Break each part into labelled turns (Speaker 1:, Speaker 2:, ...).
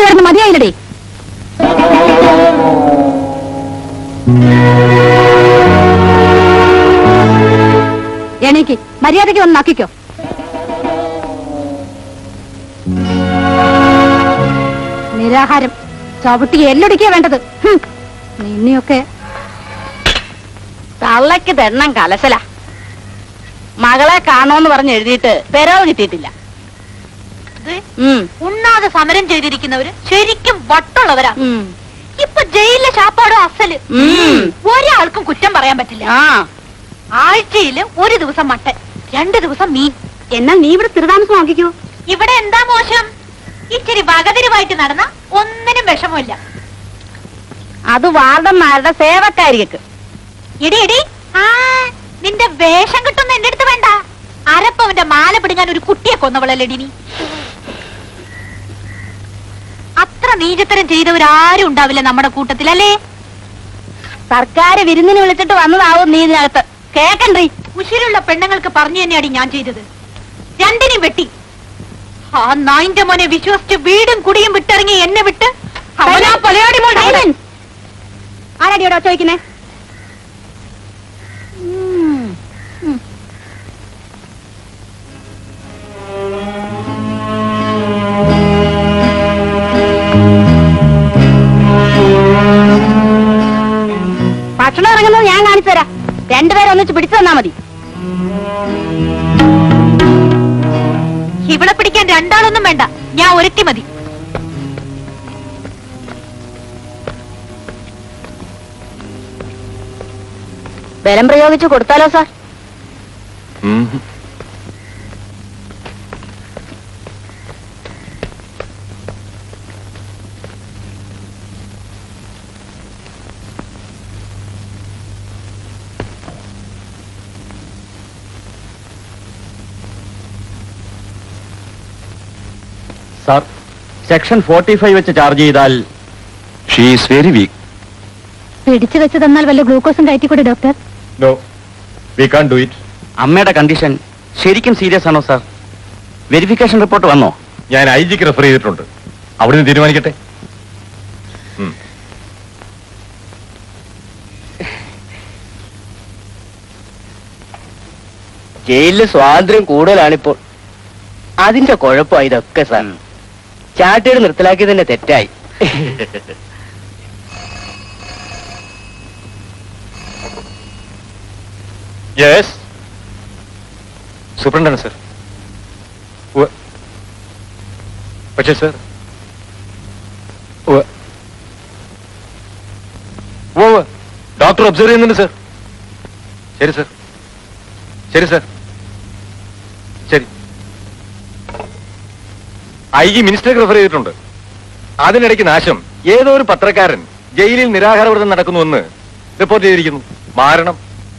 Speaker 1: കിടന്ന് കിടന്ന് മതിയായില്ലടേ എണീക്ക് മര്യാദയ്ക്ക് വന്ന് നക്കിക്കോ നിരാഹാരം ചവിട്ടി എല്ലൊടിക്കാ വേണ്ടത് ഹും. നിന്നെയൊക്കെ
Speaker 2: തള്ളക്ക് തെണ്ണം കലശല മകളെ കാണോന്ന് പറഞ്ഞ് എഴുതിയിട്ട് പെരവ് കിട്ടിയിട്ടില്ല ഉം,
Speaker 3: ഉണ്ണാതെ സമരം ചെയ്തിരിക്കുന്നവര് ശരിക്കും വട്ടുള്ളവരാ
Speaker 2: ഉം.
Speaker 3: ഇപ്പൊ ജയിലിലെ ശാപ്പാടോ അസല്
Speaker 2: ഉം.
Speaker 3: ഒരാൾക്കും കുറ്റം പറയാൻ പറ്റില്ല
Speaker 2: ആ
Speaker 3: ആഴ്ചയില് ഒരു ദിവസം മട്ടൻ രണ്ട് ദിവസം മീൻ
Speaker 1: എന്നാൽ നീ ഇവിടെ സ്ഥിരതാമസം ആക്കിക്കോ
Speaker 3: ഇവിടെ എന്താ മോശം ഇച്ചിരി വകതിരിവായിട്ട് നടന്ന ഒന്നിനും വിഷമമില്ല
Speaker 2: അത് വാർഡന്മാരുടെ സേവക്കാരികൾക്ക്
Speaker 3: എടി എടി ആ നിന്റെ വേഷം കിട്ടുന്ന എന്റെ അടുത്ത് വേണ്ട അരപ്പവന്റെ മാല പിടിഞ്ഞാൻ ഒരു കുട്ടിയെ കൊന്നവളല്ലേടി നീ അത്ര നീചത്തരം ചെയ്തവരാരും ഉണ്ടാവില്ല നമ്മുടെ കൂട്ടത്തിൽ അല്ലേ
Speaker 2: സർക്കാർ വിരുന്നിന് വിളിച്ചിട്ട് വന്നതാവും നീ ഇതിനകത്ത് കേക്കണ്ടീ
Speaker 3: ഉശിരുള്ള പെണ്ണുങ്ങൾക്ക് പറഞ്ഞു തന്നെയാടി ഞാൻ ചെയ്തത് രണ്ടിനെയും വെട്ടി ആ നായിന്റെ മോനെ വിശ്വസിച്ച് വീടും കുടിയും വിട്ടിറങ്ങി എന്നെ വിട്ട് അവനാ പലയാടി മോളുടെ കൂടെ.
Speaker 1: ആരാടിയോടാ ചോദിക്കുന്നേ ഭക്ഷണം ഇറങ്ങുന്നത് ഞാൻ കാണിച്ചു തരാം രണ്ടുപേരും ഒന്നിച്ച് പിടിച്ചു തന്നാ മതി
Speaker 3: ഇവളെ പിടിക്കാൻ രണ്ടാളൊന്നും വേണ്ട ഞാൻ ഒരുത്തി മതി
Speaker 2: ബലം പ്രയോഗിച്ച് കൊടുത്താലോ sir
Speaker 4: sir section forty five വെച്ച് ചാർജ് ചെയ്താൽ ഷീ ഈസ് വെരി വീക്ക്
Speaker 1: പിടിച്ചു വെച്ച് തന്നാൽ വല്ല ഗ്ലൂക്കോസും കയറ്റിക്കൂടെ doctor
Speaker 4: no we can do it
Speaker 5: അമ്മയുടെ കണ്ടീഷൻ ശരിക്കും സീരിയസ് ആണോ സാർ വെരിഫിക്കേഷൻ റിപ്പോർട്ട് വന്നോ
Speaker 4: ഞാൻ ഐ ജിക്ക് റെഫർ ചെയ്തിട്ടുണ്ട് അവിടുന്ന് തീരുമാനിക്കട്ടെ ഉം.
Speaker 5: ജയിലിൽ സ്വാതന്ത്ര്യം കൂടുതലാണിപ്പോൾ അതിന്റെ കുഴപ്പമായി ഇതൊക്കെ സാർ ചാട്ടേട് നിർത്തലാക്കിയത് തന്നെ തെറ്റായി
Speaker 4: യെസ് സൂപ്രണ്ടാണ് സർ പക്ഷേ സർ ഓ ഡോക്ടർ ഒബ്സർവ് ചെയ്യുന്നുണ്ട് സർ ശരി സർ ശരി സർ ശരി ഐ ജി മിനിസ്റ്റർക്ക് റെഫർ ചെയ്തിട്ടുണ്ട് അതിനിടയ്ക്ക് നാശം ഏതോ ഒരു പത്രക്കാരൻ ജയിലിൽ നിരാഹാരവ്രതം നടക്കുന്നുവെന്ന് റിപ്പോർട്ട് ചെയ്തിരിക്കുന്നു മാരണം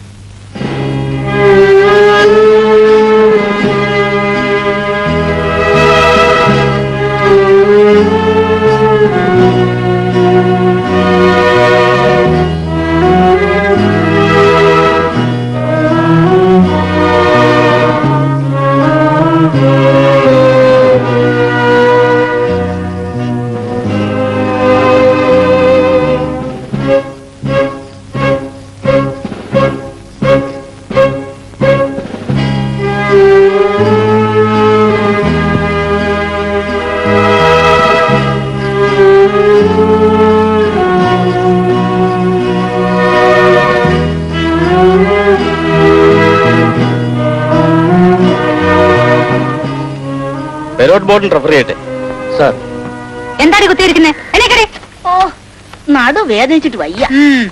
Speaker 4: പെരോട്ട് ബോർഡിൽ റെഫർ ചെയ്യട്ടെ സാർ
Speaker 1: എന്താടി കുത്തിയിരിക്കുന്നേ എണീക്കടി
Speaker 2: ഓ നടു വേദനിച്ചിട്ട് വയ്യ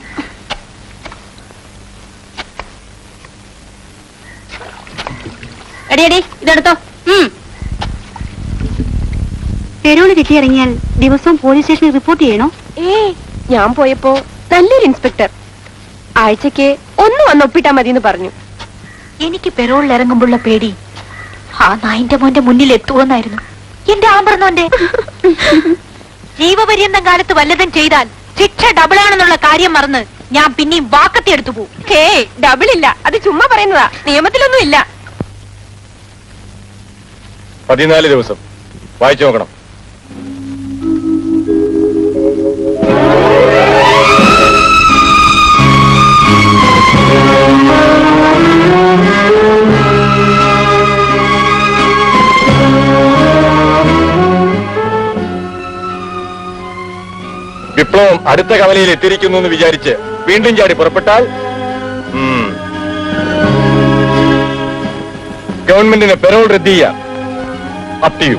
Speaker 1: എടി എടി ഇതെടുത്തോ ഉം. പെരോള് കിട്ടിയിറങ്ങിയാൽ ദിവസവും പോലീസ് സ്റ്റേഷനിൽ റിപ്പോർട്ട് ചെയ്യണോ
Speaker 6: ഏ ഞാൻ പോയപ്പോ നല്ലൊരു ഇൻസ്പെക്ടർ ആഴ്ചക്ക് ഒന്ന് വന്ന് ഒപ്പിട്ടാ മതി എന്ന് പറഞ്ഞു
Speaker 3: എനിക്ക് പെരോളിൽ ഇറങ്ങുമ്പോഴുള്ള പേടി ആ നായിന്റെ മോന്റെ മുന്നിൽ എത്തുവെന്നായിരുന്നു എന്റെ ആമ്പറന്നോന്റെ ജീവപര്യന്തം കാലത്ത് വല്ലതും ചെയ്താൽ ശിക്ഷ ഡബിൾ ആണെന്നുള്ള കാര്യം മറന്ന് ഞാൻ പിന്നെയും വാക്കത്തി എടുത്തു പോകും
Speaker 6: ഹേ ഡബിൾ ഇല്ല അത് ചുമ്മാ പറയുന്നതാ നിയമത്തിലൊന്നും ഇല്ല
Speaker 4: പതിനാല് ദിവസം വായിച്ചു നോക്കണം വിപ്ലവം അടുത്ത കവലയിൽ എത്തിയിരിക്കുന്നു എന്ന് വിചാരിച്ച് വീണ്ടും ചാടി പുറപ്പെട്ടാൽ ഉം, ഗവൺമെന്റിന് പെരോൾ റദ്ദ് ചെയ്യാം അപ് ടു യു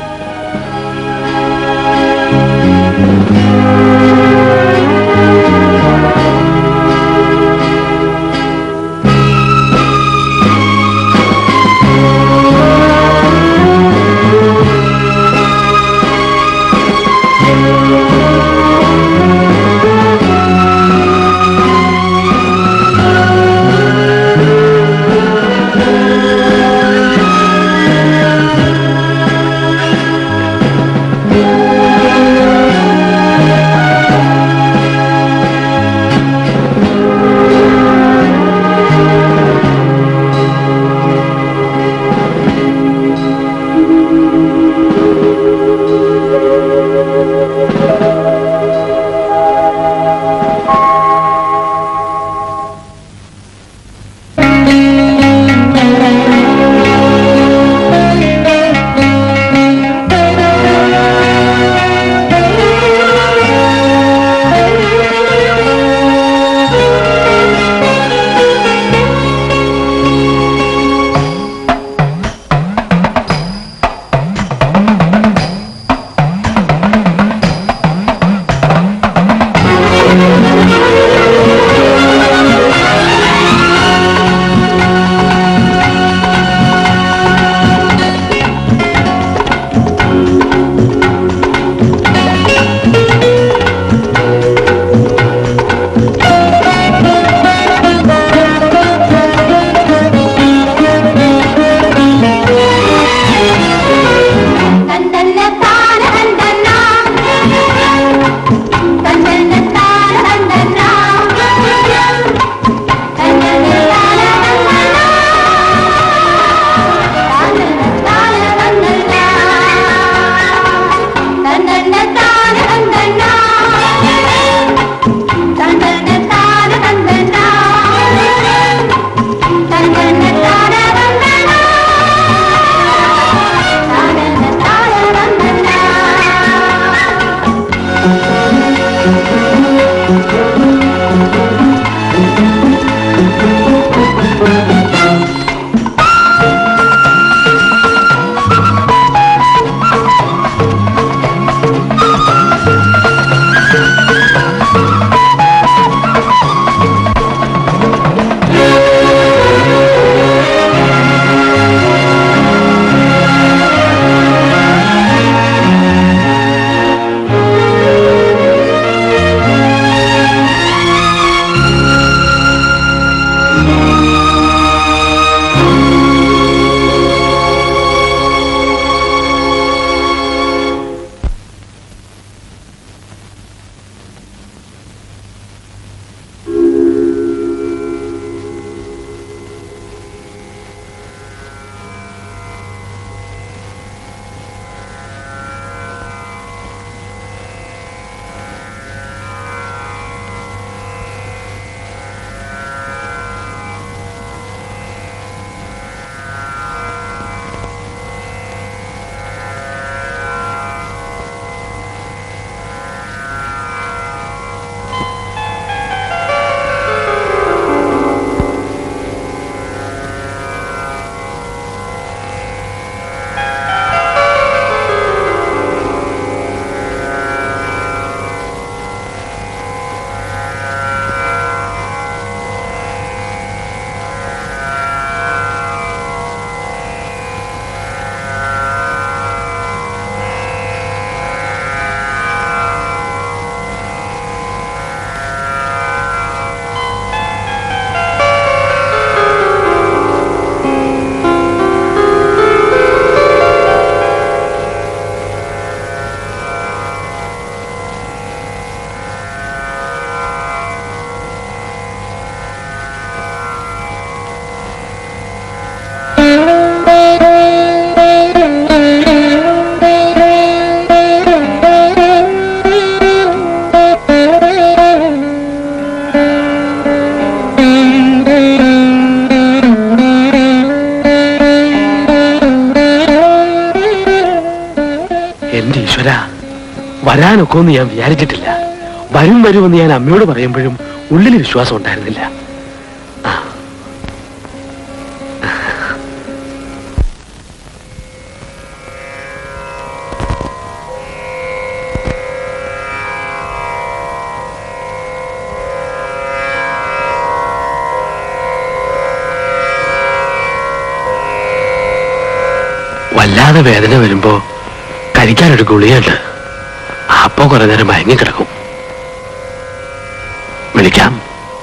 Speaker 7: എന്റെ ഈശ്വര വരാനൊക്കെ ഒന്നും ഞാൻ വിചാരിച്ചിട്ടില്ല വരും വരുമെന്ന് ഞാൻ അമ്മയോട് പറയുമ്പോഴും ഉള്ളിൽ വിശ്വാസം ഉണ്ടായിരുന്നില്ല ആ. വല്ലാതെ വേദന വരുമ്പോ കഴിക്കാനൊരു ഗുളിയുണ്ട് അപ്പോ കുറെ നേരം മയങ്ങി കിടക്കും വിളിക്കാം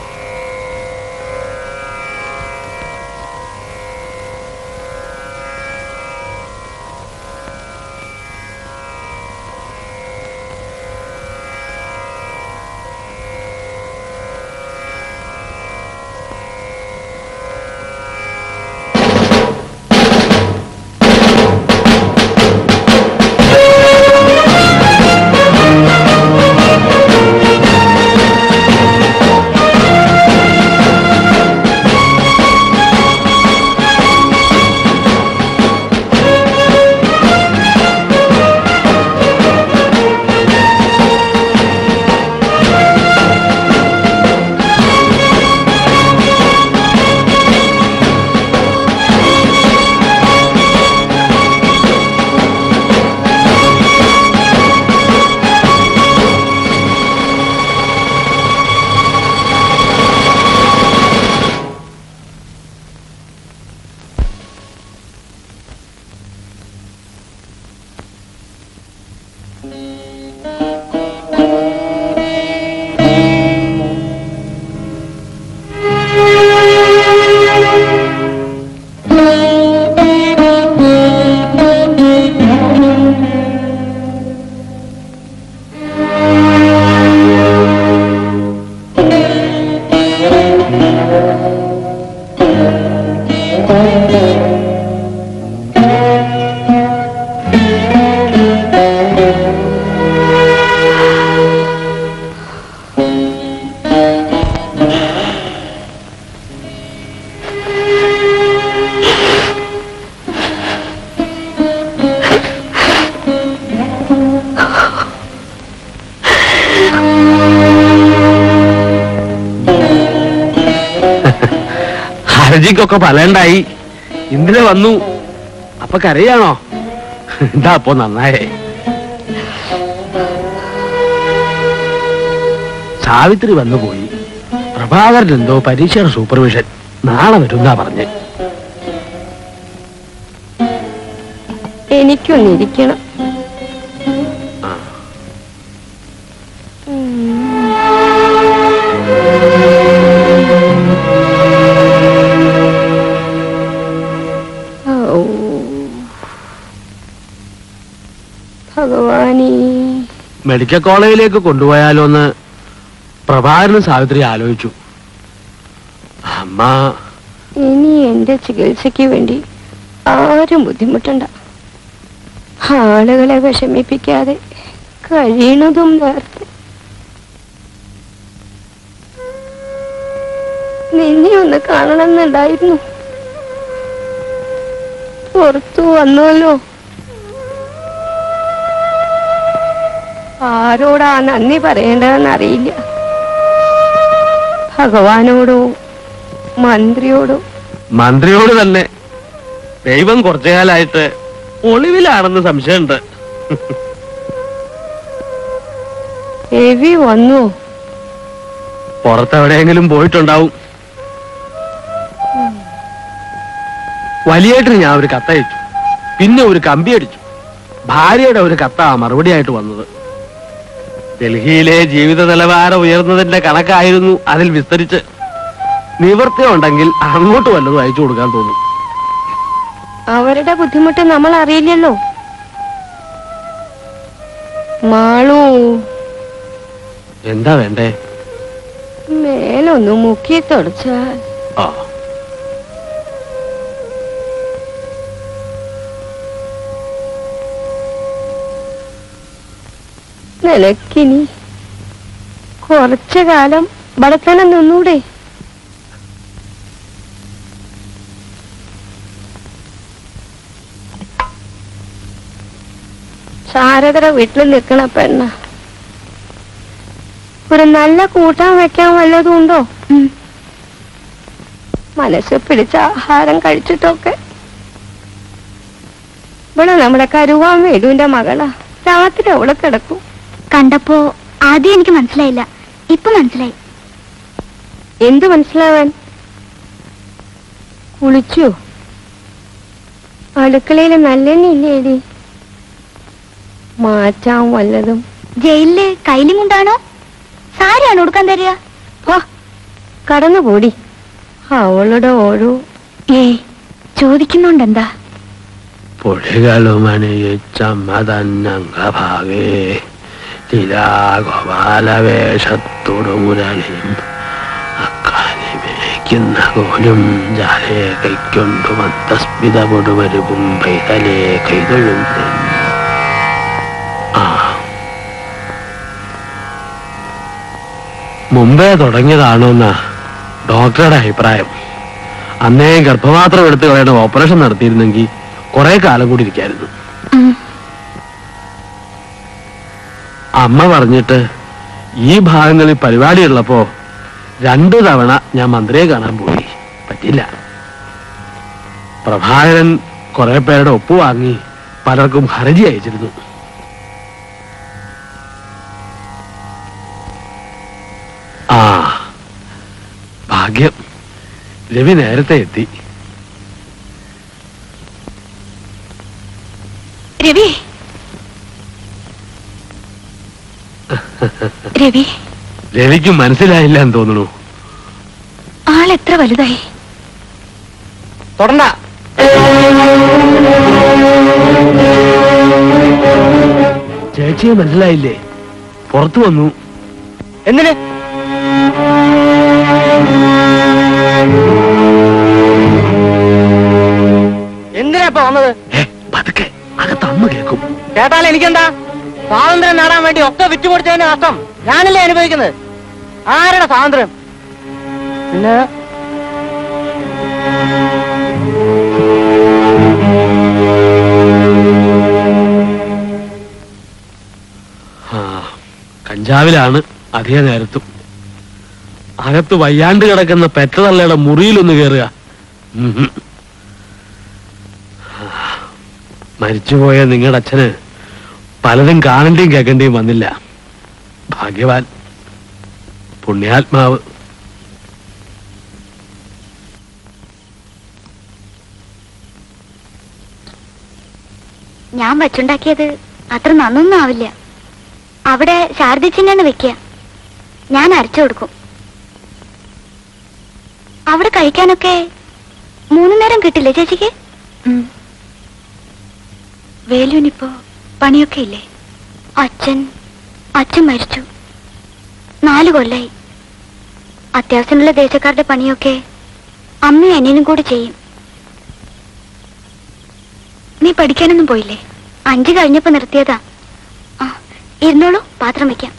Speaker 7: ഹർജിക്കൊക്കെ ഫലണ്ടായി ഇന്നലെ വന്നു അപ്പൊ കരയാണോ എന്താ അപ്പൊ നന്നായേ സാവിത്രി വന്നു പോയി പ്രഭാകരൻ എന്തോ പരീക്ഷയുടെ സൂപ്പർവിഷൻ നാളെ വരുന്നാ പറഞ്ഞ്
Speaker 6: എനിക്കൊന്നിരിക്കണം ഔ. ഭഗവാനീ
Speaker 7: മെഡിക്കൽ കോളേജിലേക്ക് കൊണ്ടുപോയാലോ എന്ന് പ്രഭാകരനും സാവിത്രി ആലോചിച്ചു അമ്മ
Speaker 6: ഇനി എന്റെ ചികിത്സയ്ക്ക് വേണ്ടി ആരും ബുദ്ധിമുട്ടണ്ട ആളുകളെ വിഷമിപ്പിക്കാതെ കഴിയണതും നേരത്തെ നിന്നെ ഒന്ന് കാണണമെന്നുണ്ടായിരുന്നു പുറത്തു വന്നല്ലോ ആരോടാ നന്ദി പറയേണ്ടതെന്നറിയില്ല ഭഗവാനോടോ മന്ത്രിയോടോ
Speaker 7: മന്ത്രിയോട് തന്നെ ദൈവം കുറച്ചു കാലായിട്ട് ഒളിവിലാണെന്ന് സംശയമുണ്ട്
Speaker 6: രവി വന്നു
Speaker 7: പുറത്തെവിടെയെങ്കിലും പോയിട്ടുണ്ടാവും വലിയേട്ടിന് ഞാൻ ഒരു കത്തയച്ചു പിന്നെ ഒരു കമ്പി അടിച്ചു ഭാര്യയുടെ ഒരു കത്താ മറുപടിയായിട്ട് വന്നത് ഡൽഹിയിലെ ജീവിത നിലവാരം ഉയർന്നതിന്റെ കണക്കായിരുന്നു അതിൽ വിസ്തരിച്ച് നിവൃത്തിയുണ്ടെങ്കിൽ അങ്ങോട്ട് വല്ലതും അയച്ചു കൊടുക്കാൻ തോന്നും
Speaker 6: അവരുടെ ബുദ്ധിമുട്ട് നമ്മൾ അറിയില്ലല്ലോ മാളു
Speaker 7: എന്താ വേണ്ടേ
Speaker 6: മേലൊന്ന് മുക്കി തുടച്ചാൽ
Speaker 7: ആ
Speaker 6: നിനക്കിനി കുറച്ചു കാലം ഇവിടെ തന്നെ നിന്നൂടെ ശാരദയുടെ വീട്ടിൽ നിൽക്കണ പെണ്ണ ഒരു നല്ല കൂട്ടാൻ വെക്കാൻ വല്ലതും ഉണ്ടോ മനസ്സ് പിടിച്ച ആഹാരം കഴിച്ചിട്ടൊക്കെ ഇവിടെ നമ്മുടെ കരുവാൻ വേടുവിന്റെ മകളാ രാത്രി അവളെ കിടക്കും
Speaker 1: കണ്ടപ്പോ ആദ്യം എനിക്ക് മനസ്സിലായില്ല ഇപ്പൊ മനസ്സിലായി
Speaker 6: എന്ത് മനസ്സിലാവാൻ കുളിച്ചോ അടുക്കളയിൽ നല്ലെണ്ണയില്ലേടി മാറ്റാൻ വല്ലതും
Speaker 1: ജയിലില് കൈലും കൊണ്ടാണോ സാരിയാണോ കൊടുക്കാൻ തരിക
Speaker 6: വാ കടന്നുപോടി അവളുടെ ഓരോ
Speaker 1: ഏയ് ചോദിക്കുന്നുണ്ടെന്താ
Speaker 7: പൊടികളുമണിയിച്ചമ്മതന്നംഗഭാഗേ ചിരാഗോപാലവേഷത്തോടുമുരളിയും അക്കാലിമേക്കുന്ന കോലും ജാലേ കൈക്കൊണ്ടു മന്ദസ്മിത പൊടുമരുവും പൈതലേ കൈതൊഴുന്നു ആ മുമ്പേ തുടങ്ങിയതാണോന്നാ ഡോക്ടറുടെ അഭിപ്രായം അന്നേ ഗർഭപാത്രം എടുത്ത് കളയണ ഓപ്പറേഷൻ നടത്തിയിരുന്നെങ്കിൽ കുറെ കാലം കൂടി ഇരിക്കായിരുന്നു അമ്മ പറഞ്ഞിട്ട് ഈ ഭാഗങ്ങളിൽ പരിപാടി ഉള്ളപ്പോ രണ്ടു തവണ ഞാൻ മന്ത്രിയെ കാണാൻ പോയി പറ്റില്ല പ്രഭാകരൻ കുറെ പേരുടെ ഒപ്പ് വാങ്ങി പലർക്കും ഹർജി അയച്ചിരുന്നു ആ ഭാഗ്യം രവി നേരത്തെ എത്തി
Speaker 1: രവി രവി
Speaker 7: രവിക്ക് മനസ്സിലായില്ല എന്ന് തോന്നുന്നു
Speaker 1: ആളെത്ര വലുതായി
Speaker 5: തൊടണ്ട
Speaker 7: ചേച്ചിയെ മനസ്സിലായില്ലേ പുറത്തു വന്നു
Speaker 5: എന്തിന് എന്തിനാ ഇപ്പൊ വന്നത്
Speaker 7: ഏ പതുക്കെ അകത്ത് അമ്മ കേൾക്കും
Speaker 5: കേട്ടാൽ എനിക്കെന്താ സ്വാതന്ത്ര്യം നേടാൻ വേണ്ടി ഒക്കെ വിറ്റുകൊടുത്തതിന്റെ നഷ്ടം ഞാനല്ലേ അനുഭവിക്കുന്നത് ആരുടെ സ്വാതന്ത്ര്യം പിന്നെ
Speaker 7: ആ കഞ്ചാവിലാണ് അധിക നേരത്തും അകത്ത് വയ്യാണ്ട് കിടക്കുന്ന പെറ്റതള്ളയുടെ മുറിയിലൊന്ന് കയറുക ഉം ഹും. ആ, മരിച്ചുപോയ നിങ്ങളുടെ അച്ഛന് പലതും കാണേണ്ടിയും കേൾക്കേണ്ടിയും വന്നില്ല ഭാഗ്യവാൻ പുണ്യാത്മാവ്
Speaker 1: ഞാൻ വെച്ചുണ്ടാക്കിയത് അത്ര നന്നൊന്നും ആവില്ല അവിടെ ശാരദിച്ചിനാണ് വെക്കുക ഞാൻ അരച്ചു കൊടുക്കും അവിടെ കഴിക്കാനൊക്കെ മൂന്ന് നേരം കിട്ടില്ലേ ചേച്ചിക്ക് വേലുവിനിപ്പോ പണിയൊക്കെ ഇല്ലേ അച്ഛൻ അച്ഛൻ മരിച്ചു നാല് കൊല്ലായി അത്യാവശ്യമുള്ള ദേശക്കാരുടെ പണിയൊക്കെ അമ്മയും അനിയനും കൂടി ചെയ്യും നീ പഠിക്കാനൊന്നും പോയില്ലേ അഞ്ചു കഴിഞ്ഞപ്പോ നിർത്തിയതാ ആ ഇരുന്നോളൂ പാത്രം വെക്കാം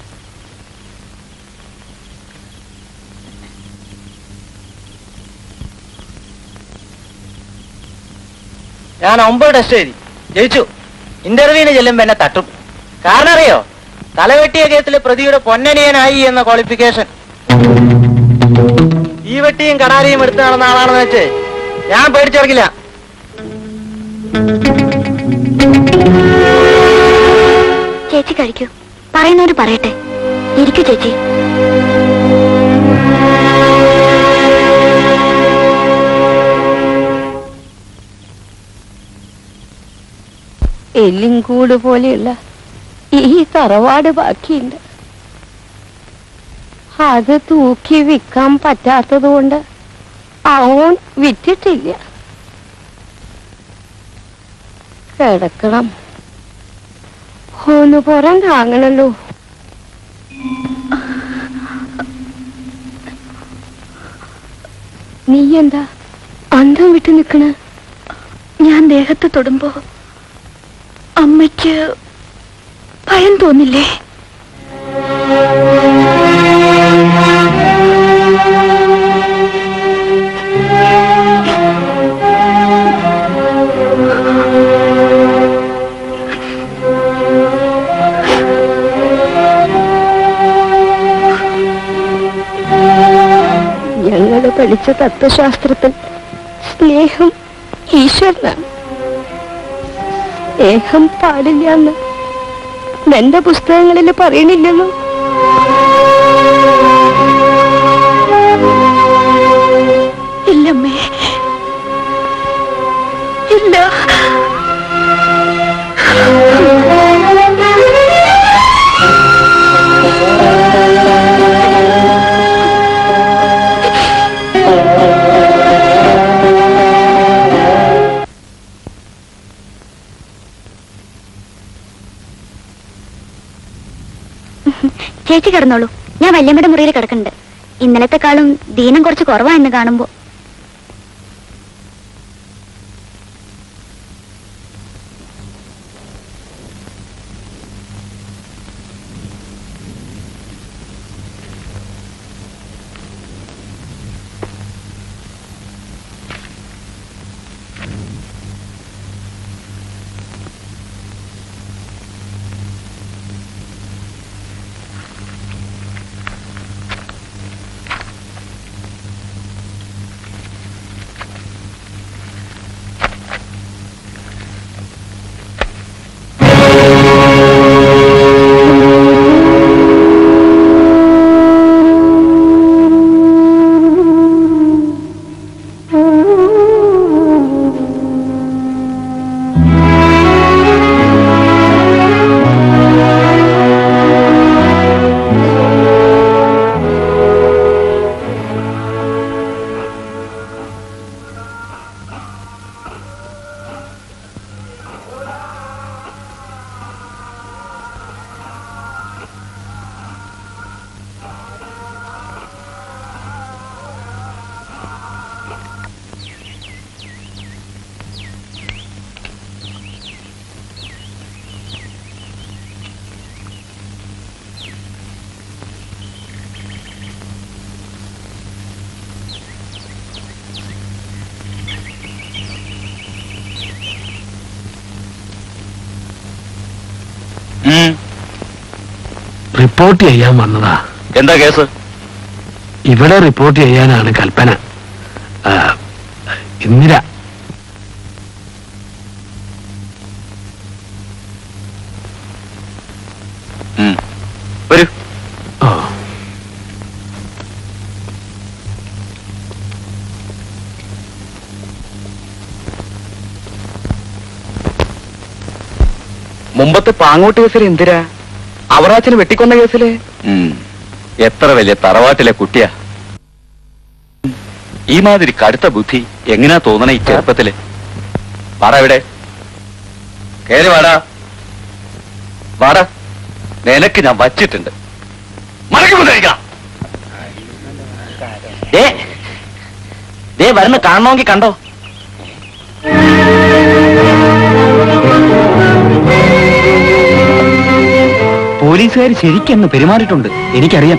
Speaker 5: ഞാൻ ഒമ്പത് ടെസ്റ്റ് എഴുതി ജയിച്ചു ഇന്റർവ്യൂവിന് ചെല്ലുമ്പോ എന്നെ തട്ടും കാരണം അറിയോ തലവെട്ടിയ കേസിൽ പ്രതിയുടെ പൊന്നനിയനായി എന്ന ക്വാളിഫിക്കേഷൻ ഈ വെട്ടിയും കടാരിയും എടുത്തു നടന്ന ആളാണെന്ന് വെച്ച് ഞാൻ പേടിച്ചിറക്കില്ല
Speaker 1: ചേച്ചി കഴിക്കൂ പറയുന്നവര് പറയട്ടെ ഇരിക്കൂ ചേച്ചി
Speaker 6: എല്ലിൻകൂട് പോലെയുള്ള ഈ തറവാട് ബാക്കിയുണ്ട് അത് തൂക്കി വിൽക്കാൻ പറ്റാത്തത് കൊണ്ട് അവൻ വിറ്റിട്ടില്ല കിടക്കണം ഒന്ന് പുറം താങ്ങണല്ലോ നീ എന്താ അന്തം വിട്ട് നിക്കണ
Speaker 1: ഞാൻ ദേഹത്ത് തൊടുമ്പോ അമ്മയ്ക്ക് ഭയം തോന്നില്ലേ
Speaker 6: പഠിച്ച തത്വശാസ്ത്രത്തിൽ സ്നേഹം ഈശ്വരനാണ് സ്നേഹം പാടില്ല എന്ന് എന്റെ പുസ്തകങ്ങളിൽ പറയണില്ലെന്നോ
Speaker 1: ഇല്ലമ്മേ ഇല്ല ചേച്ചി കിടന്നോളൂ ഞാൻ വല്യമ്മയുടെ മുറിയിൽ കിടക്കുന്നുണ്ട് ഇന്നലത്തെക്കാളും ദീനം കുറച്ച് കുറവാ എന്ന് കാണുമ്പോ
Speaker 7: റിപ്പോർട്ട് ചെയ്യാൻ വന്നതാ
Speaker 4: എന്താ കേസ്
Speaker 7: ഇവിടെ റിപ്പോർട്ട് ചെയ്യാനാണ് കൽപ്പന ആ, ഇന്ദിര
Speaker 4: വരൂ
Speaker 7: ഓ
Speaker 4: മുമ്പത്തെ പാങ്ങോട്ട് കേസിൽ എന്തിരാ അവറാച്ചന് വെട്ടിക്കൊന്ന കേസില് എത്ര വലിയ തറവാട്ടിലെ കുട്ടിയാ ഈ മാതിരി കടുത്ത ബുദ്ധി എങ്ങനെയാ തോന്നണ ഈ ചെറുപ്പത്തില് വാടാ ഇവിടെ കേറി വാടാ വാടാ നിനക്ക് ഞാൻ വച്ചിട്ടുണ്ട് മടക്കി മുതലിക്കാം
Speaker 5: ദേ ദേ വരുന്ന കാണണമെങ്കിൽ കണ്ടോ പോലീസുകാർ ശരിക്കെന്ന് പെരുമാറിയിട്ടുണ്ട് എനിക്കറിയാം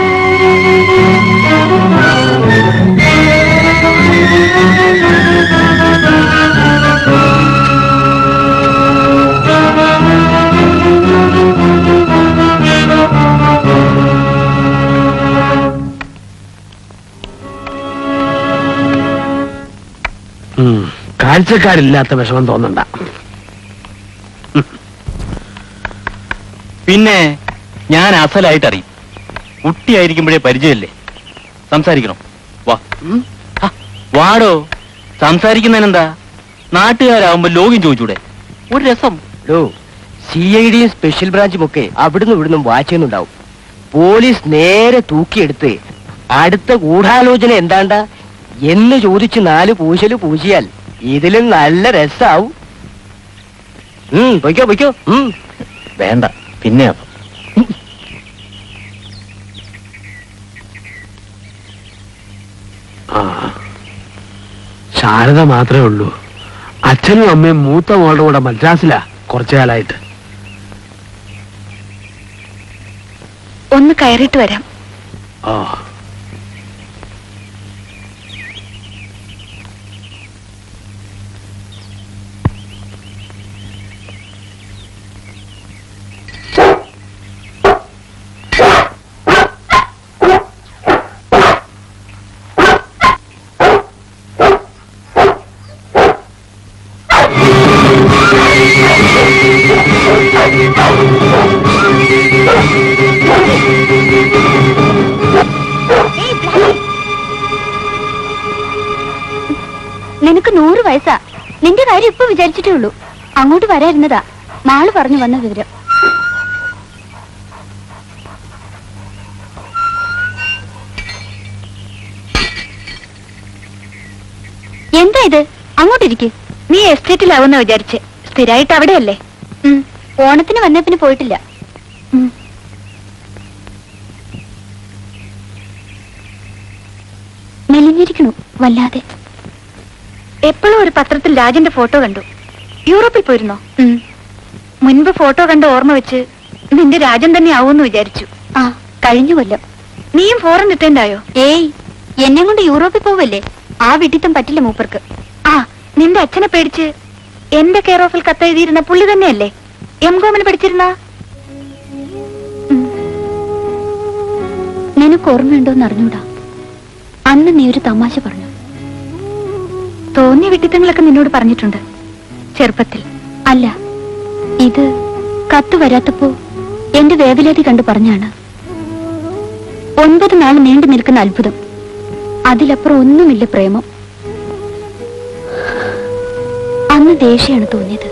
Speaker 7: ഉം. കാഴ്ചക്കാരില്ലാത്ത വിഷമം തോന്നണ്ട
Speaker 5: പിന്നെ ഞാൻ അസലായിട്ട് അറിയും കുട്ടിയായിരിക്കുമ്പോഴേ പരിചയമല്ലേ സംസാരിക്കണം വാ ആ, വാടോ സംസാരിക്കുന്നതിനെന്താ നാട്ടുകാരാവുമ്പോ ലോകം ചോദിച്ചൂടെ ഒരു രസം
Speaker 8: സി ഐ ഡിയും സ്പെഷ്യൽ ബ്രാഞ്ചും ഒക്കെ അവിടുന്ന് ഇവിടുന്നും വാച്ച് ചെയ്യുന്നുണ്ടാവും പോലീസ് നേരെ തൂക്കിയെടുത്ത് അടുത്ത ഗൂഢാലോചന എന്താണ്ട എന്ന് ചോദിച്ച് നാല് പൂശല് പൂശിയാൽ ഇതിലും നല്ല രസാവും ഉം പൊയ്ക്കോ പൊയ്ക്കോ ഉം
Speaker 5: വേണ്ട പിന്നെ
Speaker 7: ആ ശാരദ മാത്രമേ ഉള്ളൂ അച്ഛനും അമ്മയും മൂത്ത മോളുടെ കൂടെ മദ്രാസിലാ കുറച്ചു കാലായിട്ട്
Speaker 1: ഒന്ന് കയറിയിട്ട് വരാം
Speaker 7: ഓ
Speaker 1: നിനക്ക് നൂറ് വയസ്സാ നിന്റെ കാര്യം ഇപ്പൊ വിചാരിച്ചിട്ടേ ഉള്ളൂ അങ്ങോട്ട് വരായിരുന്നതാ മാള് പറഞ്ഞു വന്ന വിവരം എന്താ ഇത് അങ്ങോട്ടിരിക്കെ
Speaker 3: നീ എസ്റ്റേറ്റിലാവുന്ന വിചാരിച്ച് സ്ഥിരമായിട്ട് അവിടെയല്ലേ
Speaker 1: ഉം. ഓണത്തിന് വന്ന പിന്നെ പോയിട്ടില്ല ഉം. മെലിഞ്ഞിരിക്കണു വല്ലാതെ
Speaker 3: എപ്പോഴും ഒരു പത്രത്തിൽ രാജന്റെ ഫോട്ടോ കണ്ടു യൂറോപ്പിൽ പോയിരുന്നോ
Speaker 1: ഉം.
Speaker 3: മുൻപ് ഫോട്ടോ കണ്ട് ഓർമ്മ വെച്ച് നിന്റെ രാജൻ തന്നെ ആവൂന്ന് വിചാരിച്ചു
Speaker 1: ആ കഴിഞ്ഞു കൊല്ലം
Speaker 3: നീയും ഫോറിൻ റിട്ടേൺ ആയോ
Speaker 1: ഏയ് എന്നെ കൊണ്ട് യൂറോപ്പിൽ പോവല്ലേ ആ വിട്ടിത്തം പറ്റില്ല മൂപ്പർക്ക്
Speaker 3: ആ നിന്റെ അച്ഛനെ പേടിച്ച് എന്റെ കെയർ ഓഫിൽ കത്തെഴുതിയിരുന്ന പുള്ളി തന്നെയല്ലേ എം കോമിന് പഠിച്ചിരുന്ന
Speaker 1: നിനക്ക് ഓർമ്മയുണ്ടോന്ന് അറിഞ്ഞൂടാ അന്ന് നീ ഒരു തമാശ പറഞ്ഞു
Speaker 3: തോന്നിയ വിട്ടിത്തങ്ങളൊക്കെ നിന്നോട് പറഞ്ഞിട്ടുണ്ട് ചെറുപ്പത്തിൽ
Speaker 1: അല്ല ഇത് കത്ത് വരാത്തപ്പോ എന്റെ വേവലാതി കണ്ടു പറഞ്ഞാണ് ഒൻപത് നാൾ നീണ്ടു നിൽക്കുന്ന അത്ഭുതം അതിലപ്പുറം ഒന്നുമില്ല പ്രേമം അന്ന് ദേഷ്യാണ് തോന്നിയത്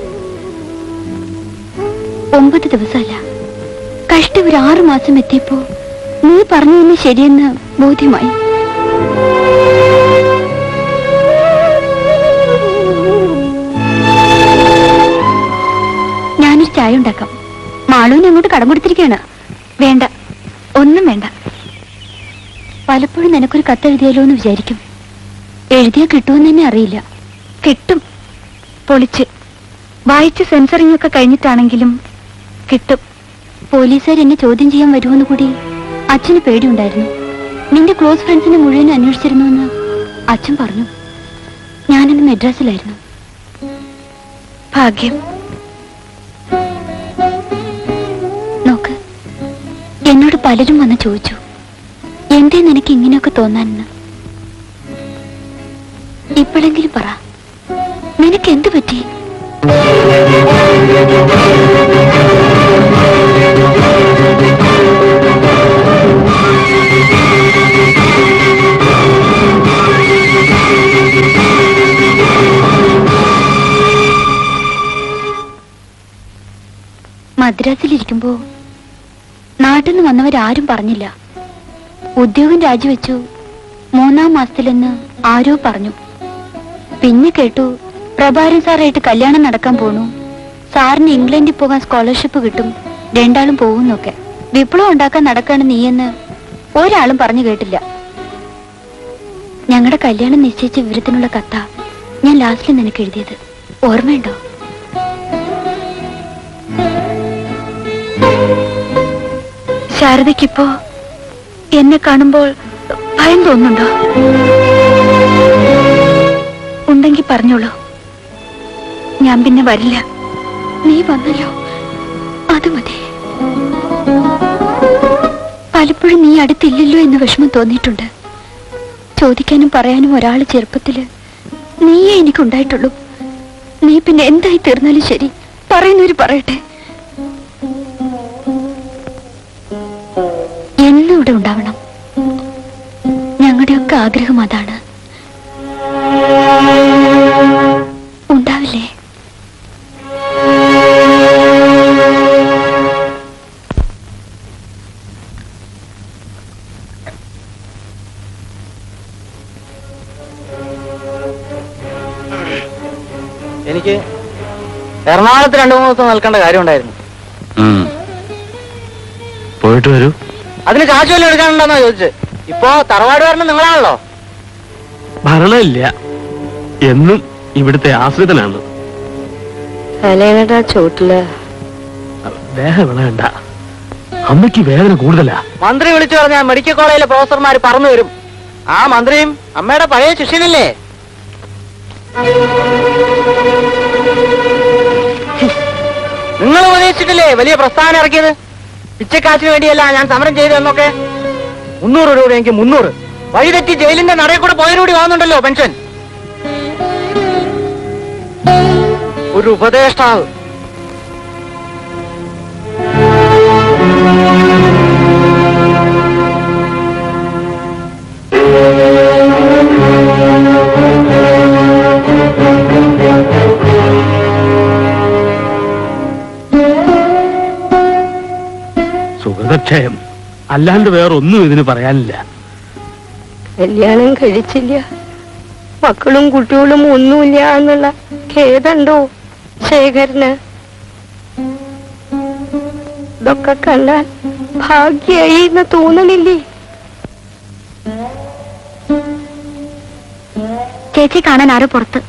Speaker 1: ഒമ്പത് ദിവസമല്ല കഷ്ടി ഒരു ആറു മാസം എത്തിയപ്പോ നീ പറഞ്ഞു തന്നെ ശരിയെന്ന് ബോധ്യമായി ഞാനൊരു ചായ ഉണ്ടാക്കാം മാളുവിനെ അങ്ങോട്ട് കടം കൊടുത്തിരിക്കുകയാണ്
Speaker 3: വേണ്ട ഒന്നും വേണ്ട
Speaker 1: പലപ്പോഴും നിനക്കൊരു കത്തെഴുതിയാലോ എന്ന് വിചാരിക്കും എഴുതിയാ കിട്ടുമെന്ന് തന്നെ അറിയില്ല
Speaker 3: കിട്ടും പൊളിച്ച് വായിച്ച് സെൻസറിംഗ് ഒക്കെ കഴിഞ്ഞിട്ടാണെങ്കിലും കിട്ടും
Speaker 1: പോലീസുകാർ എന്നെ ചോദ്യം ചെയ്യാൻ വരുമെന്ന് കൂടി അച്ഛന് പേടിയുണ്ടായിരുന്നു നിന്റെ ക്ലോസ് ഫ്രണ്ട്സിനെ മുഴുവൻ അന്വേഷിച്ചിരുന്നുവെന്ന് അച്ഛൻ പറഞ്ഞു ഞാനന്ന് മെഡ്രാസിലായിരുന്നു
Speaker 3: ഭാഗ്യം
Speaker 1: നോക്ക് എന്നോട് പലരും വന്ന് ചോദിച്ചു എന്തേ നിനക്ക് ഇങ്ങനെയൊക്കെ തോന്നാനെന്ന് ഇപ്പോഴെങ്കിലും പറ നിനക്ക് എന്ത് പറ്റി മദ്രാസിലിരിക്കുമ്പോ നാട്ടിൽ നിന്ന് വന്നവരാരും പറഞ്ഞില്ല ഉദ്യോഗം രാജിവെച്ചു മൂന്നാം മാസത്തിലെന്ന് ആരോ പറഞ്ഞു പിന്നെ കേട്ടു പ്രഭാരൻ സാറായിട്ട് കല്യാണം നടക്കാൻ പോണു സാറിന് ഇംഗ്ലണ്ടിൽ പോകാൻ സ്കോളർഷിപ്പ് കിട്ടും രണ്ടാളും പോകുന്നൊക്കെ വിപ്ലവം ഉണ്ടാക്കാൻ നടക്കാണ് നീയെന്ന് ഒരാളും പറഞ്ഞു കേട്ടില്ല ഞങ്ങളുടെ കല്യാണം നിശ്ചയിച്ച വിവരത്തിനുള്ള കഥ ഞാൻ ലാസ്റ്റിൽ നിനക്ക് എഴുതിയത് ഓർമ്മയുണ്ടോ
Speaker 3: ശാരദയ്ക്കിപ്പോ എന്നെ കാണുമ്പോൾ ഭയം തോന്നുന്നുണ്ടോ ഉണ്ടെങ്കിൽ പറഞ്ഞോളൂ ഞാൻ പിന്നെ വരില്ല
Speaker 1: നീ വന്നല്ലോ അത് മതി പലപ്പോഴും നീ അടുത്തില്ലല്ലോ എന്ന് വിഷമം തോന്നിയിട്ടുണ്ട് ചോദിക്കാനും പറയാനും ഒരാൾ ചെറുപ്പത്തില് നീയേ എനിക്കുണ്ടായിട്ടുള്ളൂ നീ പിന്നെ എന്തായി തീർന്നാലും ശരി പറയുന്നവര് പറയട്ടെ എന്നും ഇവിടെ ഉണ്ടാവണം ഞങ്ങളുടെയൊക്കെ ആഗ്രഹം അതാണ് ഉണ്ടാവില്ലേ
Speaker 5: എനിക്ക് എറണാകുളത്ത് രണ്ടു മൂന്ന് ദിവസം നിൽക്കേണ്ട കാര്യമുണ്ടായിരുന്നു
Speaker 7: ഉം. പോയിട്ട് വരൂ
Speaker 5: അതിന് കാശ് വല്ലതും എടുക്കാനുണ്ടെന്നാ ചോദിച്ചത് ഇപ്പോ തറവാട് വരണം നിങ്ങളാണല്ലോ
Speaker 7: ഭരണമില്ല എന്നും ഇവിടുത്തെ ആശ്രിതനാണ്
Speaker 6: തലേനടാ ചോട്ടില്
Speaker 7: ദേഹം വിളയണ്ട അമ്മയ്ക്ക് വേദന കൂടുതലാ
Speaker 5: മന്ത്രി വിളിച്ചു പറഞ്ഞാൽ മെഡിക്കൽ കോളേജിലെ പ്രൊഫസർമാർ പറന്നു വരും ആ മന്ത്രിയും അമ്മയുടെ പഴയ ശിഷ്യനല്ലേ നിങ്ങൾ ഉപദേശിച്ചിട്ടില്ലേ വലിയ പ്രസ്താവന ഇറക്കിയത് പിച്ചക്കാശിന് വേണ്ടിയല്ല ഞാൻ സമരം ചെയ്തു എന്നൊക്കെ മുന്നൂറ് രൂപ എനിക്ക് മുന്നൂറ് വഴിതെറ്റി ജയിലിന്റെ നടയിൽ കൂടെ പോയതിനൂടി വാങ്ങുന്നുണ്ടല്ലോ പെൻഷൻ ഒരു ഉപദേഷ്ടാവ്
Speaker 7: നിശ്ചയം അല്ലാണ്ട് വേറൊന്നും ഇതിന് പറയാനില്ല
Speaker 6: കല്യാണം കഴിച്ചില്ല മക്കളും കുട്ടികളും ഒന്നുമില്ല എന്നുള്ള ഖേദുണ്ടോ ശേഖരന് ഇതൊക്കെ കണ്ടാൽ ഭാഗ്യായി എന്ന് തോന്നണില്ലേ
Speaker 1: ചേച്ചി കാണാൻ ആരോ പുറത്ത്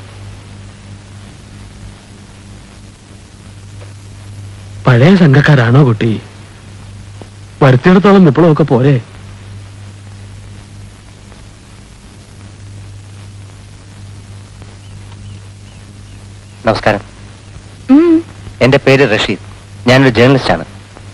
Speaker 7: പഴയ സംഘക്കാരാണോ കുട്ടി വരുത്തിയിടത്തോളം നിപ്പിളമൊക്കെ പോരെ
Speaker 8: നമസ്കാരം
Speaker 1: ഉം.
Speaker 8: എന്റെ പേര് റഷീദ് ഞാനൊരു ജേർണലിസ്റ്റ് ആണ്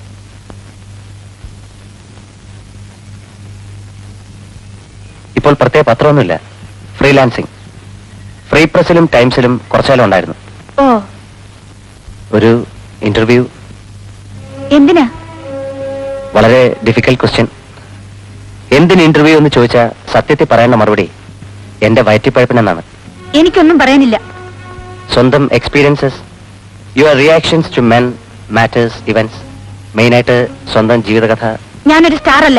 Speaker 8: ഇപ്പോൾ പ്രത്യേക പത്രമൊന്നുമില്ല ഫ്രീലാൻസിങ് ഫ്രീ പ്രസിലും ടൈംസിലും കുറച്ചാലും ഉണ്ടായിരുന്നു
Speaker 1: ഓ
Speaker 8: ഒരു ഇന്റർവ്യൂ
Speaker 1: എന്തിനാ
Speaker 8: വളരെ ഡിഫിക്കൽട്ട് ക്വസ്റ്റ്യൻ എന്തിന് ഇന്റർവ്യൂ എന്ന് ചോദിച്ചാൽ സത്യത്തിൽ പറയേണ്ട മറുപടി എന്റെ വയറ്റിപ്പഴപ്പിനെന്നാണ്
Speaker 1: എനിക്കൊന്നും പറയാനില്ല
Speaker 8: സ്വന്തം experiences your reactions to men matters events മെയിനായിട്ട് സ്വന്തം ജീവിതകഥ
Speaker 1: ഞാനൊരു സ്റ്റാർ അല്ല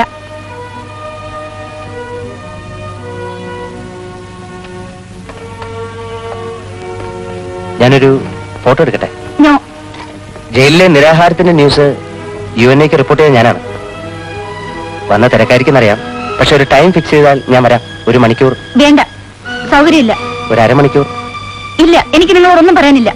Speaker 8: ഞാനൊരു ഫോട്ടോ എടുക്കട്ടെ
Speaker 1: നോ
Speaker 8: ജയിലിലെ നിരാഹാരത്തിന്റെ ന്യൂസ് യു എൻ എക്ക് റിപ്പോർട്ട് ചെയ്ത ഞാനാണ് വന്ന തിരക്കായിരിക്കുന്നറിയാം പക്ഷെ ഒരു ടൈം ഫിക്സ് ചെയ്താൽ ഞാൻ വരാം ഒരു മണിക്കൂർ
Speaker 1: വേണ്ട സൗകര്യമില്ല
Speaker 8: ഒരു അരമണിക്കൂർ
Speaker 1: ഇല്ല എനിക്ക് നിങ്ങളോടൊന്നും പറയാനില്ല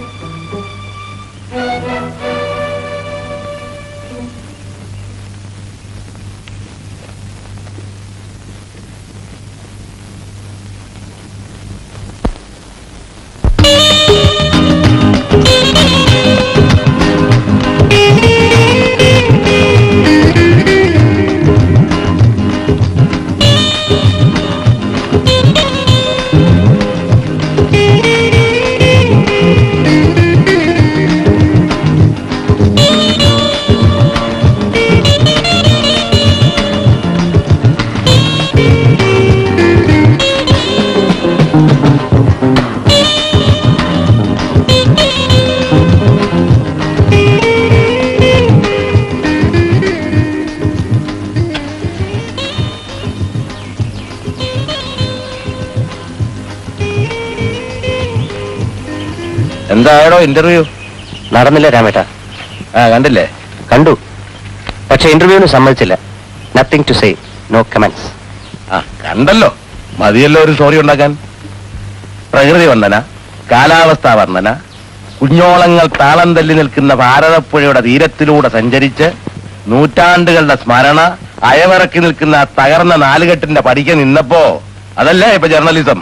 Speaker 4: എന്തായാലോ ഇന്റർവ്യൂ
Speaker 8: നടന്നില്ല രാമേട്ട
Speaker 4: ആ കണ്ടില്ലേ
Speaker 8: കണ്ടു പക്ഷെ ഇന്റർവ്യൂവിന് സമ്മതിച്ചില്ല nothing to say no comments
Speaker 4: ആ കണ്ടല്ലോ മതിയല്ലോ ഒരു സ്റ്റോറി ഉണ്ടാക്കാൻ പ്രകൃതി വർണ്ണന കാലാവസ്ഥാ വർണ്ണന കുഞ്ഞോളങ്ങൾ താളം തല്ലി നിൽക്കുന്ന ഭാരതപ്പുഴയുടെ തീരത്തിലൂടെ സഞ്ചരിച്ച് നൂറ്റാണ്ടുകളുടെ സ്മരണ അയവിറക്കി നിൽക്കുന്ന ആ തകർന്ന നാലുകെട്ടിന്റെ പടിക്ക് നിന്നപ്പോ അതല്ലേ ഇപ്പൊ ജേർണലിസം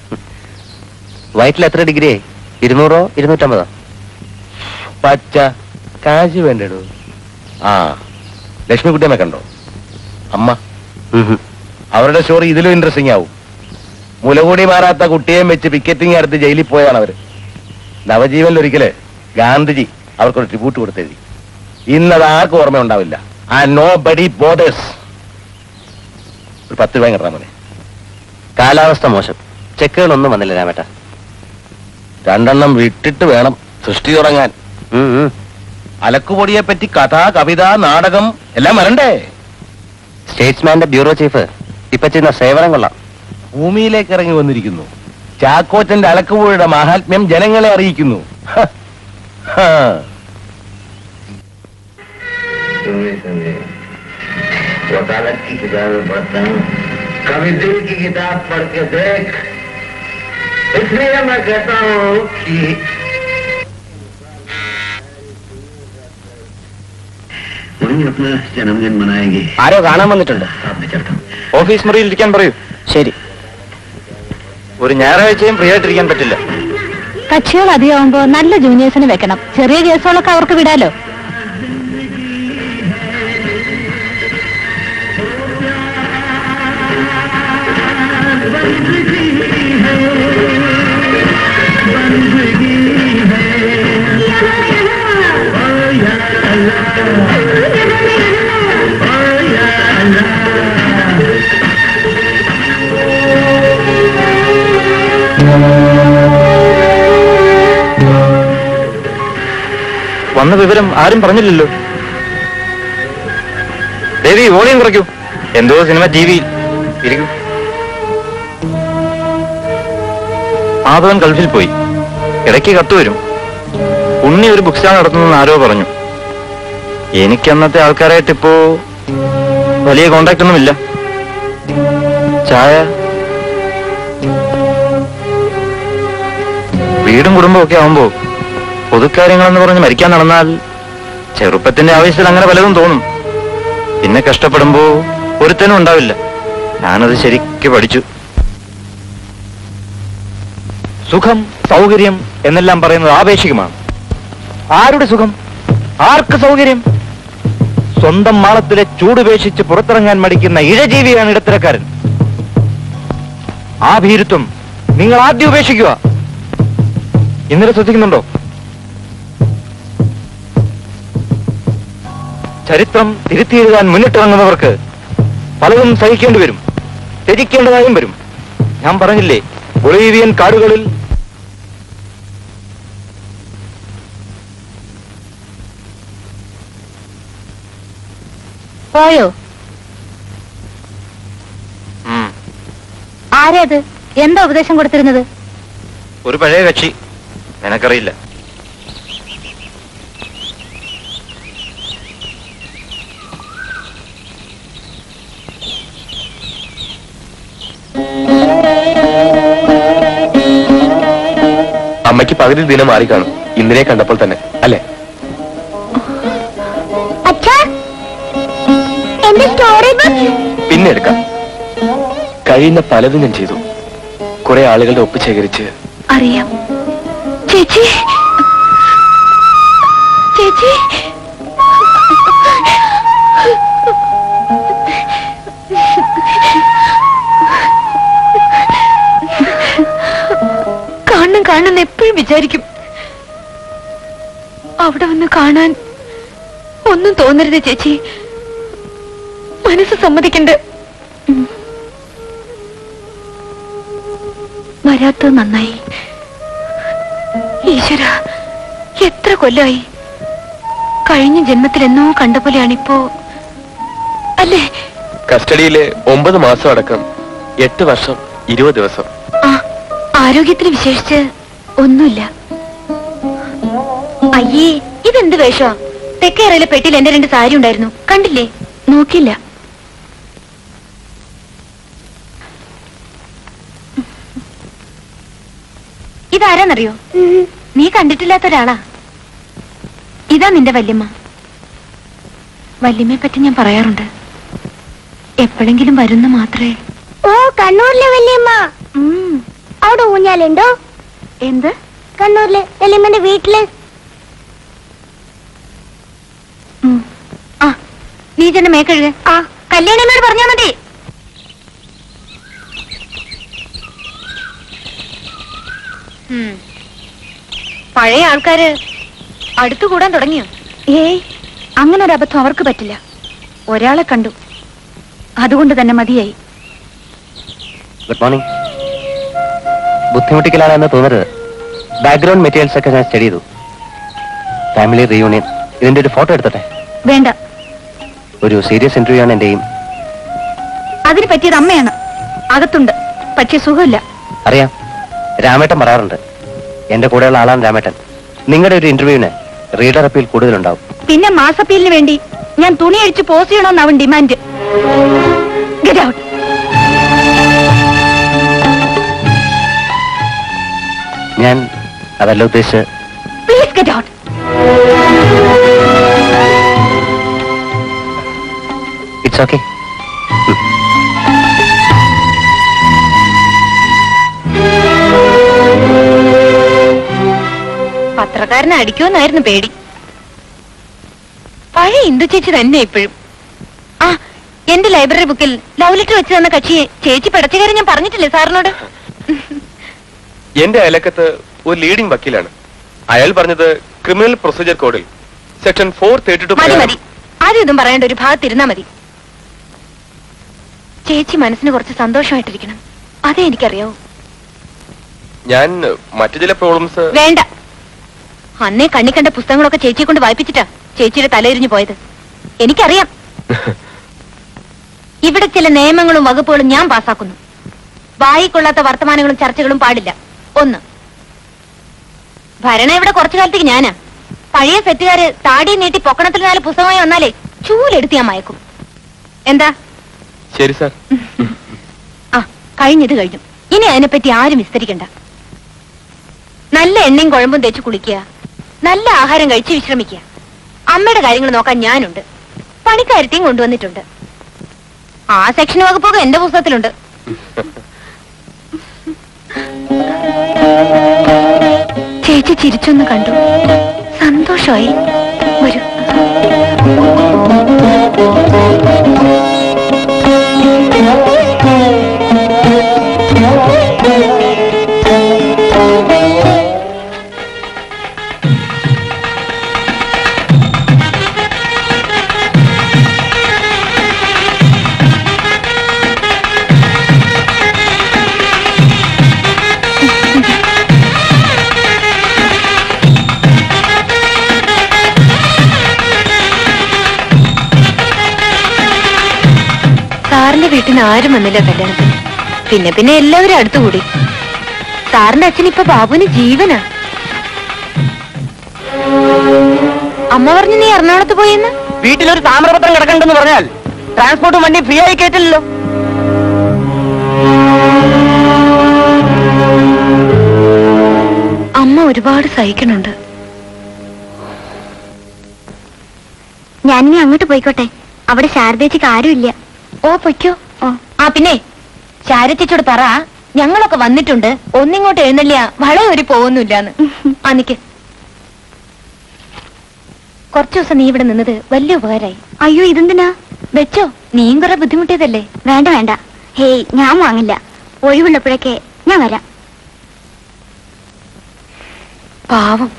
Speaker 8: വയറ്റിൽ എത്ര ഡിഗ്രി ഇരുന്നൂറോ ഇരുന്നൂറ്റമ്പതോ
Speaker 4: പച്ച കാശ് വേണ്ടടൂ ആ ലക്ഷ്മിക്കുട്ടിയമ്മ കണ്ടോ അമ്മ
Speaker 8: ഉം ഹും.
Speaker 4: അവരുടെ സ്റ്റോറി ഇതിലും ഇൻട്രസ്റ്റിംഗ് ആവും മുലകൂടി മാറാത്ത കുട്ടിയെയും വെച്ച് പിക്കറ്റിംഗ് അടുത്ത് ജയിലിൽ പോയതാണ് അവര് നവജീവനിൽ ഒരിക്കല് ഗാന്ധിജി അവർക്കൊരു ട്രിബ്യൂട്ട് കൊടുത്തെഴുതി ഇന്നത് ആർക്കും ഓർമ്മ ഉണ്ടാവില്ല ആ നോ ബഡി ബോധേഴ്സ് ഒരു പത്ത് രൂപ കിട്ടാൻ മതി
Speaker 8: കാലാവസ്ഥ മോശം ചെക്കുകളൊന്നും വന്നില്ല രാമേട്ട
Speaker 4: രണ്ടെണ്ണം വിട്ടിട്ട് വേണം സൃഷ്ടി തുടങ്ങാൻ
Speaker 8: ഉം, ഉം.
Speaker 4: അലക്കുപൊടിയെ പറ്റി കഥ കവിത നാടകം എല്ലാം വരണ്ടേ
Speaker 8: സ്റ്റേറ്റ്സ്മാന്റെ ബ്യൂറോ ചീഫ് ഇപ്പൊ ചെയ്യുന്ന സേവനം കൊള്ളാം
Speaker 4: ഭൂമിയിലേക്ക് ഇറങ്ങി വന്നിരിക്കുന്നു ചാക്കോച്ചന്റെ അലക്കുപുഴയുടെ മാഹാത്മ്യം ജനങ്ങളെ അറിയിക്കുന്നു ഹ, ഹ.
Speaker 9: वकालत की किताबें पढ़ता हूँ कभी दिल की किताब पढ़ के देख इसलिए मैं कहता हूँ कि वहीं अपना जन्मदिन मनाएंगे
Speaker 5: ആരോ കാണാൻ വന്നിട്ടുണ്ട്
Speaker 9: साथ में चलता हूँ
Speaker 5: ഓഫീസ് മുറിയിൽ ഇരിക്കാൻ പറയൂ ശരി ഒരു ഞായറാഴ്ചയും ഫ്രീ ആയിട്ടിരിക്കാൻ പറ്റില്ല
Speaker 1: കക്ഷികൾ അധികമാകുമ്പോ നല്ല ജൂനിയേഴ്സിന് വെക്കണം ചെറിയ കേസുകളൊക്കെ അവർക്ക് വിടാലോ
Speaker 5: വന്ന വിവരം ആരും പറഞ്ഞില്ലല്ലോ വോളിയം കുറയ്ക്കൂ എന്തോ സിനിമ ടി വി ഇരിക്കൂ ആദവൻ ഗൾഫിൽ പോയി ഇടയ്ക്ക് കത്ത് വരും ഉണ്ണി ഒരു ബുക്ക് സ്റ്റാൾ നടത്തുന്നെന്ന് ആരോ പറഞ്ഞു എനിക്ക് അന്നത്തെ ആൾക്കാരായിട്ട് ഇപ്പോ വലിയ കോണ്ടാക്ട് ഒന്നുമില്ല ചായ വീടും കുടുംബവും ഒക്കെ ആവുമ്പോ പൊതുക്കാര്യങ്ങളെന്ന് പറഞ്ഞ് മരിക്കാൻ നടന്നാൽ ചെറുപ്പത്തിന്റെ ആവശ്യത്തിൽ അങ്ങനെ പലതും തോന്നും പിന്നെ കഷ്ടപ്പെടുമ്പോ ഒരുത്തനും ഉണ്ടാവില്ല ഞാനത് ശരിക്ക് പഠിച്ചു സുഖം സൗകര്യം എന്നെല്ലാം പറയുന്നത് ആപേക്ഷികമാണ് ആരുടെ സുഖം ആർക്ക് സൗകര്യം സ്വന്തം മാളത്തിലെ ചൂടുപേക്ഷിച്ച് പുറത്തിറങ്ങാൻ മടിക്കുന്ന ഇഴജീവിയാണ് ഇടത്തരക്കാരൻ ആ ഭീരുത്വം നിങ്ങൾ ആദ്യം ഉപേക്ഷിക്കുക ഇന്നലെ ശ്രദ്ധിക്കുന്നുണ്ടോ ചരിത്രം തിരുത്തിയെഴുതാൻ മുന്നിട്ടിറങ്ങുന്നവർക്ക് പലതും സഹിക്കേണ്ടി വരും ത്യജിക്കേണ്ടതായും വരും ഞാൻ പറഞ്ഞില്ലേ ബൊളീവിയൻ കാടുകളിൽ
Speaker 2: പോയോ ആരാ അത് എന്താ ഉപദേശം കൊടുത്തിരുന്നത്
Speaker 5: ഒരു പഴയ കക്ഷി നിനക്കറിയില്ല
Speaker 4: അമ്മയ്ക്ക് പകുതി ദിനം മാറി കാണും ഇന്നിനെ കണ്ടപ്പോൾ തന്നെ അല്ലേ
Speaker 1: അച്ഛാ എന്റെ സ്റ്റോറി ബുക്ക്
Speaker 4: പിന്നെ എടുക്കാം കഴിയുന്ന പലതും ഞാൻ ചെയ്തു കുറെ ആളുകളുടെ ഒപ്പ് ശേഖരിച്ച്
Speaker 1: അറിയാം ചേച്ചി ചേച്ചി കാണണം കാണണം എപ്പോഴും വിചാരിക്കും അവിടെ വന്ന് കാണാൻ ഒന്നും തോന്നരുത് ചേച്ചി മനസ്സ് സമ്മതിക്കണ്ട് വരാത്തത് നന്നായി ഈശ്വര എത്ര കൊല്ലായി കഴിഞ്ഞ ജന്മത്തിൽ എന്നോ കണ്ട പോലെയാണിപ്പോ അല്ലേ
Speaker 4: കസ്റ്റഡിയിലെ ഒമ്പത് മാസം അടക്കം എട്ട് വർഷം ഇരുപത് ദിവസം
Speaker 1: ആ ആരോഗ്യത്തിൽ വിശേഷിച്ച് ഒന്നുമില്ല അയ്യേ ഇതെന്ത് വേഷമാ തെക്കേറയിലെ പെട്ടിയിൽ എന്റെ രണ്ട് സാരി ഉണ്ടായിരുന്നു കണ്ടില്ലേ നോക്കില്ല ഇതാരാന്നറിയോ നീ കണ്ടിട്ടില്ലാത്ത ഒരാളാ ഇതാ നിന്റെ വല്യമ്മ വല്യമ്മയെ പറ്റി ഞാൻ പറയാറുണ്ട് എപ്പോഴെങ്കിലും വരുന്ന മാത്രമേ
Speaker 10: ഓ കണ്ണൂരിലെ വല്യമ്മ
Speaker 1: ഉം.
Speaker 10: അവിടെ ഊഞ്ഞാലുണ്ടോ
Speaker 1: എന്ത്
Speaker 10: കണ്ണൂരിലെ വല്യമ്മന്റെ വീട്ടില്
Speaker 1: ഉം. ആ നീ ചെന്ന് മേക്കഴുക ആ കല്യാണിയമ്മയോട് പറഞ്ഞാ മതി ഉം. പഴയ ആൾക്കാര് അടുത്തു കൂടാൻ തുടങ്ങിയോ ഏയ് അങ്ങനെ ഒരു അബദ്ധം അവർക്ക് പറ്റില്ല ഒരാളെ കണ്ടു അതുകൊണ്ട് തന്നെ മതിയായി
Speaker 8: ഗുഡ് മോർണിംഗ് ബുദ്ധിമുട്ടിക്കലാണെന്ന് തോന്നരുത് ബാക്ക്ഗ്രൗണ്ട് മെറ്റീരിയൽസ് ഒക്കെ ഞാൻ സ്റ്റഡി ചെയ്തു ഫാമിലി റീയൂണിയൻ ഇതിന്റെ ഒരു ഫോട്ടോ എടുത്തട്ടെ
Speaker 1: വേണ്ട
Speaker 8: ഒരു സീരിയസ് ഇന്റർവ്യൂ ആണ് എന്റെയും
Speaker 1: അതിന് പറ്റിയത് അമ്മയാണ് അകത്തുണ്ട് പക്ഷെ സുഖമില്ല
Speaker 8: അറിയാം രാമേട്ടൻ പറയാറുണ്ട് എന്റെ കൂടെയുള്ള ആളാണ് രാമേട്ടൻ നിങ്ങളുടെ ഒരു ഇന്റർവ്യൂവിന് റീഡർ അപ്പീൽ കൂടുതലുണ്ടാവും
Speaker 1: പിന്നെ മാസപ്പീലിന് വേണ്ടി ഞാൻ തുണി അഴിച്ച് പോസ്റ്റ് ചെയ്യണമെന്ന് അവൻ ഡിമാൻഡ് ഗെറ്റ് ഔട്ട്
Speaker 8: ഞാൻ അതല്ല ഉദ്ദേശിച്ച്
Speaker 1: please get out
Speaker 8: it's okay
Speaker 1: പത്രക്കാരനെ അടിക്കുമെന്നായിരുന്നു പേടി പഴയ ഇന്ദു ചേച്ചി തന്നെ ഇപ്പോഴും ആ എന്റെ ലൈബ്രറി ബുക്കിൽ ലവ് ലെറ്റർ വെച്ച് തന്ന കക്ഷിയെ ചേച്ചി പിടച്ചുകാരെ ഞാൻ പറഞ്ഞിട്ടില്ലേ സാറിനോട്
Speaker 4: എന്റെ അയലക്കത്ത് ഒരു ലീഡിംഗ് വക്കീലാണ് അയാൾ പറഞ്ഞത് ക്രിമിനൽ പ്രൊസീജിയർ കോഡിൽ സെക്ഷൻ ഫോർ തേർട്ടി ടു
Speaker 1: മതി മതി ആരും ഇതും പറയേണ്ട ഒരു ഭാഗത്തിരുന്നാ മതി ചേച്ചി മനസ്സിന് കുറച്ച് സന്തോഷമായിട്ടിരിക്കണം അതേ എനിക്കറിയാവൂ
Speaker 4: ഞാൻ മറ്റു ചില പ്രോബ്ലംസ്
Speaker 1: വേണ്ട അന്നേ കണ്ണി കണ്ട പുസ്തകങ്ങളൊക്കെ ചേച്ചിയെ കൊണ്ട് വായിപ്പിച്ചിട്ടാ ചേച്ചിയുടെ തലയിരിഞ്ഞു പോയത് എനിക്കറിയാം
Speaker 3: ഇവിടെ ചില നിയമങ്ങളും വകുപ്പുകളും ഞാൻ പാസാക്കുന്നു വായിക്കൊള്ളാത്ത വർത്തമാനങ്ങളും ചർച്ചകളും പാടില്ല ഒന്ന് ഭരണം ഇവിടെ കുറച്ചു കാലത്തേക്ക് ഞാനാ പഴയ സെറ്റുകാര് താടി നീട്ടി പൊക്കണത്തിൽ നാല് പുസ്തകമായി വന്നാലേ ചൂലെടുത്ത് ഞാൻ മയക്കും എന്താ
Speaker 5: ശരി സാർ
Speaker 3: ആ കഴിഞ്ഞത് കഴിഞ്ഞു ഇനി അതിനെപ്പറ്റി ആരും വിസ്തരിക്കണ്ട നല്ല എണ്ണയും കുഴമ്പും തേച്ച് കുളിക്കുക നല്ല ആഹാരം കഴിച്ച് വിശ്രമിക്കുക അമ്മയുടെ കാര്യങ്ങൾ നോക്കാൻ ഞാനുണ്ട് പണിക്കാരത്തെയും കൊണ്ടുവന്നിട്ടുണ്ട് ആ സെക്ഷൻ വകുപ്പൊക്കെ എന്റെ പുസ്തകത്തിലുണ്ട്
Speaker 1: ചേച്ചി ചിരിച്ചൊന്ന് കണ്ടു സന്തോഷമായി വരൂ
Speaker 3: സാറിന്റെ വീട്ടിൽ നിന്ന് ആരും വന്നില്ല കല്യാണത്തിന് പിന്നെ പിന്നെ എല്ലാവരും അടുത്തുകൂടി സാറിന്റെ അച്ഛൻ ഇപ്പൊ ബാബുവിന് ജീവനാ അമ്മ പറഞ്ഞു നീ എറണാകുളത്ത് പോയെന്ന്
Speaker 8: വീട്ടിലൊരു താമ്രപത്രം കിടക്കണ്ടെന്ന് പറഞ്ഞാൽ ട്രാൻസ്പോർട്ടും വണ്ടി ഫ്രീ ആയി കേട്ടില്ലല്ലോ
Speaker 1: അമ്മ ഒരുപാട് സഹിക്കണുണ്ട്
Speaker 10: ഞാനിനി അങ്ങോട്ട് പോയിക്കോട്ടെ അവിടെ ശാരദേച്ചിക്ക് ആരുമില്ല
Speaker 3: ഓ പൊയ്ക്കോ ആ പിന്നെ ശാരത്തിച്ചോട് പറ ഞങ്ങളൊക്കെ വന്നിട്ടുണ്ട് ഒന്നിങ്ങോട്ട് എഴുന്നള്ളിയ വള ഒരു പോകുന്നില്ലാന്ന് ആ നിക്ക് കുറച്ചു ദിവസം നീ ഇവിടെ നിന്നത് വലിയ ഉപകാരായി
Speaker 10: അയ്യോ ഇതെന്തിനാ
Speaker 3: വെച്ചോ നീയും കുറെ ബുദ്ധിമുട്ടിയതല്ലേ
Speaker 10: വേണ്ട വേണ്ട ഹേയ് ഞാൻ വാങ്ങില്ല ഒഴിവുള്ളപ്പോഴൊക്കെ ഞാൻ വരാം
Speaker 3: പാവം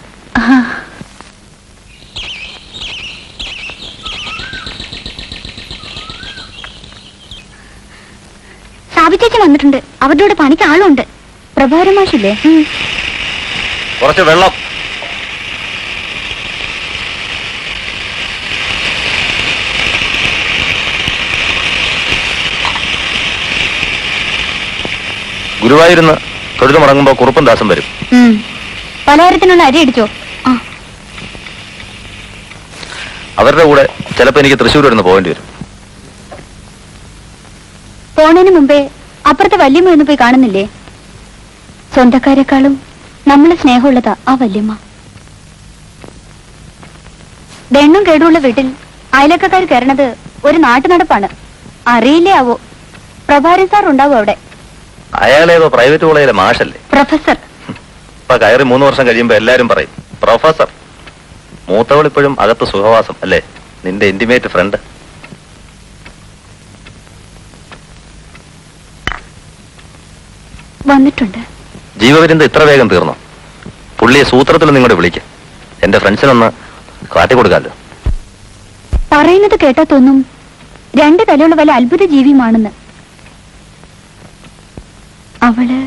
Speaker 10: സാബി ചേച്ചി വന്നിട്ടുണ്ട് അവരുടെ കൂടെ പണിക്ക് ആളുണ്ട് പ്രഭാരം മാഷില്ലേ
Speaker 5: കുറച്ച് വെള്ളം ഗുരുവായൂരുന്ന് തൊഴുതു മടങ്ങുമ്പോ കുറുപ്പും ദാസം വരും
Speaker 3: പലഹാരത്തിനുള്ള അരി അടിച്ചോ
Speaker 5: അവരുടെ കൂടെ ചിലപ്പോ എനിക്ക് തൃശ്ശൂർ വരുന്ന് പോകേണ്ടി വരും
Speaker 1: പോണതിന് മുമ്പേ അപ്പുറത്തെ വല്യമ്മ ഒന്ന് പോയി കാണുന്നില്ലേ സ്വന്തക്കാരെക്കാളും നമ്മളെ സ്നേഹമുള്ളതാ ആ വല്യമ്മ ദണ്ണും കേടുള്ള വീട്ടിൽ അയലക്കാർ കയറണത് ഒരു നാട്ടു നടപ്പാണ് അറിയില്ലേ ആവോ പ്രഭാരി സാർ ഉണ്ടാവും അവിടെ
Speaker 5: അയാളേതോ പ്രൈവറ്റ് കോളേജിലെ മാഷല്ലേ
Speaker 1: പ്രൊഫസർ
Speaker 5: ഇപ്പൊ കയറി മൂന്ന് വർഷം കഴിയുമ്പോ എല്ലാരും പറയും പ്രൊഫസർ മൂത്തവൾ ഇപ്പോഴും അകത്ത് സുഖവാസം അല്ലേ നിന്റെ ഇന്റിമേറ്റ് ഫ്രണ്ട്
Speaker 1: വന്നിട്ടുണ്ട്
Speaker 5: ജീവപര്യന്തം ഇത്ര വേഗം തീർന്നു പുള്ളിയെ സൂത്രത്തിൽ നിങ്ങോട്ട് വിളിക്കാം എന്റെ ഫ്രണ്ട്സിനൊന്ന് കാട്ടിക്കൊടുക്കാമല്ലോ
Speaker 1: പറയുന്നത് കേട്ടാ തോന്നും രണ്ട് തലയുള്ള വല്ല അത്ഭുത ജീവിയുമാണെന്ന് അവള്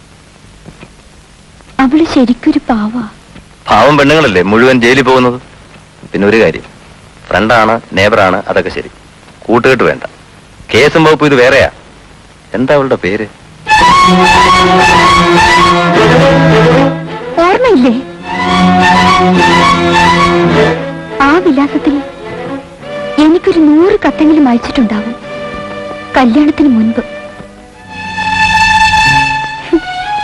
Speaker 1: അവള് ശരിക്കൊരു പാവാ
Speaker 5: പാവം പെണ്ണുങ്ങളല്ലേ മുഴുവൻ ജയിലിൽ പോകുന്നത് പിന്നെ ഒരു കാര്യം ഫ്രണ്ടാണ് നേബറാണ് അതൊക്കെ ശരി കൂട്ടുകെട്ട് വേണ്ട കേസും വകുപ്പ് ഇത് വേറെയാ എന്താ അവളുടെ പേര്
Speaker 1: ഓർമ്മയില്ലേ ആ വിലാസത്തിൽ എനിക്കൊരു നൂറ് കത്തെങ്കിലും അയച്ചിട്ടുണ്ടാവും കല്യാണത്തിന് മുൻപ് ഹും.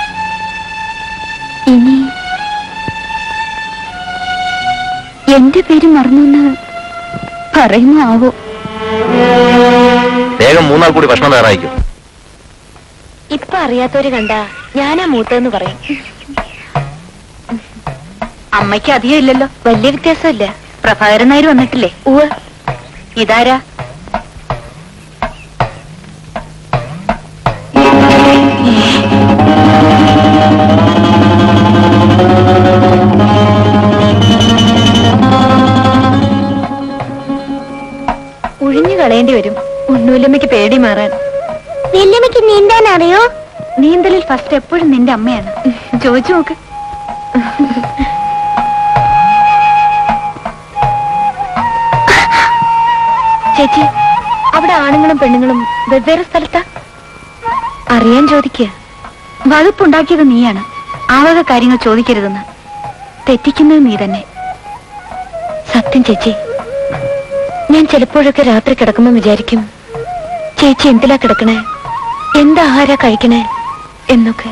Speaker 1: ഇനി എന്റെ പേര് മറന്നു പറയുമോ ആവോ
Speaker 5: വേഗം മൂന്നാൾ കൂടി ഭക്ഷണം തയ്യാറായിക്കും
Speaker 3: ഇപ്പൊ അറിയാത്തവര് കണ്ട ഞാനാ മൂത്തതെന്ന് പറയും അമ്മയ്ക്ക് അധികം ഇല്ലല്ലോ വലിയ വ്യത്യാസമില്ല പ്രഭാകരൻ നായർ വന്നിട്ടില്ലേ ഉവ് ഇതാരാ ഒഴിഞ്ഞു കളയേണ്ടി വരും ഉണ്ണൂലമ്മയ്ക്ക് പേടി മാറാൻ
Speaker 10: വല്യമ്മയ്ക്ക് നീന്താൻ അറിയോ
Speaker 1: നീന്തലിൽ ഫസ്റ്റ് എപ്പോഴും നിന്റെ അമ്മയാണ് ചോദിച്ചു നോക്ക് ചേച്ചി അവിടെ ആണുങ്ങൾ
Speaker 3: ആണുങ്ങളും പെണ്ണുങ്ങളും വെവ്വേറെ സ്ഥലത്താ അറിയാൻ ചോദിക്കുക
Speaker 1: വകുപ്പുണ്ടാക്കിയത് നീയാണ് ആ വക കാര്യങ്ങൾ ചോദിക്കരുതെന്ന് തെറ്റിക്കുന്നത് നീ തന്നെ
Speaker 3: സത്യം ചേച്ചി ഞാൻ ചിലപ്പോഴൊക്കെ രാത്രി കിടക്കുമ്പോൾ വിചാരിക്കും ചേച്ചി എന്തിലാ കിടക്കണേ എന്താ ആഹാര കഴിക്കണേ എന്നൊക്കെ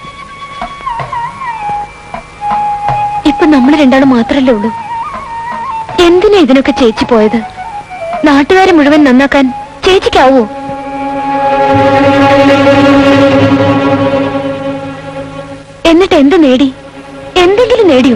Speaker 3: ഇപ്പൊ നമ്മൾ രണ്ടാളും മാത്രല്ലേ ഉള്ളൂ എന്തിനാ ഇതിനൊക്കെ ചേച്ചി പോയത് നാട്ടുകാരെ മുഴുവൻ നന്നാക്കാൻ ചേച്ചിക്കാവോ എന്നിട്ട് എന്ത് നേടി എന്തെങ്കിലും നേടിയോ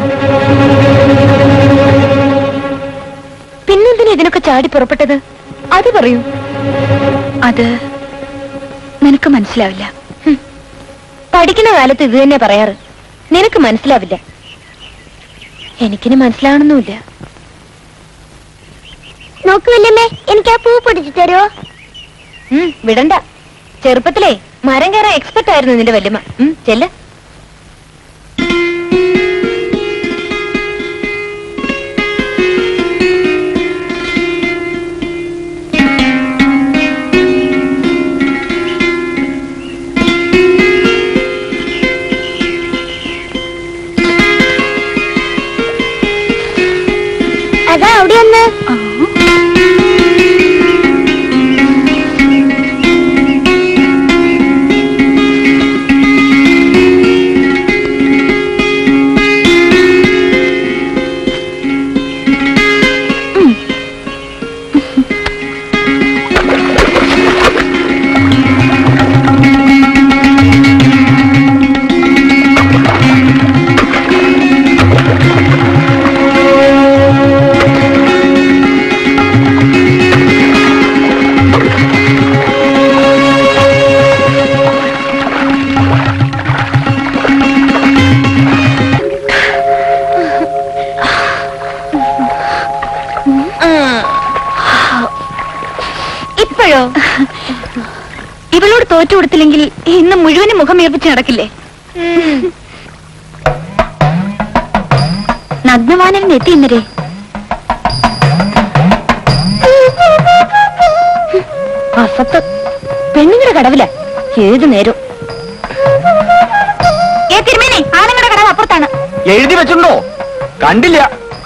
Speaker 3: പിന്നെന്തിനാ ഇതിനൊക്കെ ചാടി പുറപ്പെട്ടത് അത് പറയൂ
Speaker 1: അത് നിനക്ക് മനസ്സിലാവില്ല
Speaker 3: പഠിക്കുന്ന കാലത്ത് ഇത് തന്നെ പറയാറ് നിനക്ക് മനസ്സിലാവില്ല എനിക്കിനി മനസ്സിലാവണമെന്നുമില്ല
Speaker 10: നോക്കൂ വല്യമ്മേ എനിക്ക് ആ പൂ പൊടിച്ചു തരുമോ
Speaker 3: ഉം, വിടണ്ട ചെറുപ്പത്തിലേ മരം കയറാൻ എക്സ്പെർട്ട് ആയിരുന്നു നിന്റെ വല്യമ്മ ഉം, ചെല്ല്
Speaker 10: അതാ അവിടെ ഒന്ന്
Speaker 3: ഇപ്പോഴോ ഇവളോട് തോറ്റു കൊടുത്തില്ലെങ്കിൽ ഇന്ന് മുഴുവനും മുഖം ഏർപ്പിച്ച് നടക്കില്ലേ
Speaker 1: നഗ്നവാനൻ എത്തി ഇന്നരെ
Speaker 3: അസത്ത് പെണ്ണുങ്ങളുടെ കടവില ഏത് നേരം ഏ തിരുമേനി ആണുങ്ങളുടെ കടവ് അപ്പുറത്താണ്
Speaker 5: എഴുതി വെച്ചിട്ടുണ്ടോ കണ്ടില്ല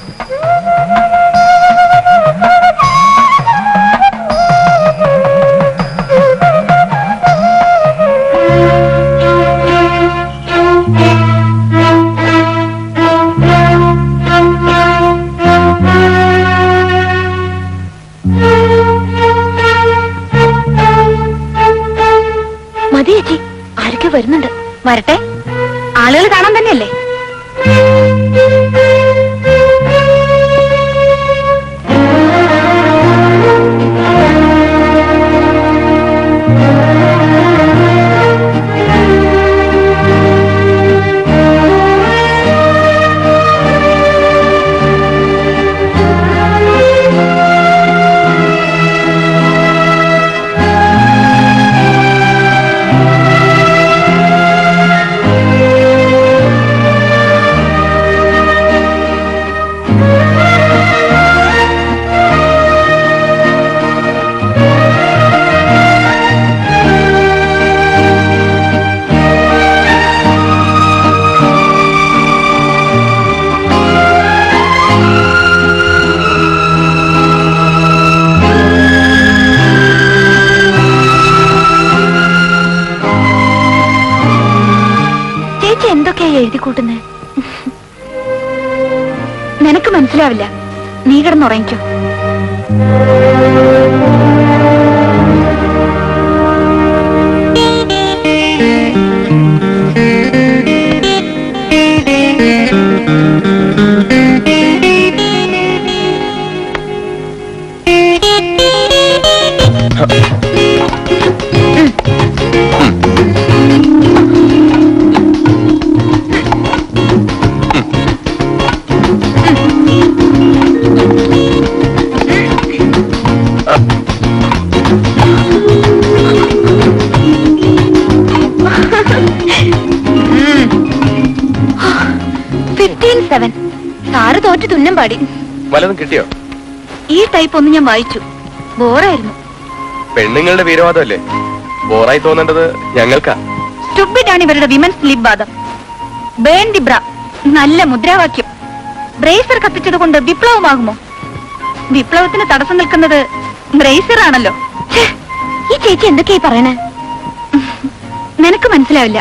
Speaker 3: മതി ചേച്ചി ആരൊക്കെ വരുന്നുണ്ട് വരട്ടെ ആളുകൾ കാണാൻ തന്നെയല്ലേ
Speaker 1: ചേച്ചി എന്തൊക്കെയാ എഴുതി കൂട്ടുന്നത് നിനക്ക് മനസ്സിലാവില്ല നീ കിടന്നുറങ്ങിക്കോ
Speaker 3: ഫിഫ്റ്റീൻ സെവൻ സാറ് തോറ്റ് തുന്നം പാടി
Speaker 5: വല്ലതും കിട്ടിയോ
Speaker 1: ഈ ടൈപ്പ് ഒന്ന് ഞാൻ വായിച്ചു ബോറായിരുന്നു
Speaker 5: പെണ്ണുങ്ങളുടെ വീരവാദമല്ലേ ബോറായി തോന്നേണ്ടത് ഞങ്ങൾക്കാ
Speaker 3: സ്റ്റുബിഡാണ് ഇവരുടെ വിമൻസ് ലീഗ് വാദം ബേൺ ദി ബ്ര നല്ല മുദ്രാവാക്യം ബ്രേസർ കത്തിച്ചത് കൊണ്ട് വിപ്ലവമാകുമോ വിപ്ലവത്തിന് തടസ്സം നിൽക്കുന്നത് ബ്രേസർ ആണല്ലോ ഛേ, ഈ ചേച്ചി എന്തൊക്കെയായി പറയണേ നിനക്ക് മനസ്സിലാവില്ല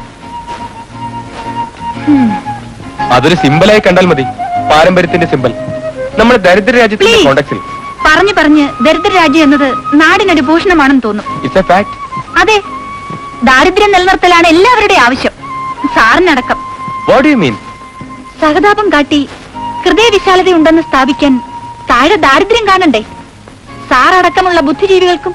Speaker 5: അതൊരു സിമ്പലായി കണ്ടാൽ മതി പാരമ്പര്യത്തിന്റെ സിമ്പൽ നമ്മുടെ ദരിദ്ര രാജ്യത്തിന്റെ
Speaker 3: Please.
Speaker 5: കോണ്ടക്സിൽ
Speaker 3: പറഞ്ഞു പറഞ്ഞ് ദരിദ്ര രാജ്യം എന്നത് നാടിനൊരു ഭൂഷണമാണെന്ന് തോന്നും
Speaker 5: ഇറ്റ്സ് എ ഫാക്ട്
Speaker 3: അതെ ദാരിദ്ര്യം നിലനിർത്തലാണ് എല്ലാവരുടെയും ആവശ്യം സാറിനടക്കം
Speaker 5: വാട്ട് യു മീൻ
Speaker 3: സഹതാപം കാട്ടി ഹൃദയവിശാലതയുണ്ടെന്ന് സ്ഥാപിക്കാൻ താഴെ ദാരിദ്ര്യം കാണണ്ടേ സാറടക്കമുള്ള ബുദ്ധിജീവികൾക്കും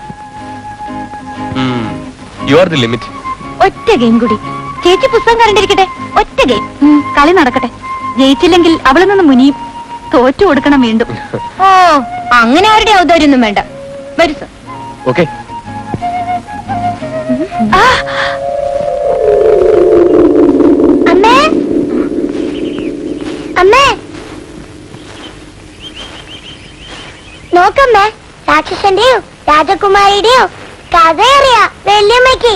Speaker 5: യു ആർ ദി ലിമിറ്റ്
Speaker 3: ഒറ്റ ഗെയിം കൂടി ചേച്ചി പുസ്തകം കണ്ടിരിക്കട്ടെ ഒറ്റ ഗെയിം ഉം, കളി നടക്കട്ടെ ജയിച്ചില്ലെങ്കിൽ അവളിൽ നിന്ന് മുനിയും തോറ്റു കൊടുക്കണം വീണ്ടും ഓ അങ്ങനെ ആരുടെ ഔദാര്യൊന്നും വേണ്ട വരൂ സർ
Speaker 5: ഓക്കെ
Speaker 10: അമ്മേ അമ്മേ നോക്കമ്മേ രാക്ഷസന്റെയോ രാജകുമാരിയുടെയോ കഥയറിയ വല്യമ്മയ്ക്ക്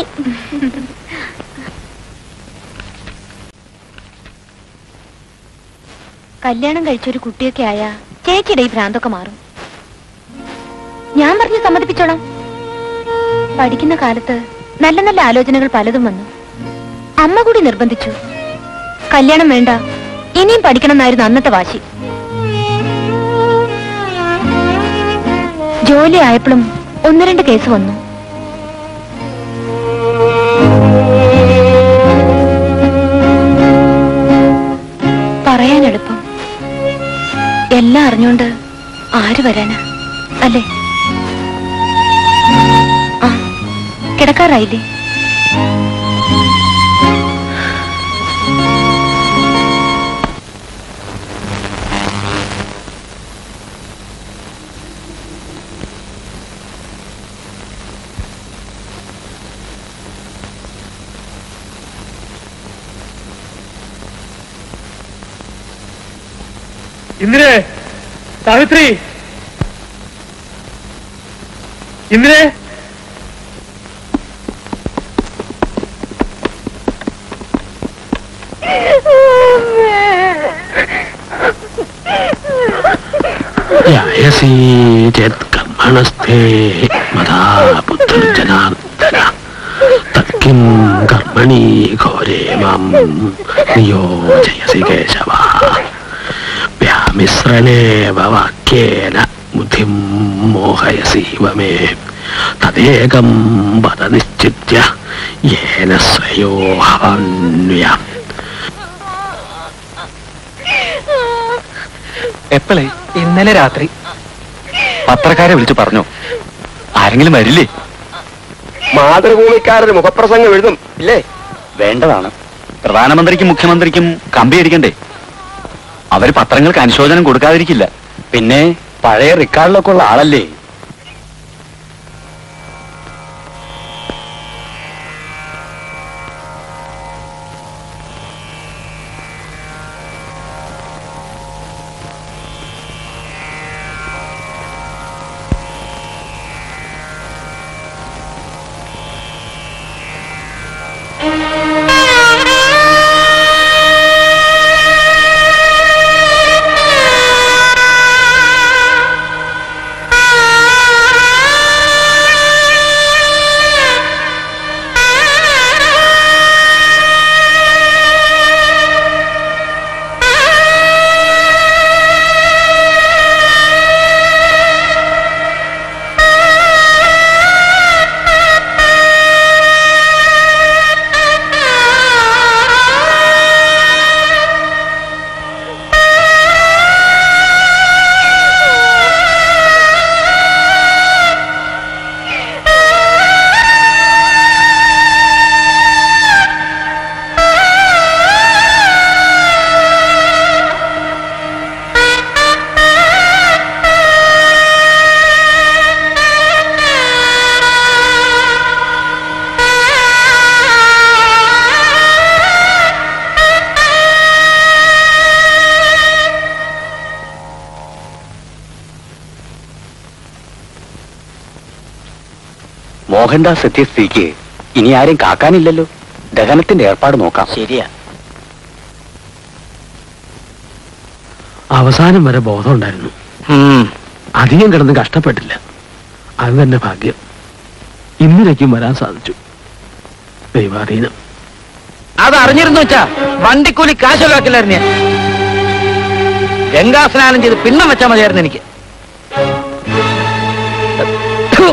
Speaker 3: കല്യാണം കഴിച്ചൊരു കുട്ടിയൊക്കെ ആയ ചേച്ചിയുടെ ഈ ഭ്രാന്തൊക്കെ മാറും ഞാൻ പറഞ്ഞ് സമ്മതിപ്പിച്ചോളാം പഠിക്കുന്ന കാലത്ത് നല്ല നല്ല ആലോചനകൾ പലതും വന്നു അമ്മ കൂടി നിർബന്ധിച്ചു കല്യാണം വേണ്ട ഇനിയും പഠിക്കണം എന്നായിരുന്നു അന്നത്തെ വാശി ജോലി ആയപ്പോഴും ഒന്ന് രണ്ട് കേസ് വന്നു പറയാൻ എളുപ്പം എല്ലാം അറിഞ്ഞുകൊണ്ട് ആര് വരാനാ അല്ലേ ആ കിടക്കാറായില്ലേ
Speaker 7: ഇന്ദിരേ സാവിത്രി ഇന്ദിരേ യായസി ചേത് കർമ്മണസ്ഥേ മതാ ബുദ്ധർജനാർദ്ദന തത്കിം കർമ്മണി ഘോരേ മാം നിയോജയസി കേശവ വ്യാമിശ്രണേവ വാക്യേന ബുദ്ധിം മോഹയസീവ മേ തദേകം പദ നിശ്ചിത്യ യേന സ്വയോഹവന്യാം
Speaker 4: എപ്പോഴേ
Speaker 8: ഇന്നലെ രാത്രി
Speaker 4: പത്രക്കാരെ വിളിച്ചു പറഞ്ഞോ ആരെങ്കിലും വരില്ലേ
Speaker 5: മാതൃഭൂമിക്കാരൊരു മുഖപ്രസംഗം എഴുതും ഇല്ലേ
Speaker 4: വേണ്ടതാണ് പ്രധാനമന്ത്രിക്കും മുഖ്യമന്ത്രിക്കും കമ്പി അടിക്കണ്ടേ അവര് പത്രങ്ങൾക്ക് അനുശോചനം കൊടുക്കാതിരിക്കില്ല പിന്നെ പഴയ റിക്കാർഡിലൊക്കെ ഉള്ള ആളല്ലേ
Speaker 10: ആ
Speaker 4: മോഹൻദാസ് എത്തിയ സ്ഥിതിക്ക് ഇനി ആരും കാക്കാനില്ലല്ലോ ദഹനത്തിന്റെ ഏർപ്പാട് നോക്കാം
Speaker 8: ശരിയാ
Speaker 7: അവസാനം വരെ ബോധമുണ്ടായിരുന്നു അധികം കിടന്ന് കഷ്ടപ്പെട്ടില്ല അത് തന്നെ ഭാഗ്യം ഇന്നിരയ്ക്കും വരാൻ സാധിച്ചു ദൈവാധീനം
Speaker 8: അത് അറിഞ്ഞിരുന്നു വെച്ചാ വണ്ടിക്കൂലി കാശൊലാക്കില്ലായിരുന്നു ഞാൻ ഗംഗാ സ്നാനം ചെയ്ത് പിണ്ണം വെച്ചാൽ മതിയായിരുന്നു എനിക്ക് ഥു.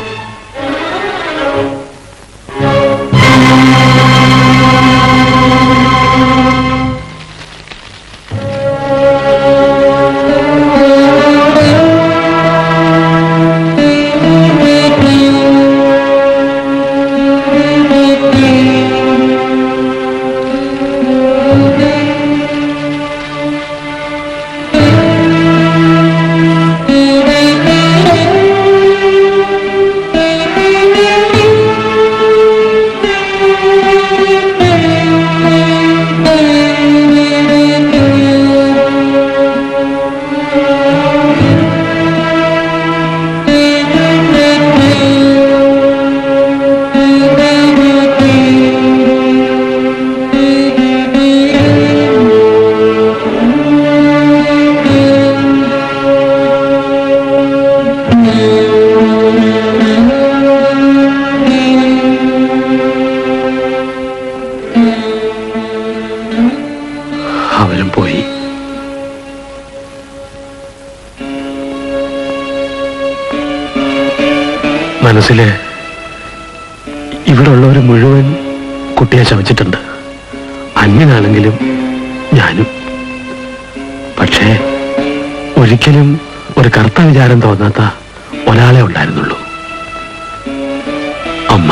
Speaker 7: അവരും പോയി മനസ്സില് ഇവിടെ ഉള്ളവർ മുഴുവൻ കുട്ടിയെ ശമിച്ചിട്ടുണ്ട് അന്യനാണെങ്കിലും ഞാനും പക്ഷേ ഒരിക്കലും ഒരു കറുത്ത വിചാരം തോന്നാത്ത ഒരാളെ ഉണ്ടായിരുന്നുള്ളൂ അമ്മ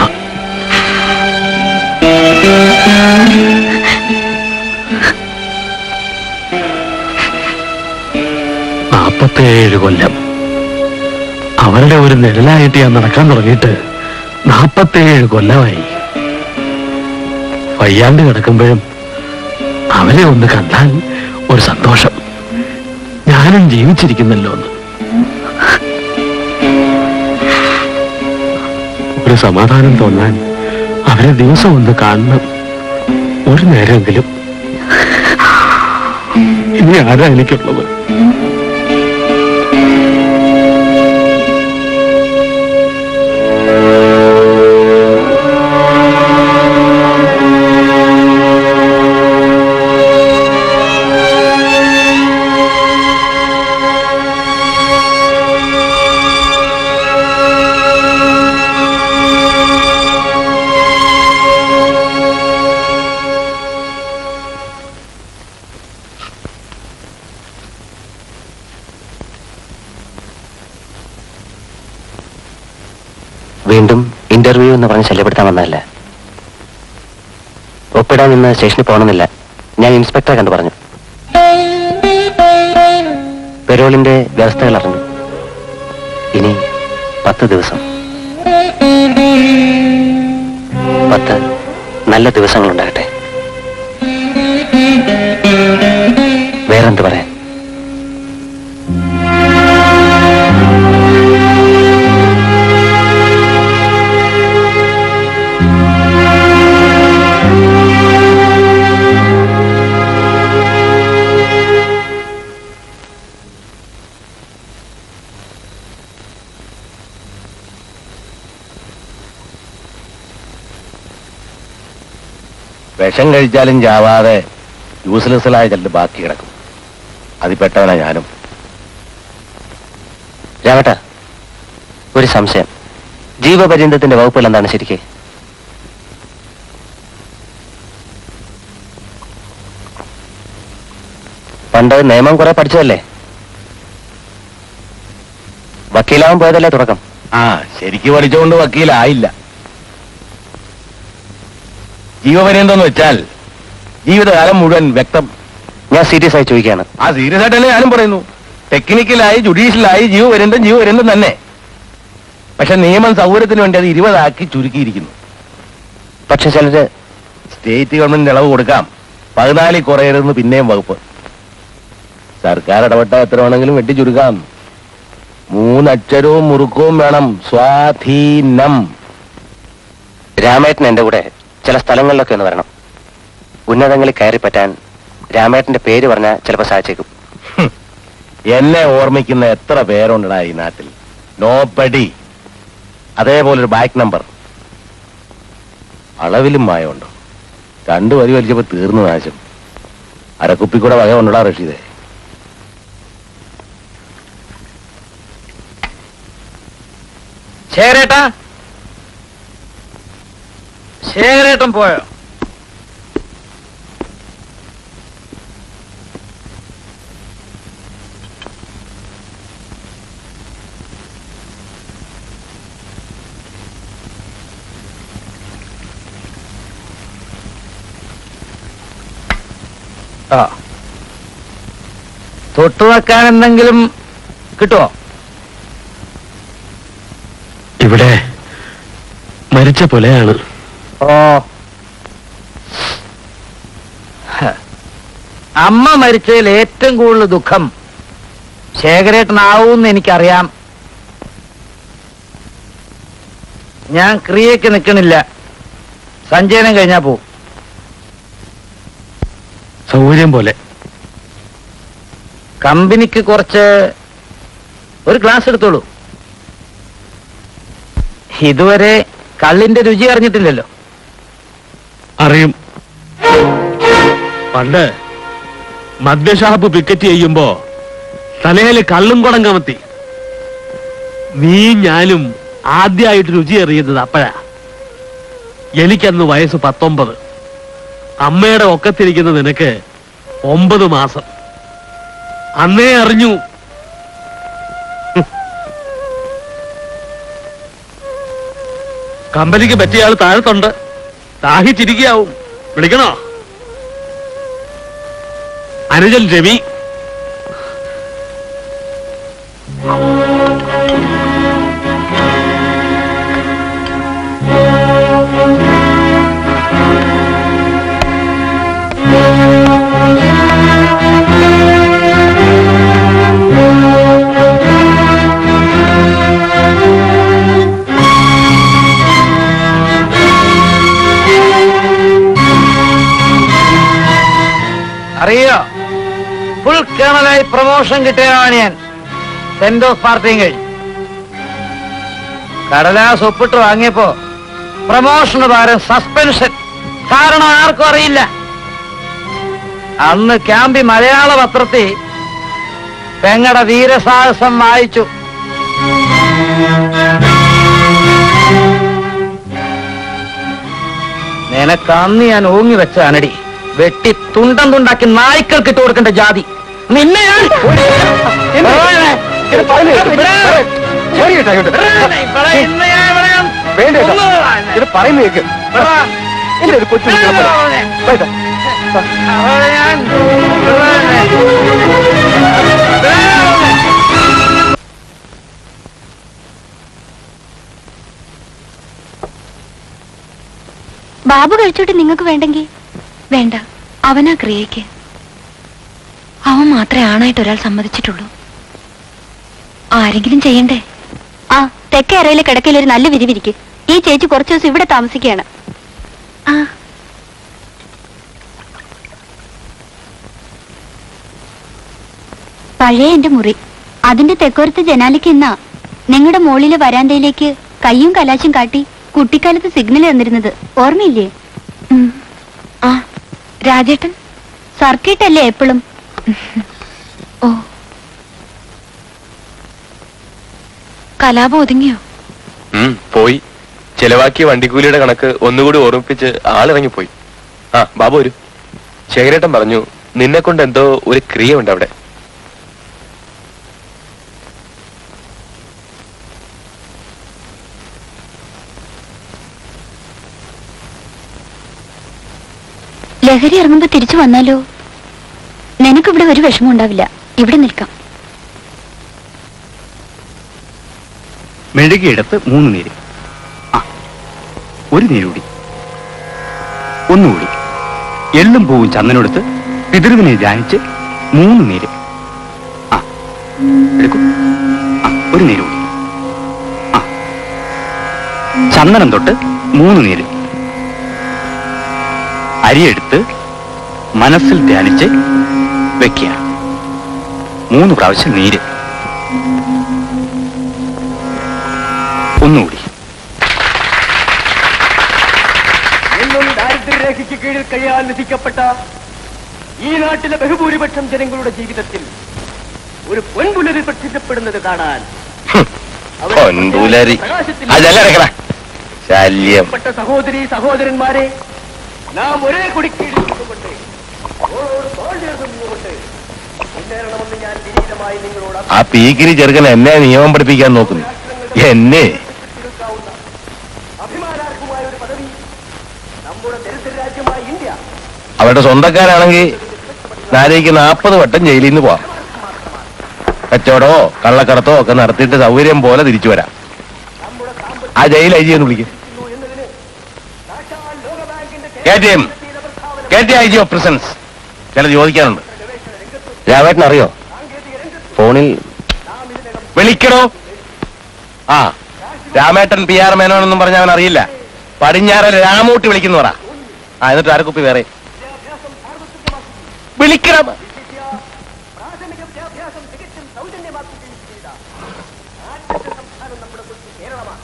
Speaker 7: നാപ്പത്തേഴ് കൊല്ലം അവരുടെ ഒരു നിഴലായിട്ട് ഞാൻ നടക്കാൻ തുടങ്ങിയിട്ട് നാപ്പത്തേഴ് കൊല്ലമായി വയ്യാണ്ട് കിടക്കുമ്പോഴും അവരെ ഒന്ന് കണ്ടാൽ ഒരു സന്തോഷം ഞാനും ജീവിച്ചിരിക്കുന്നല്ലോ എന്ന് ഒരു സമാധാനം തോന്നാൻ അവരെ ദിവസം ഒന്ന് കാണണം ഒരു നേരമെങ്കിലും ഇനി ആരാ എനിക്കുള്ളത്
Speaker 8: വീണ്ടും ഇന്റർവ്യൂ എന്ന് പറഞ്ഞ് ശല്യപ്പെടുത്താൻ വന്നതല്ല ഒപ്പിടാൻ ഇന്ന് സ്റ്റേഷനിൽ പോകണമെന്നില്ല ഞാൻ ഇൻസ്പെക്ടറെ കണ്ടു പറഞ്ഞു പെരോളിന്റെ വ്യവസ്ഥകൾ അറിഞ്ഞു ഇനി പത്ത് ദിവസം പത്ത് നല്ല ദിവസങ്ങൾ ഉണ്ടാകട്ടെ വേറെന്ത് പറയാൻ
Speaker 5: വിഷം കഴിച്ചാലും ചാവാതെ യൂസ്ലെസ്സായ ചിലത് ബാക്കി കിടക്കും അതിൽ പെട്ടവനാ ഞാനും
Speaker 8: രാവട്ട ഒരു സംശയം ജീവപര്യന്തത്തിന്റെ വകുപ്പുകൾ എന്താണ് ശരിക്ക് പണ്ട് നിയമം കുറെ പഠിച്ചതല്ലേ വക്കീലാവാൻ പോയതല്ലേ തുടക്കം
Speaker 5: ആ ശരിക്ക് പഠിച്ചുകൊണ്ട് വക്കീലായില്ല ജീവപര്യന്തം വെച്ചാൽ ജീവിതകാലം മുഴുവൻ വ്യക്തം
Speaker 8: ഞാൻ സീരിയസ് ആയി ചോദിക്കുകയാണ്
Speaker 5: ആ സീരിയസ് ആയിട്ട് തന്നെ ഞാനും പറയുന്നു ടെക്നിക്കലായി ജുഡീഷ്യലായി ജീവപര്യന്തം ജീവപര്യന്തം തന്നെ പക്ഷെ നിയമം സൗകര്യത്തിന് വേണ്ടി അത് ഇരുപതാക്കി ചുരുക്കിയിരിക്കുന്നു
Speaker 8: പക്ഷെ ചിലര്
Speaker 5: സ്റ്റേറ്റ് ഗവൺമെന്റ് ഇളവ് കൊടുക്കാം പതിനാലിൽ കുറയരുതെന്ന് പിന്നെയും വകുപ്പ് സർക്കാർ ഇടപെട്ട എത്ര വേണമെങ്കിലും വെട്ടി ചുരുക്കാം മൂന്നക്ഷരവും മുറുക്കവും വേണം സ്വാധീനം
Speaker 8: രാമേട്ടൻ എന്റെ കൂടെ ചില സ്ഥലങ്ങളിലൊക്കെ ഒന്ന് വരണം ഉന്നതങ്ങളിൽ കയറി പറ്റാൻ രാമേട്ടന്റെ പേര് പറഞ്ഞാൽ ചിലപ്പോൾ സാധിച്ചേക്കും
Speaker 5: എന്നെ ഓർമ്മിക്കുന്ന എത്ര പേരുണ്ടടാ ഈ നാട്ടിൽ നോ ബഡി അതേപോലെ ഒരു ബാക്ക് നമ്പർ അളവിലും മായമുണ്ടോ രണ്ടു വരി വലിച്ചപ്പോ തീർന്നു നാശം അരക്കുപ്പിക്കൂടെ വക ഉണ്ടടാ റഷീദേ
Speaker 11: ശേഖരേട്ടാ ശേഖരേട്ടൻ പോയോ ആ തൊട്ടു വെക്കാൻ എന്തെങ്കിലും കിട്ടുമോ
Speaker 7: ഇവിടെ മരിച്ച പോലെയാണ്
Speaker 11: ഓ ഹ. അമ്മ മരിച്ചതിൽ ഏറ്റവും കൂടുതൽ ദുഃഖം ശേഖരേട്ടനാവൂന്ന് എനിക്കറിയാം ഞാൻ ക്രിയക്ക് നിൽക്കണില്ല സഞ്ചയനം കഴിഞ്ഞാ പോവും
Speaker 7: സൗകര്യം പോലെ
Speaker 11: കമ്പനിക്ക് കുറച്ച് ഒരു ഗ്ലാസ് എടുത്തോളൂ ഇതുവരെ കള്ളിന്റെ രുചി അറിഞ്ഞിട്ടില്ലല്ലോ
Speaker 7: അറിയും പണ്ട് മദ്യഷാപ്പ് പിക്കറ്റ് ചെയ്യുമ്പോ തലയില് കള്ളും കുടം കമത്തി നീ ഞാനും ആദ്യമായിട്ട് രുചി അറിയുന്നത് അപ്പോഴാ എനിക്കന്ന് വയസ്സ് പത്തൊമ്പത് അമ്മയുടെ ഒക്കത്തിരിക്കുന്ന നിനക്ക് ഒമ്പത് മാസം അന്നേ അറിഞ്ഞു കമ്പനിക്ക് പറ്റിയ ആൾ താഴത്തുണ്ട് ദാഹിച്ചിരിക്കാവും വിളിക്കണോ അനുജൻ രവി
Speaker 11: അറിയോ ഫുൾ കേണലായി പ്രൊമോഷൻ കിട്ടിയതാണ് ഞാൻ സെന്റ് ഓഫ് പാർട്ടിയും കഴിഞ്ഞു കടലാസ് ഒപ്പിട്ട് വാങ്ങിയപ്പോ പ്രൊമോഷന് പകരം സസ്പെൻഷൻ കാരണം ആർക്കും അറിയില്ല അന്ന് ക്യാമ്പി മലയാള പത്രത്തിൽ പെങ്ങടെ വീരസാഹസം വായിച്ചു നിനക്ക് അന്ന് ഞാൻ ഓങ്ങി വെച്ച അനടി വെട്ടി തുണ്ടം തുണ്ടാക്കി നായ്ക്കൾക്ക് ഇട്ട് കൊടുക്കേണ്ട ജാതി നിന്നെ ഞാൻ
Speaker 5: ഇത് പറയുന്ന കേക്ക് എന്റെ ഒരു കൊച്ചു
Speaker 1: ബാബു കഴിച്ചോട്ടെ നിങ്ങൾക്ക് വേണ്ടെങ്കിൽ
Speaker 3: വേണ്ട അവനാ ക്രിയയ്ക്ക് അവൻ മാത്രമേ ആണായിട്ട് ഒരാൾ സമ്മതിച്ചിട്ടുള്ളൂ ആരെങ്കിലും ചെയ്യണ്ടേ
Speaker 1: ആ തെക്കേ അറയിലെ കിടക്കയിൽ ഒരു നല്ല വിരിവിരിക്ക് ഈ ചേച്ചി കുറച്ചു ദിവസം ഇവിടെ താമസിക്കുകയാണ്
Speaker 3: ആ
Speaker 1: പഴയ എന്റെ മുറി അതിന്റെ തെക്കോരത്തെ ജനാലയ്ക്ക് ഇന്നാ നിങ്ങളുടെ മോളിലെ വരാന്തയിലേക്ക് കയ്യും കലാശം കാട്ടി കുട്ടിക്കാലത്ത് സിഗ്നൽ തന്നിരുന്നത് ഓർമ്മയില്ലേ
Speaker 3: ഉം. ആ രാജേട്ടൻ
Speaker 1: സർക്കിട്ട് അല്ലേ എപ്പോഴും
Speaker 3: ഓ കലാപം ഒതുങ്ങിയോ
Speaker 4: ഉം, പോയി ചെലവാക്കിയ വണ്ടിക്കൂലിയുടെ കണക്ക് ഒന്നുകൂടി ഓർമ്മിപ്പിച്ച് ആളിറങ്ങിപ്പോയി ആ ബാബു വരൂ ശേഖരേട്ടൻ പറഞ്ഞു നിന്നെ കൊണ്ട് എന്തോ ഒരു ക്രിയ ഉണ്ട് അവിടെ
Speaker 1: ലഹരി ഇറങ്ങുമ്പോ തിരിച്ചു വന്നാലോ നിനക്കിവിടെ ഒരു വിഷമം ഉണ്ടാവില്ല ഇവിടെ നിൽക്കാം
Speaker 12: മെഴുകിയെടുത്ത് മൂന്ന് നീര് ആ ഒരു നീര് കൂടി ഒന്നുകൂടി എള്ളും പൂവും ചന്ദനെടുത്ത് പിതൃവിനെ ധ്യാനിച്ച് മൂന്ന് നീര് ആ എടുക്കൂ ആ ഒരു നീര് കൂടി ആ ചന്ദനം തൊട്ട് മൂന്ന് നീര് അരിയെടുത്ത് മനസ്സിൽ ധ്യാനിച്ച് വെക്കുക മൂന്ന് പ്രാവശ്യം നീര് ഒന്നുകൂടി
Speaker 8: എന്നും ദാരിദ്ര്യരേഖയ്ക്ക് കീഴിൽ കഴിയാൻ വിധിക്കപ്പെട്ട ഈ നാട്ടിലെ ബഹുഭൂരിപക്ഷം ജനങ്ങളുടെ ജീവിതത്തിൽ ഒരു പൊൻപുലരി പ്രത്യക്ഷപ്പെടുന്നത് കാണാൻ
Speaker 5: പൊൻപുലരി അതല്ല കിടക്കണ ശല്യം
Speaker 8: പ്രിയപ്പെട്ട സഹോദരി സഹോദരന്മാരെ നാം ഒരേ കുടിക്കീഴിൽ നിന്നുകൊണ്ട് ഓരോട് തോൾ ചേർന്ന് നിന്നുകൊണ്ട് മുന്നേറണമെന്ന് ഞാൻ വിനീതമായി നിങ്ങളോട്
Speaker 5: ആ പീക്കിരി ചെറുക്കൻ എന്നെ നിയമം പഠിപ്പിക്കാൻ നോക്കുന്നു എന്നെ
Speaker 8: അഭിമാനാർഹമായ ഒരു പദവി നമ്മുടെ ദരിദ്ര രാജ്യമായ ഇന്ത്യ
Speaker 5: അവരുടെ സ്വന്തക്കാരാണെങ്കിൽ നാലേക്ക് നാൽപ്പത് വട്ടം ജയിലിൽ നിന്ന് പോവാം കച്ചവടമോ കള്ളക്കടത്തോ ഒക്കെ നടത്തിയിട്ട് സൗകര്യം പോലെ തിരിച്ചു വരാം ആ ജയിൽ ഐ ജി എന്ന് വിളിക്കും ഐ ജി ഓഫ് പ്രിസൻസ് ചില ചോദിക്കാനുണ്ട് രാവേട്ടൻ അറിയോ ഫോണിൽ വിളിക്കണോ ആ രാമേട്ടൻ പി ആർ മേനോനെന്നും പറഞ്ഞ അവൻ അറിയില്ല പടിഞ്ഞാറ രാമൂട്ടി വിളിക്കുന്നു പറ ആ എന്നിട്ട് അരക്കുപ്പി വേറെ വിളിക്കണം
Speaker 8: പ്രാഥമിക വിദ്യാഭ്യാസം തികച്ചും സൗജന്യമാക്കുകയും ചെയ്ത ആദ്യത്തെ സംസ്ഥാനം നമ്മുടെ കൊച്ചു കേരളമാണ്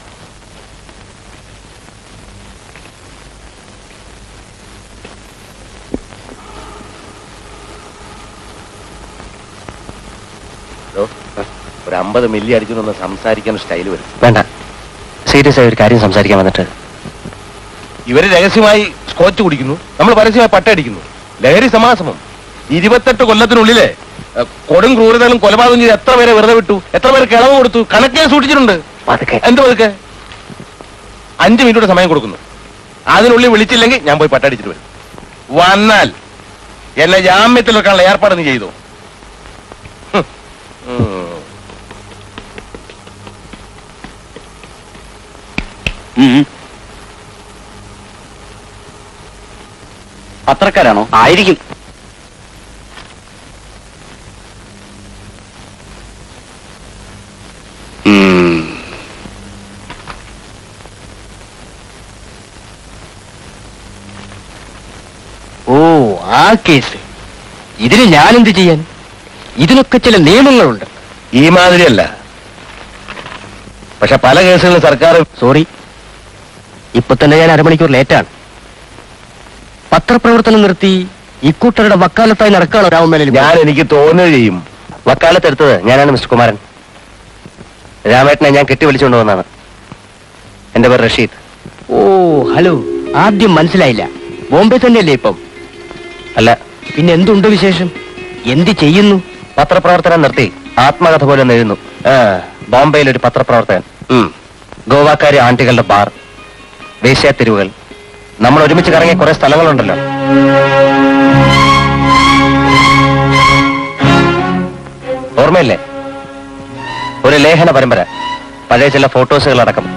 Speaker 5: ഹലോ, ഒരു അമ്പത് മില്ലി അടിച്ചു നിന്ന് സംസാരിക്കാൻ സ്റ്റൈൽ വരും
Speaker 8: വേണ്ട സീരിയസ് ആയ ഒരു കാര്യം സംസാരിക്കാൻ വന്നിട്ട്
Speaker 5: ഇവര് രഹസ്യമായി സ്കോച്ച് കുടിക്കുന്നു നമ്മൾ പരസ്യമായി പട്ടയടിക്കുന്നു ലഹരി സമാസമം ഇരുപത്തെട്ട് കൊല്ലത്തിനുള്ളിലെ ഏഹ്, കൊടും ക്രൂരതകളും കൊലപാതകം ചെയ്ത് എത്ര പേരെ വെറുതെ വിട്ടു എത്ര പേര് കിളവ് കൊടുത്തു കണക്കെ സൂക്ഷിച്ചിട്ടുണ്ട് എന്ത് പതുക്കെ അഞ്ചു മിനിറ്റ് സമയം കൊടുക്കുന്നു അതിനുള്ളിൽ വിളിച്ചില്ലെങ്കിൽ ഞാൻ പോയി പട്ടടിച്ചിട്ട് വരും വന്നാൽ എന്നെ ജാമ്യത്തിൽ വെക്കാനുള്ള ഏർപ്പാട് നീ ചെയ്തു ഹും. ഉം.
Speaker 12: പത്രക്കാരാണോ
Speaker 8: ആയിരിക്കും
Speaker 11: ഓ ആ കേസ് ഇതിന് ഞാനെന്ത് ചെയ്യാൻ ഇതിനൊക്കെ ചില നിയമങ്ങളുണ്ട്
Speaker 5: ഈ മാതിരിയല്ല പക്ഷെ പല കേസുകളിലും സർക്കാർ
Speaker 11: സോറി ഇപ്പൊ തന്നെ ഞാൻ അരമണിക്കൂർ ലേറ്റാണ് പത്രപ്രവർത്തനം നിർത്തി ഇക്കൂട്ടരുടെ വക്കാലത്തായി നടക്കുകയാണോ രാമമേലിൽ
Speaker 5: ഞാൻ എനിക്ക് തോന്നുക ചെയ്യും
Speaker 8: വക്കാലത്തെടുത്തത് ഞാനാണ് മിസ്റ്റർ കുമാരൻ രാമേട്ടനെ ഞാൻ കെട്ടി വിളിച്ചുകൊണ്ട് വന്നതാണ് എന്റെ പേര് റഷീദ്
Speaker 11: ഓ ഹലോ ആദ്യം മനസ്സിലായില്ല ബോംബെ തന്നെയല്ലേ ഇപ്പം
Speaker 8: അല്ല
Speaker 11: പിന്നെ എന്തുണ്ട് വിശേഷം എന്ത് ചെയ്യുന്നു
Speaker 8: പത്രപ്രവർത്തനം നിർത്തി ആത്മകഥ പോലെ ഒന്ന് എഴുതുന്നു ആ, ബോംബെയിൽ ഒരു പത്രപ്രവർത്തകൻ ഉം. ഗോവാക്കാരി ആന്റികളുടെ ബാർ വേശ്യാതെരുവുകൾ നമ്മൾ ഒരുമിച്ച് കറങ്ങിയ കുറെ സ്ഥലങ്ങളുണ്ടല്ലോ ഓർമ്മയില്ലേ ഒരു ലേഖന പരമ്പര പഴയ ചില ഫോട്ടോസുകൾ അടക്കം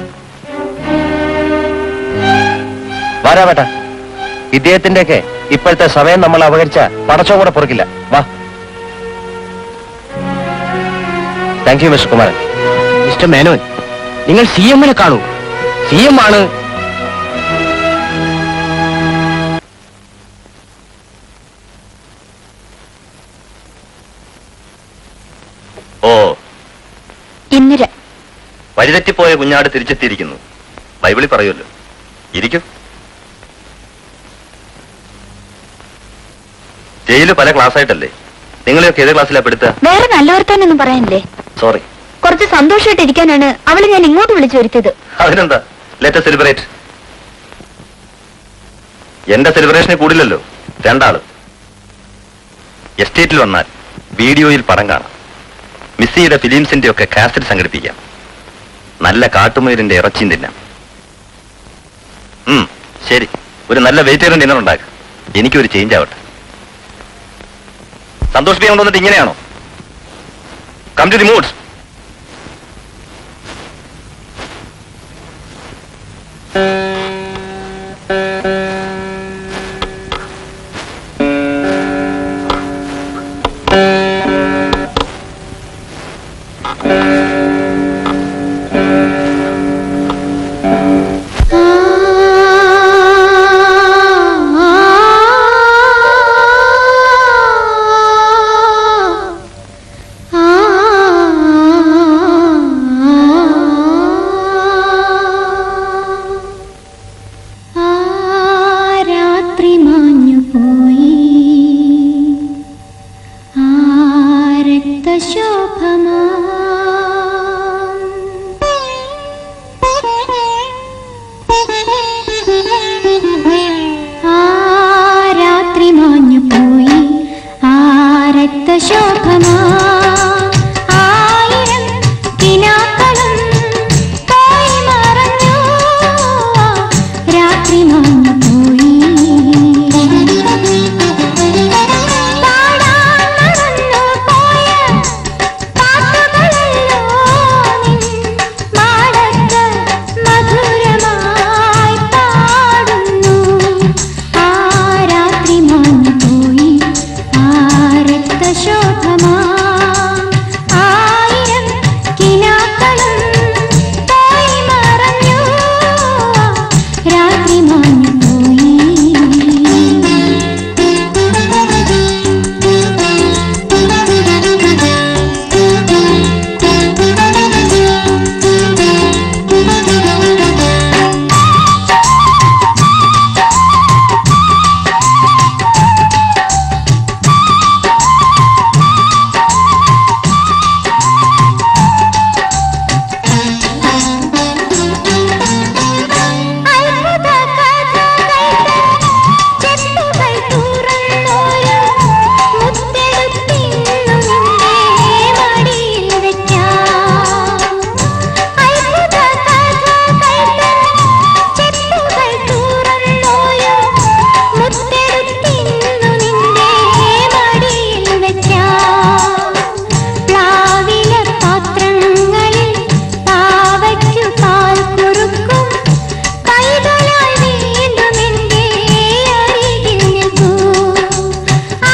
Speaker 8: വാരാ വേട്ട ഇദ്ദേഹത്തിന്റെയൊക്കെ ഇപ്പോഴത്തെ സമയം നമ്മൾ അപകരിച്ച പടച്ചോ കൂടെ പൊറുക്കില്ല വാ thank you mister Kumaran
Speaker 11: mister Menon നിങ്ങൾ സി എമ്മിനെ കാണൂ സി എം ആണ്
Speaker 5: ഓ
Speaker 1: ഇന്ദിര
Speaker 5: വഴിതെറ്റിപ്പോയ കുഞ്ഞാട് തിരിച്ചെത്തിയിരിക്കുന്നു ബൈബിളിൽ പറയുമല്ലോ ഇരിക്കും ജയില് പല ക്ലാസ് ആയിട്ടല്ലേ നിങ്ങളെയൊക്കെ ഏത് ക്ലാസ്സിലാ പെടുത്തുക
Speaker 1: വേറെ നല്ല വർത്താനൊന്നും പറയാനില്ലേ
Speaker 5: സോറി
Speaker 1: കുറച്ച് സന്തോഷമായിട്ട് ഇരിക്കാനാണ് അവളെ ഞാൻ ഇങ്ങോട്ട് വിളിച്ചു വരുത്തിയത്
Speaker 5: അതിനെന്താ ലെറ്റ് സെലിബ്രേറ്റ് എന്റെ സെലിബ്രേഷനെ കൂടില്ലല്ലോ രണ്ടാള് എസ്റ്റേറ്റിൽ വന്നാൽ വീഡിയോയിൽ പടം കാണാം മിസ്സിയുടെ ഫിലിംസിന്റെ ഒക്കെ കാസറ്റ് സംഘടിപ്പിക്കാം നല്ല കാട്ടുമീരിന്റെ ഇറച്ചിയും തിന്നാം ഉം, ശരി ഒരു നല്ല വെജിറ്റേറിയൻ ഡിന്നർ ഉണ്ടാക്കുക എനിക്കൊരു ചേഞ്ച് ആവട്ടെ സന്തോഷിപ്പിക്കാൻ കൊണ്ടുവന്നിട്ട് ഇങ്ങനെയാണോ കം ടു ദി മൂഡ്സ്
Speaker 1: ആ
Speaker 13: രക്തശോഭമാ ആ രാത്രി മാഞ്ഞു പോയി ആ രക്തശോഭമാ ആയിരം കിനാക്കളും പോയി മറഞ്ഞു ആ രാത്രി മാഞ്ഞു പോയി പാടാൻ മറന്നു പോയ പാട്ടുകളല്ലോ നിൻ മാടത്ത് മധുരമായി പാടുന്നു ആ രാത്രി മാഞ്ഞു പോയി ആ രക്തശോഭമാ ആയിരം കിനാക്കളും പോയി മറഞ്ഞു ആ രാത്രി മാഞ്ഞു അത്ഭുത ചെപ്പുകൾ തുറന്നോരു മുത്തെടുത്തിന്നും നിന്റെ മടിയിൽ വെക്കാം അത്ഭുത ചെപ്പുകൾ തുറന്നോരു മുത്തെടുത്തിന്നു നിന്റെ മടിയിൽ വെക്കാം പ്ലാവില പാത്രങ്ങളിൽ പാവയ്ക്കു പാൽ കുറുക്കും കൈകളാൽ വീണ്ടും എന്റെ അരികിൽ നിൽക്കൂ ആ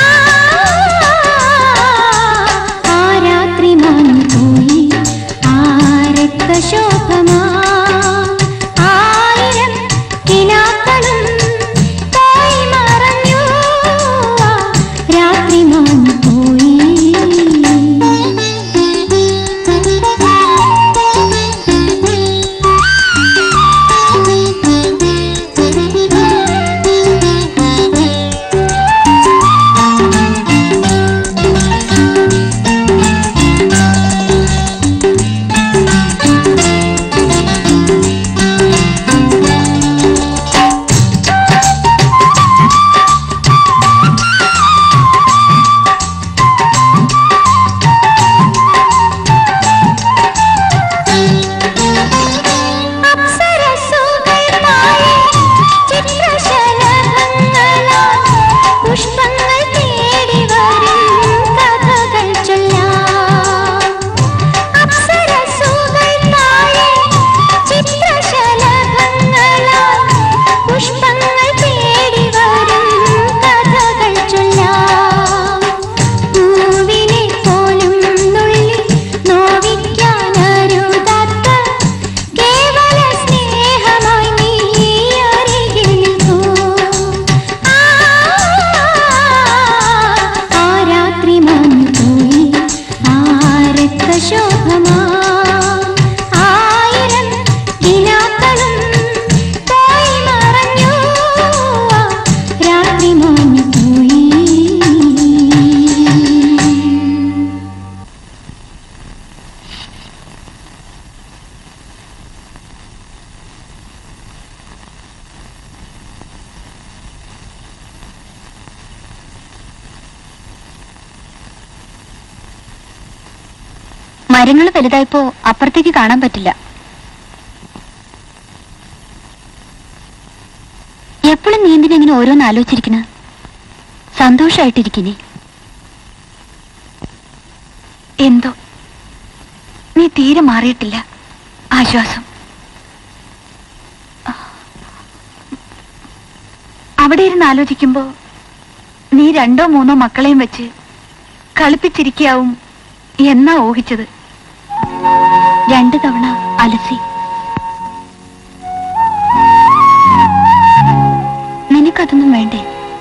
Speaker 13: ആ രാത്രി മാഞ്ഞു പോയി ആ രക്തശോഭമാ ആയിരം കിനാക്കളും പോയി മറഞ്ഞു ആ രാത്രി മാഞ്ഞു അപ്സരസുകൾ മായേ ചിത്രശലഭങ്ങളാൽ പുഷ്പങ്ങൾ തേടി വരും കഥകൾ ചൊല്ലാം അപ്സരസുകൾ മായേ ചിത്രശലഭങ്ങളാൽ പുഷ്പങ്ങൾ തേടി വരും കഥകൾ ചൊല്ലാം പൂവിനെ പോലും നുള്ളി നോവിക്കാനരുതാത്ത കേവല സ്നേഹമായി നീ അരികിൽ നിൽക്കൂ ആ ആ രാത്രി മാഞ്ഞു പോയി ആ രക്തശോഭമാ ആയിരം കിനാക്കളും പോയി മറഞ്ഞു ആ രാത്രി മാഞ്ഞു പോയി
Speaker 1: മരങ്ങൾ വലുതായപ്പോ അപ്പുറത്തേക്ക് കാണാൻ പറ്റില്ല എപ്പോഴും നീ എന്തിനെങ്ങനെ ഓരോന്ന് ആലോചിച്ചിരിക്കണ സന്തോഷായിട്ടിരിക്കിനെ എന്തോ നീ തീരെ മാറിയിട്ടില്ല ആശ്വാസം അവിടെ ഇരുന്ന് ആലോചിക്കുമ്പോ നീ രണ്ടോ മൂന്നോ മക്കളെയും വെച്ച് കളിപ്പിച്ചിരിക്കാവും എന്നാ ഊഹിച്ചത് രണ്ടു തവണ അലസി നിനക്കതൊന്നും വേണ്ടേ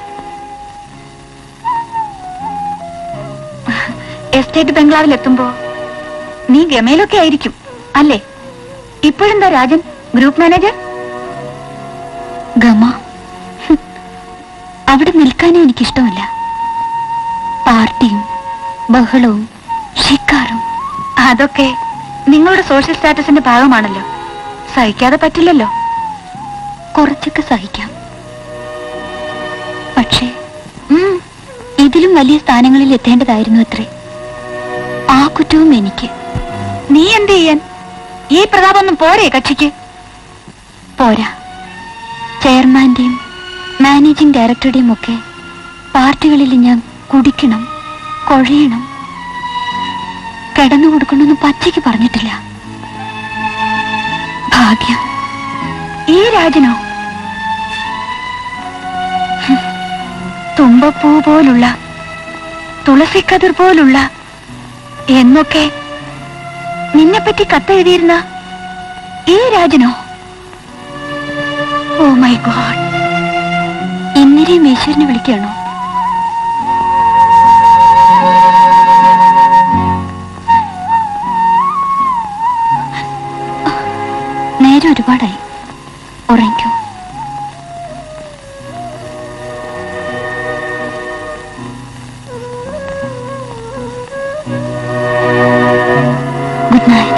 Speaker 1: എസ്റ്റേറ്റ് ബംഗ്ലാവിൽ എത്തുമ്പോ നീ ഗമയിലൊക്കെ ആയിരിക്കും അല്ലേ ഇപ്പോഴെന്താ രാജൻ ഗ്രൂപ്പ് മാനേജർ ഗമ ഹും. അവിടെ നിൽക്കാനേ എനിക്കിഷ്ടമല്ല പാർട്ടിയും ബഹളവും ഷിക്കാറും
Speaker 3: അതൊക്കെ നിങ്ങളുടെ സോഷ്യൽ സ്റ്റാറ്റസിന്റെ ഭാഗമാണല്ലോ സഹിക്കാതെ പറ്റില്ലല്ലോ
Speaker 1: കുറച്ചൊക്കെ സഹിക്കാം പക്ഷേ ഉം, ഇതിലും വലിയ സ്ഥാനങ്ങളിൽ എത്തേണ്ടതായിരുന്നു അത്രേ ആ കുറ്റവും എനിക്ക്
Speaker 3: നീ എന്ത് ചെയ്യാൻ ഈ പ്രതാപമൊന്നും പോരെ കക്ഷിക്ക്
Speaker 1: പോരാ ചെയർമാന്റെയും മാനേജിംഗ് ഡയറക്ടറുടെയും ഒക്കെ പാർട്ടികളിൽ ഞാൻ കുടിക്കണം കൊഴയണം കിടന്നു കൊടുക്കണമെന്ന് പച്ചയ്ക്ക് പറഞ്ഞിട്ടില്ല ഭാഗ്യം
Speaker 3: ഈ രാജനോ
Speaker 1: ഹും, തുമ്പപ്പൂ പോലുള്ള തുളസിക്കതിർ പോലുള്ള
Speaker 3: എന്നൊക്കെ നിന്നെപ്പറ്റി കത്തെഴുതിയിരുന്ന ഈ രാജനോ
Speaker 1: ഓ മൈ ഗോഡ് ഇന്ദിരയും ഈശ്വരനെ വിളിക്കുകയാണോ നേരെ ഒരുപാടായി ഉറങ്ങിക്കോ ഗുഡ് നൈറ്റ്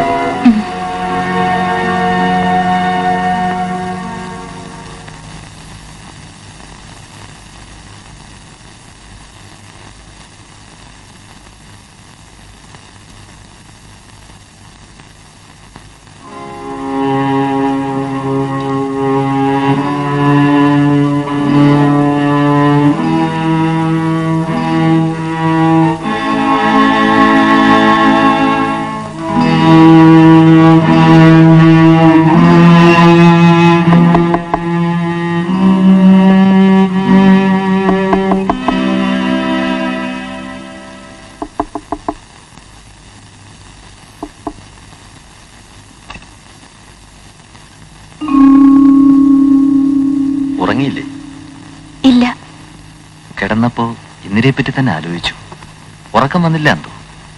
Speaker 5: ഉറങ്ങിയില്ലേ
Speaker 1: ഇല്ല
Speaker 5: കിടന്നപ്പോ ഇന്ദിരയെ പറ്റി തന്നെ ആലോചിച്ചു ഉറക്കം വന്നില്ല എന്തോ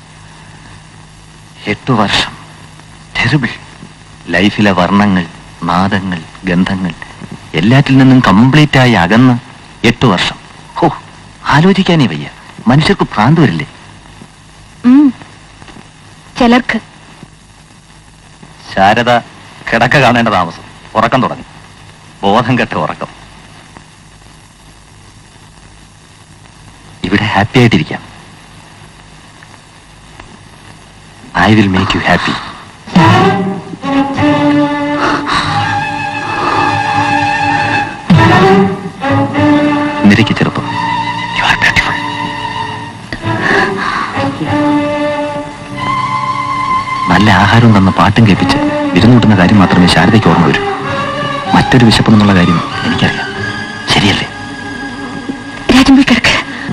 Speaker 5: എട്ടു വർഷം ടെറിബിൾ ലൈഫിലെ വർണ്ണങ്ങൾ നാദങ്ങൾ ഗന്ധങ്ങൾ എല്ലാറ്റിൽ നിന്നും കംപ്ലീറ്റ് ആയി അകന്ന് എട്ടു വർഷം ഹോ ആലോചിക്കാനേ വയ്യ മനുഷ്യർക്ക് ഭ്രാന്ത് വരില്ലേ
Speaker 3: ഉം. ചിലർക്ക്
Speaker 5: ശാരദ കിടക്ക കാണേണ്ട താമസം ഉറക്കം തുടങ്ങി ബോധം കെട്ട ഉറക്കം ഇവിടെ ഹാപ്പി ആയിട്ടിരിക്കാം I will make you happy നിരക്ക് ചെറുപ്പം യു ആർ ബ്യൂട്ടിഫുൾ നല്ല ആഹാരവും തന്ന പാട്ടും കേൾപ്പിച്ച് വിരുന്നൂട്ടുന്ന കാര്യം മാത്രമേ ശാരദയ്ക്ക് ഓർമ്മ വരൂ മറ്റൊരു വിശപ്പെന്നുള്ള കാര്യം എനിക്കറിയാം ശരിയല്ലേ
Speaker 1: രാജൻ പോയി കിടക്ക്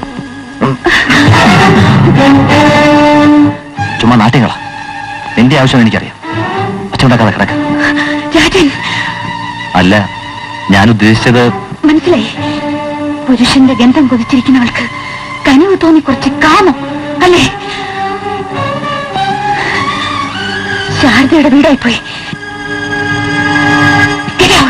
Speaker 5: ചുമ്മാ നാട്യങ്ങളാ നിന്റെ ആവശ്യം എനിക്കറിയാം ഒച്ചുണ്ടാക്കാതെ കിടക്ക
Speaker 1: രാജൻ
Speaker 5: അല്ല ഞാൻ ഉദ്ദേശിച്ചത്
Speaker 1: മനസ്സിലായി പുരുഷന്റെ ഗന്ധം കൊതിച്ചിരിക്കുന്നവൾക്ക് കനിവ് തോന്നി കുറച്ച് കാമം അല്ലേ ശാരദയുടെ വീടായിപ്പോയി Get out.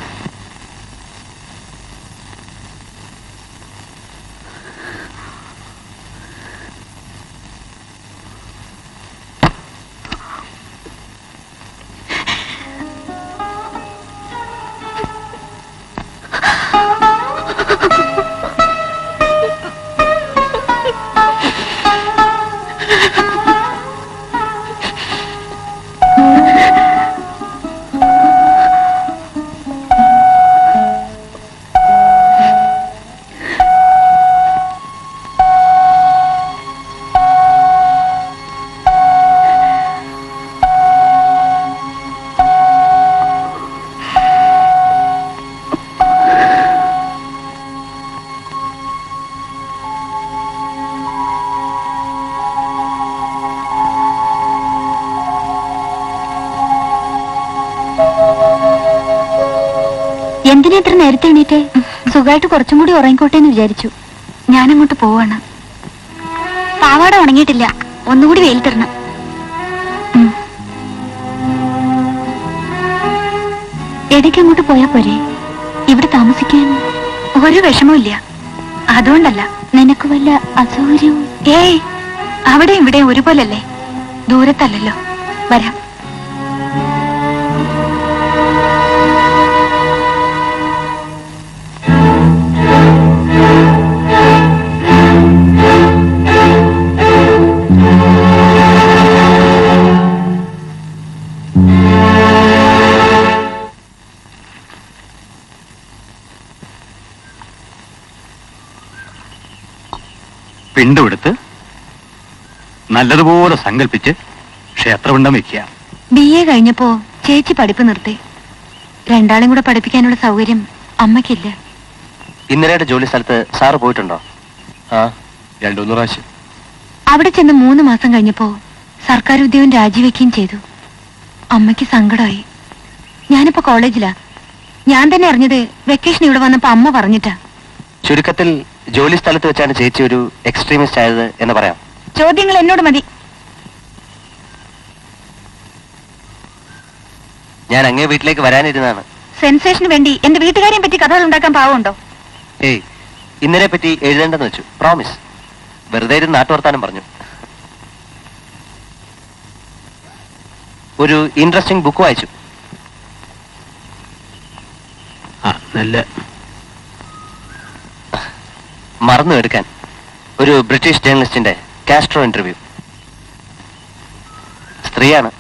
Speaker 1: എന്തിനാ ഇത്ര നേരത്തെ എണീറ്റ് സുഖമായിട്ട് കുറച്ചും കൂടി ഉറങ്ങിക്കോട്ടെ എന്ന് വിചാരിച്ചു ഞാനങ്ങോട്ട് പോവാണ് പാവാട ഉണങ്ങിയിട്ടില്ല ഒന്നുകൂടി വെയിൽ തരണം ഉം. ഇടയ്ക്ക് അങ്ങോട്ട് പോയാ പോരെ ഇവിടെ താമസിക്കാൻ ഒരു വിഷമവും ഇല്ല അതുകൊണ്ടല്ല നിനക്ക് വല്ല അസൗകര്യവും ഏയ്
Speaker 3: അവിടെ ഇവിടെ ഒരുപോലല്ലേ ദൂരത്തല്ലല്ലോ വരാം
Speaker 12: പിണ്ടുമെടുത്ത് നല്ലതുപോലെ സങ്കല്പിച്ച് ക്ഷേത്രപിണ്ടം വെക്കുക
Speaker 3: ബി എ കഴിഞ്ഞപ്പോ ചേച്ചി പഠിപ്പ് നിർത്തി രണ്ടാളും കൂടെ പഠിപ്പിക്കാനുള്ള സൗകര്യം അമ്മയ്ക്കില്ല
Speaker 8: ഇന്നലെയുടെ ജോലി സ്ഥലത്ത് സാറ് പോയിട്ടുണ്ടോ ആ രണ്ടു മൂന്ന് പ്രാവശ്യം
Speaker 3: അവിടെ ചെന്ന് മൂന്ന് മാസം കഴിഞ്ഞപ്പോ സർക്കാർ ഉദ്യോഗം രാജിവെക്കുകയും ചെയ്തു അമ്മയ്ക്ക് സങ്കടമായി ഞാനിപ്പോ കോളേജിലാ ഞാൻ തന്നെ അറിഞ്ഞത് വെക്കേഷൻ ഇവിടെ വന്നപ്പോ അമ്മ പറഞ്ഞിട്ടാ
Speaker 8: ചുരുക്കത്തിൽ ജോലി സ്ഥലത്ത് വെച്ചാണ് ചേച്ചി ഒരു എക്സ്ട്രീമിസ്റ്റ് ആയത് എന്ന് പറയാം
Speaker 3: ചോദ്യങ്ങൾ എന്നോട് മതി
Speaker 8: ഞാൻ അങ്ങേ വീട്ടിലേക്ക് വരാനിരുന്നാണ്
Speaker 3: സെൻസേഷന് വേണ്ടി എന്റെ വീട്ടുകാരെയും പറ്റി കഥകൾ ഉണ്ടാക്കാൻ പാവമുണ്ടോ
Speaker 8: ഏയ് ഇന്നലെ പറ്റി എഴുതേണ്ടെന്ന് വെച്ചു പ്രോമിസ് വെറുതെ ഇരുന്ന് നാട്ടുവർത്താനം പറഞ്ഞു ഒരു ഇൻട്രസ്റ്റിംഗ് ബുക്ക് വായിച്ചു
Speaker 7: ആ നല്ല
Speaker 8: മറന്നു എടുക്കാൻ ഒരു ബ്രിട്ടീഷ് ജേർണലിസ്റ്റിന്റെ കാസ്ട്രോ ഇന്റർവ്യൂ സ്ത്രീയാണ്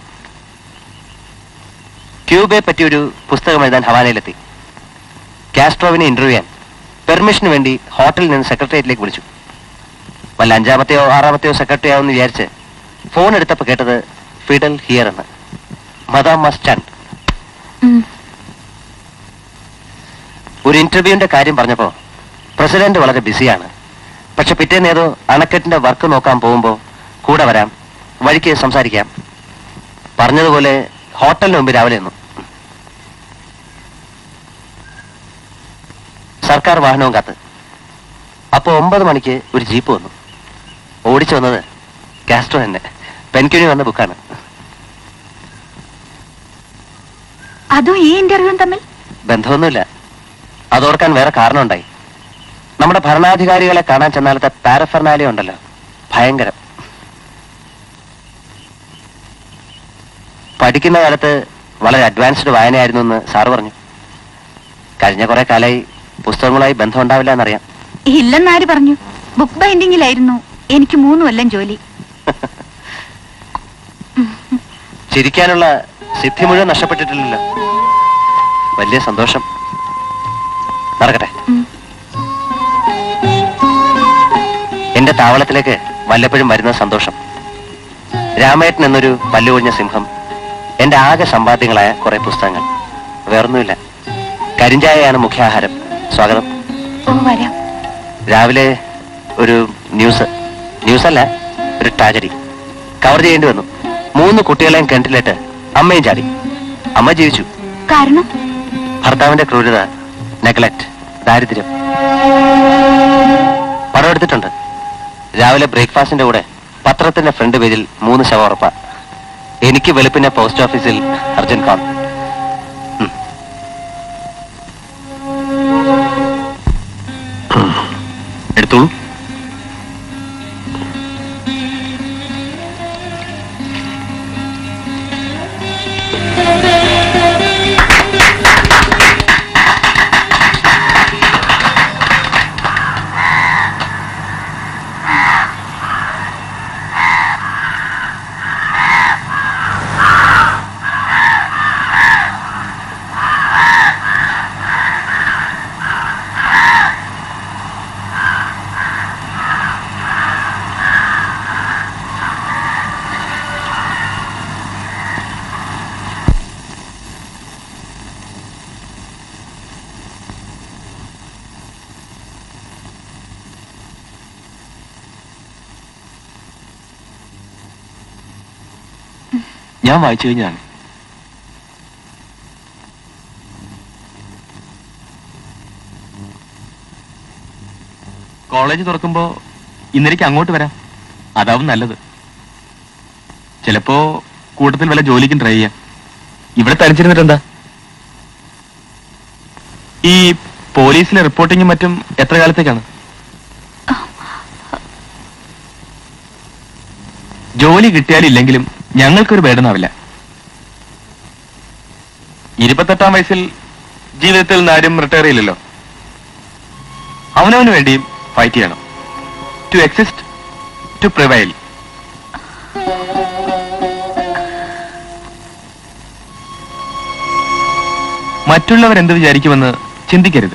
Speaker 8: ക്യൂബയെ പറ്റി ഒരു പുസ്തകം എഴുതാൻ ഹവാനയിലെത്തി കാസ്ട്രോവിനെ ഇന്റർവ്യൂ ചെയ്യാൻ പെർമിഷന് വേണ്ടി ഹോട്ടലിൽ നിന്ന് സെക്രട്ടേറിയറ്റിലേക്ക് വിളിച്ചു വല്ല അഞ്ചാമത്തെയോ ആറാമത്തെയോ സെക്രട്ടറി ആവുമെന്ന് വിചാരിച്ച് ഫോൺ എടുത്തപ്പോൾ കേട്ടത് ഫിഡൽ ഹിയർ എന്ന് മദാം മസ്റ്റാൻഡ് ഒരു ഇന്റർവ്യൂവിന്റെ കാര്യം പറഞ്ഞപ്പോ പ്രസിഡന്റ് വളരെ ബിസിയാണ് പക്ഷെ പിറ്റേന്ന് ഏതോ അണക്കെട്ടിന്റെ വർക്ക് നോക്കാൻ പോകുമ്പോ കൂടെ വരാം വഴിക്ക് സംസാരിക്കാം പറഞ്ഞതുപോലെ ഹോട്ടലിന് മുമ്പ് രാവിലെ നിന്നു സർക്കാർ വാഹനവും കാത്ത് അപ്പോ ഒമ്പത് മണിക്ക് ഒരു ജീപ്പ് വന്നു ഓടിച്ചു വന്നത് കാസ്ട്രോ തന്നെ പെൻക്യൂനി വന്ന ബുക്കാണ്
Speaker 3: അതും ഈ ഇന്റർവ്യൂവും തമ്മിൽ
Speaker 8: ബന്ധമൊന്നുമില്ല അതോർക്കാൻ വേറെ കാരണമുണ്ടായി നമ്മുടെ ഭരണാധികാരികളെ കാണാൻ ചെന്നാലത്തെ പാരഫെർണാലിയ ഉണ്ടല്ലോ ഭയങ്കരം പഠിക്കുന്ന കാലത്ത് വളരെ അഡ്വാൻസ്ഡ് വായനയായിരുന്നു എന്ന് സാറ് പറഞ്ഞു കഴിഞ്ഞ കുറെ കാലമായി പുസ്തകങ്ങളുമായി ബന്ധം ഉണ്ടാവില്ല എന്നറിയാം
Speaker 3: ഇല്ലെന്നാര് പറഞ്ഞു ബുക്ക് ബൈൻഡിങ്ങിലായിരുന്നു എനിക്ക് മൂന്ന് കൊല്ലം ജോലി
Speaker 8: ചിരിക്കാനുള്ള സിദ്ധി മുഴുവൻ നഷ്ടപ്പെട്ടിട്ടില്ലല്ലോ വലിയ സന്തോഷം നടക്കട്ടെ എന്റെ താവളത്തിലേക്ക് വല്ലപ്പോഴും വരുന്ന സന്തോഷം രാമേട്ടൻ എന്നൊരു പല്ലുകൊഴിഞ്ഞ സിംഹം എന്റെ ആകെ സമ്പാദ്യങ്ങളായ കുറെ പുസ്തകങ്ങൾ വേറൊന്നുമില്ല കരിഞ്ചായയാണ് മുഖ്യാഹാരം സ്വാഗതം
Speaker 3: ഓ വരാം
Speaker 8: രാവിലെ ഒരു ന്യൂസ് ന്യൂസ് അല്ല ഒരു ട്രാജഡി കവർ ചെയ്യേണ്ടി വന്നു മൂന്ന് കുട്ടികളെയും കിണറ്റിലിട്ട് അമ്മയും ചാടി അമ്മ ജീവിച്ചു
Speaker 3: കാരണം
Speaker 8: ഭർത്താവിന്റെ ക്രൂരത നെഗ്ലക്ട് ദാരിദ്ര്യം പടം എടുത്തിട്ടുണ്ട് രാവിലെ ബ്രേക്ക്ഫാസ്റ്റിന്റെ കൂടെ പത്രത്തിന്റെ ഫ്രണ്ട് പേജിൽ മൂന്ന് ശവം ഉറപ്പ എനിക്ക് വെളുപ്പിനെ പോസ്റ്റ് ഓഫീസിൽ അർജന്റ് കോൾ ഉം.
Speaker 12: എടുത്തോളൂ
Speaker 5: ഞാൻ വായിച്ചു കഴിഞ്ഞാണ് കോളേജ് തുറക്കുമ്പോ ഇന്നലേക്ക് അങ്ങോട്ട് വരാം അതാവും നല്ലത് ചിലപ്പോ കൂട്ടത്തിൽ വല്ല ജോലിക്കും ട്രൈ ചെയ്യാം ഇവിടെ തനിച്ചിരുന്നിട്ട് എന്താ ഈ പോലീസിലെ റിപ്പോർട്ടിങ്ങും മറ്റും എത്ര കാലത്തേക്കാണ് ജോലി കിട്ടിയാലും ഇല്ലെങ്കിലും ഞങ്ങൾക്കൊരു ബേഡനാവില്ല ഇരുപത്തെട്ടാം വയസ്സിൽ ജീവിതത്തിൽ നിന്ന് ആരും റിട്ടയർ ചെയ്യില്ലല്ലോ അവനവന് വേണ്ടിയും ഫൈറ്റ് ചെയ്യണം ടു എക്സിസ്റ്റ് ടു പ്രിവൈൽ മറ്റുള്ളവർ എന്ത് വിചാരിക്കുമെന്ന് ചിന്തിക്കരുത്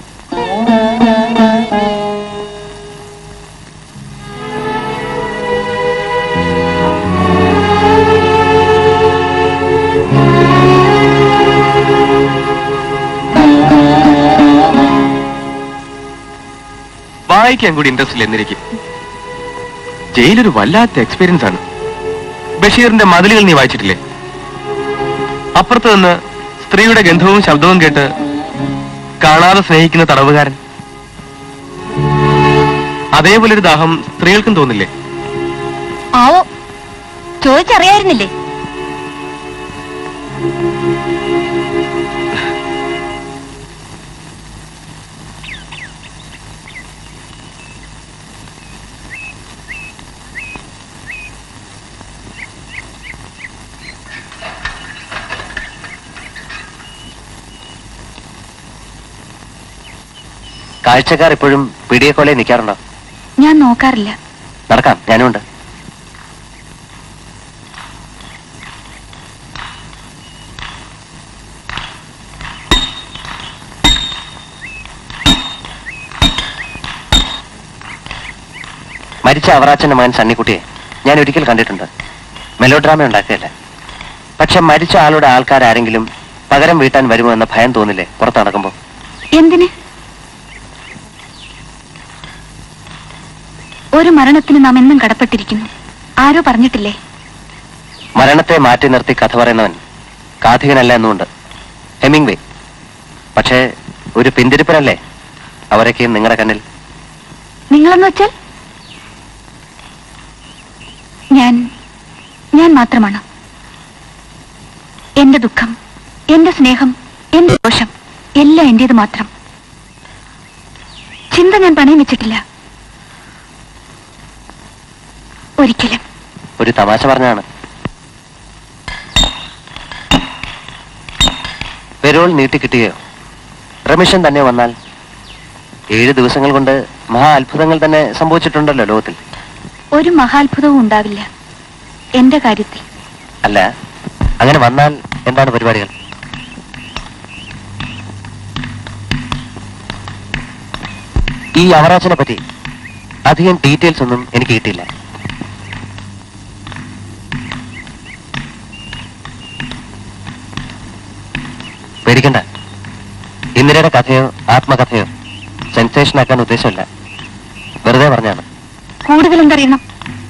Speaker 5: വായിക്കാൻ കൂടി ഇൻട്രസ്റ്റ് എന്നിരിക്കും ജയിലൊരു വല്ലാത്ത എക്സ്പീരിയൻസ് ആണ് ബഷീറിന്റെ മതിലുകൾ നീ വായിച്ചിട്ടില്ലേ അപ്പുറത്ത് നിന്ന് സ്ത്രീയുടെ ഗന്ധവും ശബ്ദവും കേട്ട് കാണാതെ സ്നേഹിക്കുന്ന തടവുകാരൻ അതേപോലെ ഒരു ദാഹം സ്ത്രീകൾക്കും തോന്നില്ലേ
Speaker 3: ആവോ ചോദിച്ചറിയായിരുന്നില്ലേ
Speaker 8: കാഴ്ചക്കാർ ഇപ്പോഴും പിടിയെക്കോലെ നിൽക്കാറുണ്ടോ
Speaker 1: ഞാൻ നോക്കാറില്ല
Speaker 8: നടക്കാം ഞാനുണ്ട് മരിച്ച അവറാച്ചന്റെ മകൻ സണ്ണിക്കുട്ടിയെ ഞാൻ ഒരിക്കൽ കണ്ടിട്ടുണ്ട് മെലോ ഡ്രാമ ഉണ്ടാക്കുകയല്ല പക്ഷെ മരിച്ച ആളുടെ ആൾക്കാരാരെങ്കിലും പകരം വീട്ടാൻ വരുമോ എന്ന ഭയം തോന്നില്ലേ പുറത്ത് നടക്കുമ്പോൾ
Speaker 1: എന്തിന് ഒരു മരണത്തിന് നാം എന്നും കടപ്പെട്ടിരിക്കുന്നു ആരോ പറഞ്ഞിട്ടില്ലേ
Speaker 8: മരണത്തെ മാറ്റി നിർത്തി കഥ പറയുന്നവൻ കാഥികനല്ല എന്നുണ്ട് ഹെമിംഗ് വേ പക്ഷേ ഒരു പിന്തിരിപ്പനല്ലേ അവരൊക്കെ നിങ്ങളുടെ കണ്ണിൽ
Speaker 1: നിങ്ങളെന്ന് വെച്ചാൽ ഞാൻ ഞാൻ മാത്രമാണ് എന്റെ ദുഃഖം എന്റെ സ്നേഹം എന്റെ ദോഷം എല്ലാം എന്റേത് മാത്രം ചിന്ത ഞാൻ പണയം വെച്ചിട്ടില്ല ഒരിക്കലും
Speaker 8: ഒരു തമാശ പറഞ്ഞാണ് പെരോൾ നീട്ടി കിട്ടുകയോ റമിഷൻ തന്നെ വന്നാൽ ഏഴ് ദിവസങ്ങൾ കൊണ്ട് മഹാ അത്ഭുതങ്ങൾ തന്നെ സംഭവിച്ചിട്ടുണ്ടല്ലോ ലോകത്തിൽ
Speaker 1: ഒരു മഹാത്ഭുതവും ഉണ്ടാവില്ല എന്റെ കാര്യത്തിൽ
Speaker 8: അല്ല അങ്ങനെ വന്നാൽ എന്താണ് പരിപാടികൾ ഈ അവറാച്ചനെ പറ്റി അധികം ഡീറ്റെയിൽസ് ഒന്നും എനിക്ക് കിട്ടിയില്ല പേടിക്കണ്ട ഇന്ദിരയുടെ കഥയോ ആത്മകഥയോ സെൻസേഷൻ ആക്കാൻ ഉദ്ദേശമല്ല വെറുതെ പറഞ്ഞാണ്
Speaker 1: കൂടുതൽ എന്തറിയണം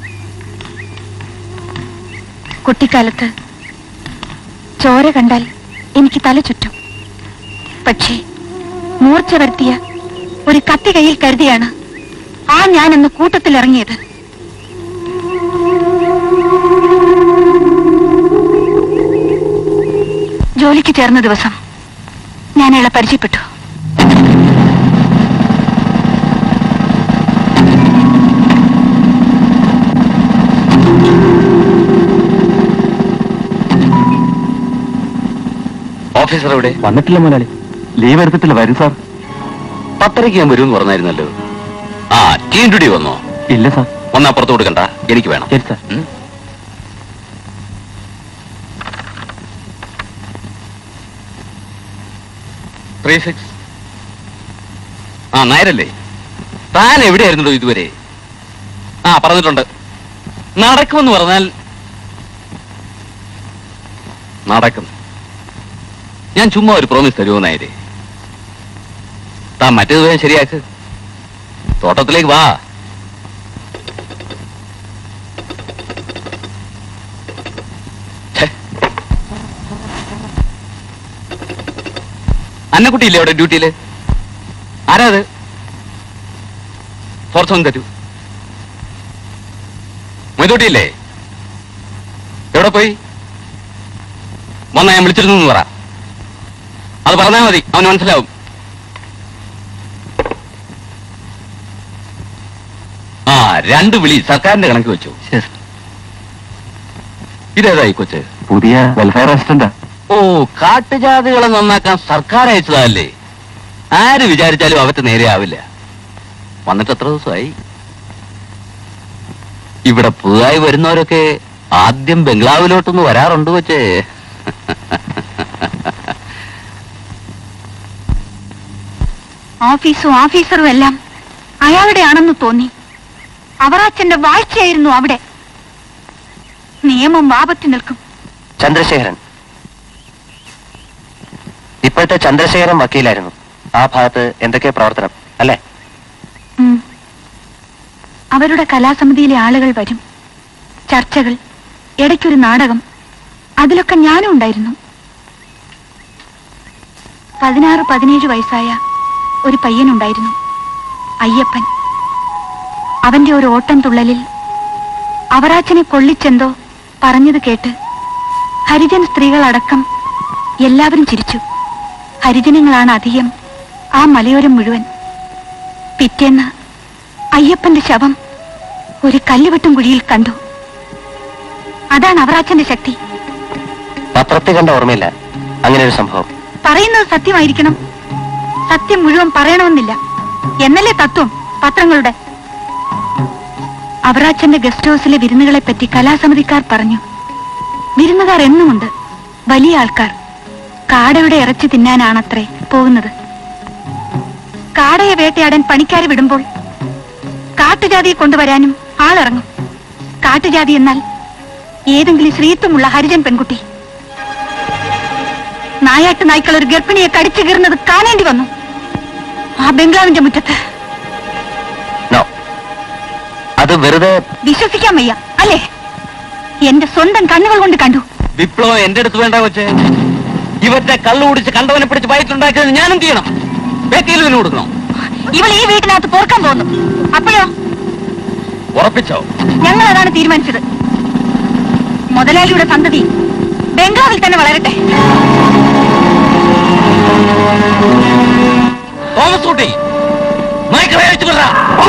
Speaker 1: കുട്ടിക്കാലത്ത് ചോര കണ്ടാൽ എനിക്ക് തല ചുറ്റും പക്ഷേ മൂർച്ച വരുത്തിയ ഒരു കത്തി കയ്യിൽ കരുതിയാണ് ആ ഞാൻ എന്ന് കൂട്ടത്തിൽ ഇറങ്ങിയത് ജോലിക്ക് ചേർന്ന ദിവസം ഞാൻ അയാളെ പരിചയപ്പെട്ടു
Speaker 4: ഓഫീസർ എവിടെ
Speaker 5: വന്നിട്ടില്ല മുതലാളി ലീവ് എടുത്തിട്ടില്ല വരും സാർ
Speaker 4: പത്തരയ്ക്ക് ഞാൻ വരുമെന്ന് പറഞ്ഞായിരുന്നല്ലോ ആ ടീം ഡ്യൂട്ടി വന്നോ
Speaker 5: ഇല്ല സാർ
Speaker 4: ഒന്ന് അപ്പുറത്ത് കൊടുക്കണ്ട എനിക്ക് വേണം
Speaker 5: ശരി സാർ
Speaker 4: ഉം? ത്രീ സിക്സ് ആ നായരല്ലേ താൻ എവിടെയായിരുന്നല്ലോ ഇതുവരെ ആ പറഞ്ഞിട്ടുണ്ട് നടക്കുമെന്ന് പറഞ്ഞാൽ നടക്കും ഞാൻ ചുമ്മാ ഒരു പ്രോമിസ് തരുമോ നായരെ താൻ മറ്റേത് വേഗം ശരിയാക്ക് തോട്ടത്തിലേക്ക് വാ ഛെ. അന്നക്കുട്ടിയില്ലേ അവിടെ ഡ്യൂട്ടിയില് ആരാ അത് ഫോർത്ത് വൺ തരൂ മൊയ്തൂട്ടിയില്ലേ എവിടെ പോയി വന്നാ ഞാൻ വിളിച്ചിരുന്നു എന്ന് പറ അത് പറഞ്ഞാൽ മതി അവന് മനസ്സിലാവും ആ രണ്ട് വിളി സർക്കാരിന്റെ കണക്ക് വെച്ചു ഇതേതായി കൊച്ച്
Speaker 12: പുതിയ വെൽഫെയർ അസിസ്റ്റന്റാ
Speaker 4: ഓ കാട്ടുജാതികളെ നന്നാക്കാൻ സർക്കാർ അയച്ചതല്ലേ ആര് വിചാരിച്ചാലും അവർക്ക് നേരെ ആവില്ല വന്നിട്ട് എത്ര ദിവസമായി ഇവിടെ പുതുതായി വരുന്നവരൊക്കെ ആദ്യം ബംഗ്ലാവിലോട്ടൊന്ന് വരാറുണ്ട് കൊച്ചേ
Speaker 1: ഓഫീസും ഓഫീസറും എല്ലാം അയാളുടെ ആണെന്ന് തോന്നി അവറാച്ചന്റെ വാഴ്ചയായിരുന്നു അവിടെ നിയമം വാപത്തി നിൽക്കും
Speaker 8: ചന്ദ്രശേഖരൻ ഇപ്പോഴത്തെ ചന്ദ്രശേഖരൻ വക്കീലായിരുന്നു ആ ഭാഗത്ത് എന്തൊക്കെ പ്രവർത്തനം അല്ലേ
Speaker 1: ഉം. അവരുടെ കലാസമിതിയിലെ ആളുകൾ വരും ചർച്ചകൾ ഇടയ്ക്കൊരു നാടകം അതിലൊക്കെ ഞാനും ഉണ്ടായിരുന്നു പതിനാറ് പതിനേഴ് വയസ്സായ ഒരു പയ്യനുണ്ടായിരുന്നു അയ്യപ്പൻ അവന്റെ ഒരു ഓട്ടം തുള്ളലിൽ അവറാച്ചനെ കൊള്ളിച്ചെന്തോ പറഞ്ഞത് കേട്ട് ഹരിജൻ സ്ത്രീകളടക്കം എല്ലാവരും ചിരിച്ചു ഹരിജനങ്ങളാണ് അധികം ആ മലയോരം മുഴുവൻ പിറ്റേന്ന് അയ്യപ്പന്റെ ശവം ഒരു കല്ലുവെട്ടും കുഴിയിൽ കണ്ടു അതാണ് അവറാച്ചന്റെ ശക്തി
Speaker 8: പത്രത്തിൽ കണ്ട ഓർമ്മയില്ല അങ്ങനെ ഒരു സംഭവം
Speaker 1: പറയുന്നത് സത്യമായിരിക്കണം സത്യം മുഴുവൻ പറയണമെന്നില്ല എന്നല്ലേ തത്വം പത്രങ്ങളുടെ അവറാച്ചന്റെ ഗസ്റ്റ് ഹൗസിലെ വിരുന്നുകളെ പറ്റി കലാസമിതിക്കാർ പറഞ്ഞു വിരുന്നുകാർ എന്നുമുണ്ട് വലിയ ആൾക്കാർ കാടയുടെ ഇറച്ചി തിന്നാനാണത്രേ പോകുന്നത് കാടയെ വേട്ടയാടാൻ പണിക്കാരെ വിടുമ്പോൾ കാട്ടുജാതിയെ കൊണ്ടുവരാനും ആളിറങ്ങും കാട്ടുജാതി എന്നാൽ ഏതെങ്കിലും ശ്രീത്വമുള്ള ഹരിജൻ പെൺകുട്ടി നായാട്ട് നായ്ക്കൾ ഒരു ഗർഭിണിയെ കടിച്ചു കീറുന്നത് കാണേണ്ടി വന്നു ആ ബംഗ്ലാവിന്റെ മുറ്റത്ത്
Speaker 8: നോ അത് വെറുതെ
Speaker 1: വിശ്വസിക്കാൻ വയ്യ അല്ലേ എന്റെ സ്വന്തം കണ്ണുകൾ കൊണ്ട് കണ്ടു
Speaker 4: വിപ്ലവം എന്റെ അടുത്ത് വേണ്ട കൊച്ചേ ഇവരുടെ കള്ളു കുടിച്ച് കണ്ടവനെ പിടിച്ച് വയറ്റുണ്ടാക്കിയത് ഞാൻ എന്ത് ചെയ്യണം വേക്കയിലും കൊടുക്കണം
Speaker 1: ഇവൾ ഈ വീട്ടിനകത്ത് പോർക്കാൻ പോകുന്നു അപ്പോഴോ
Speaker 4: ഉറപ്പിച്ചോ
Speaker 1: ഞങ്ങൾ അതാണ് തീരുമാനിച്ചത് മുതലാളിയുടെ സന്തതി ബംഗ്ലാവിൽ തന്നെ വളരട്ടെ
Speaker 4: തോമസ് കുട്ടി നായ്ക്കളെ അയച്ചു വിടറ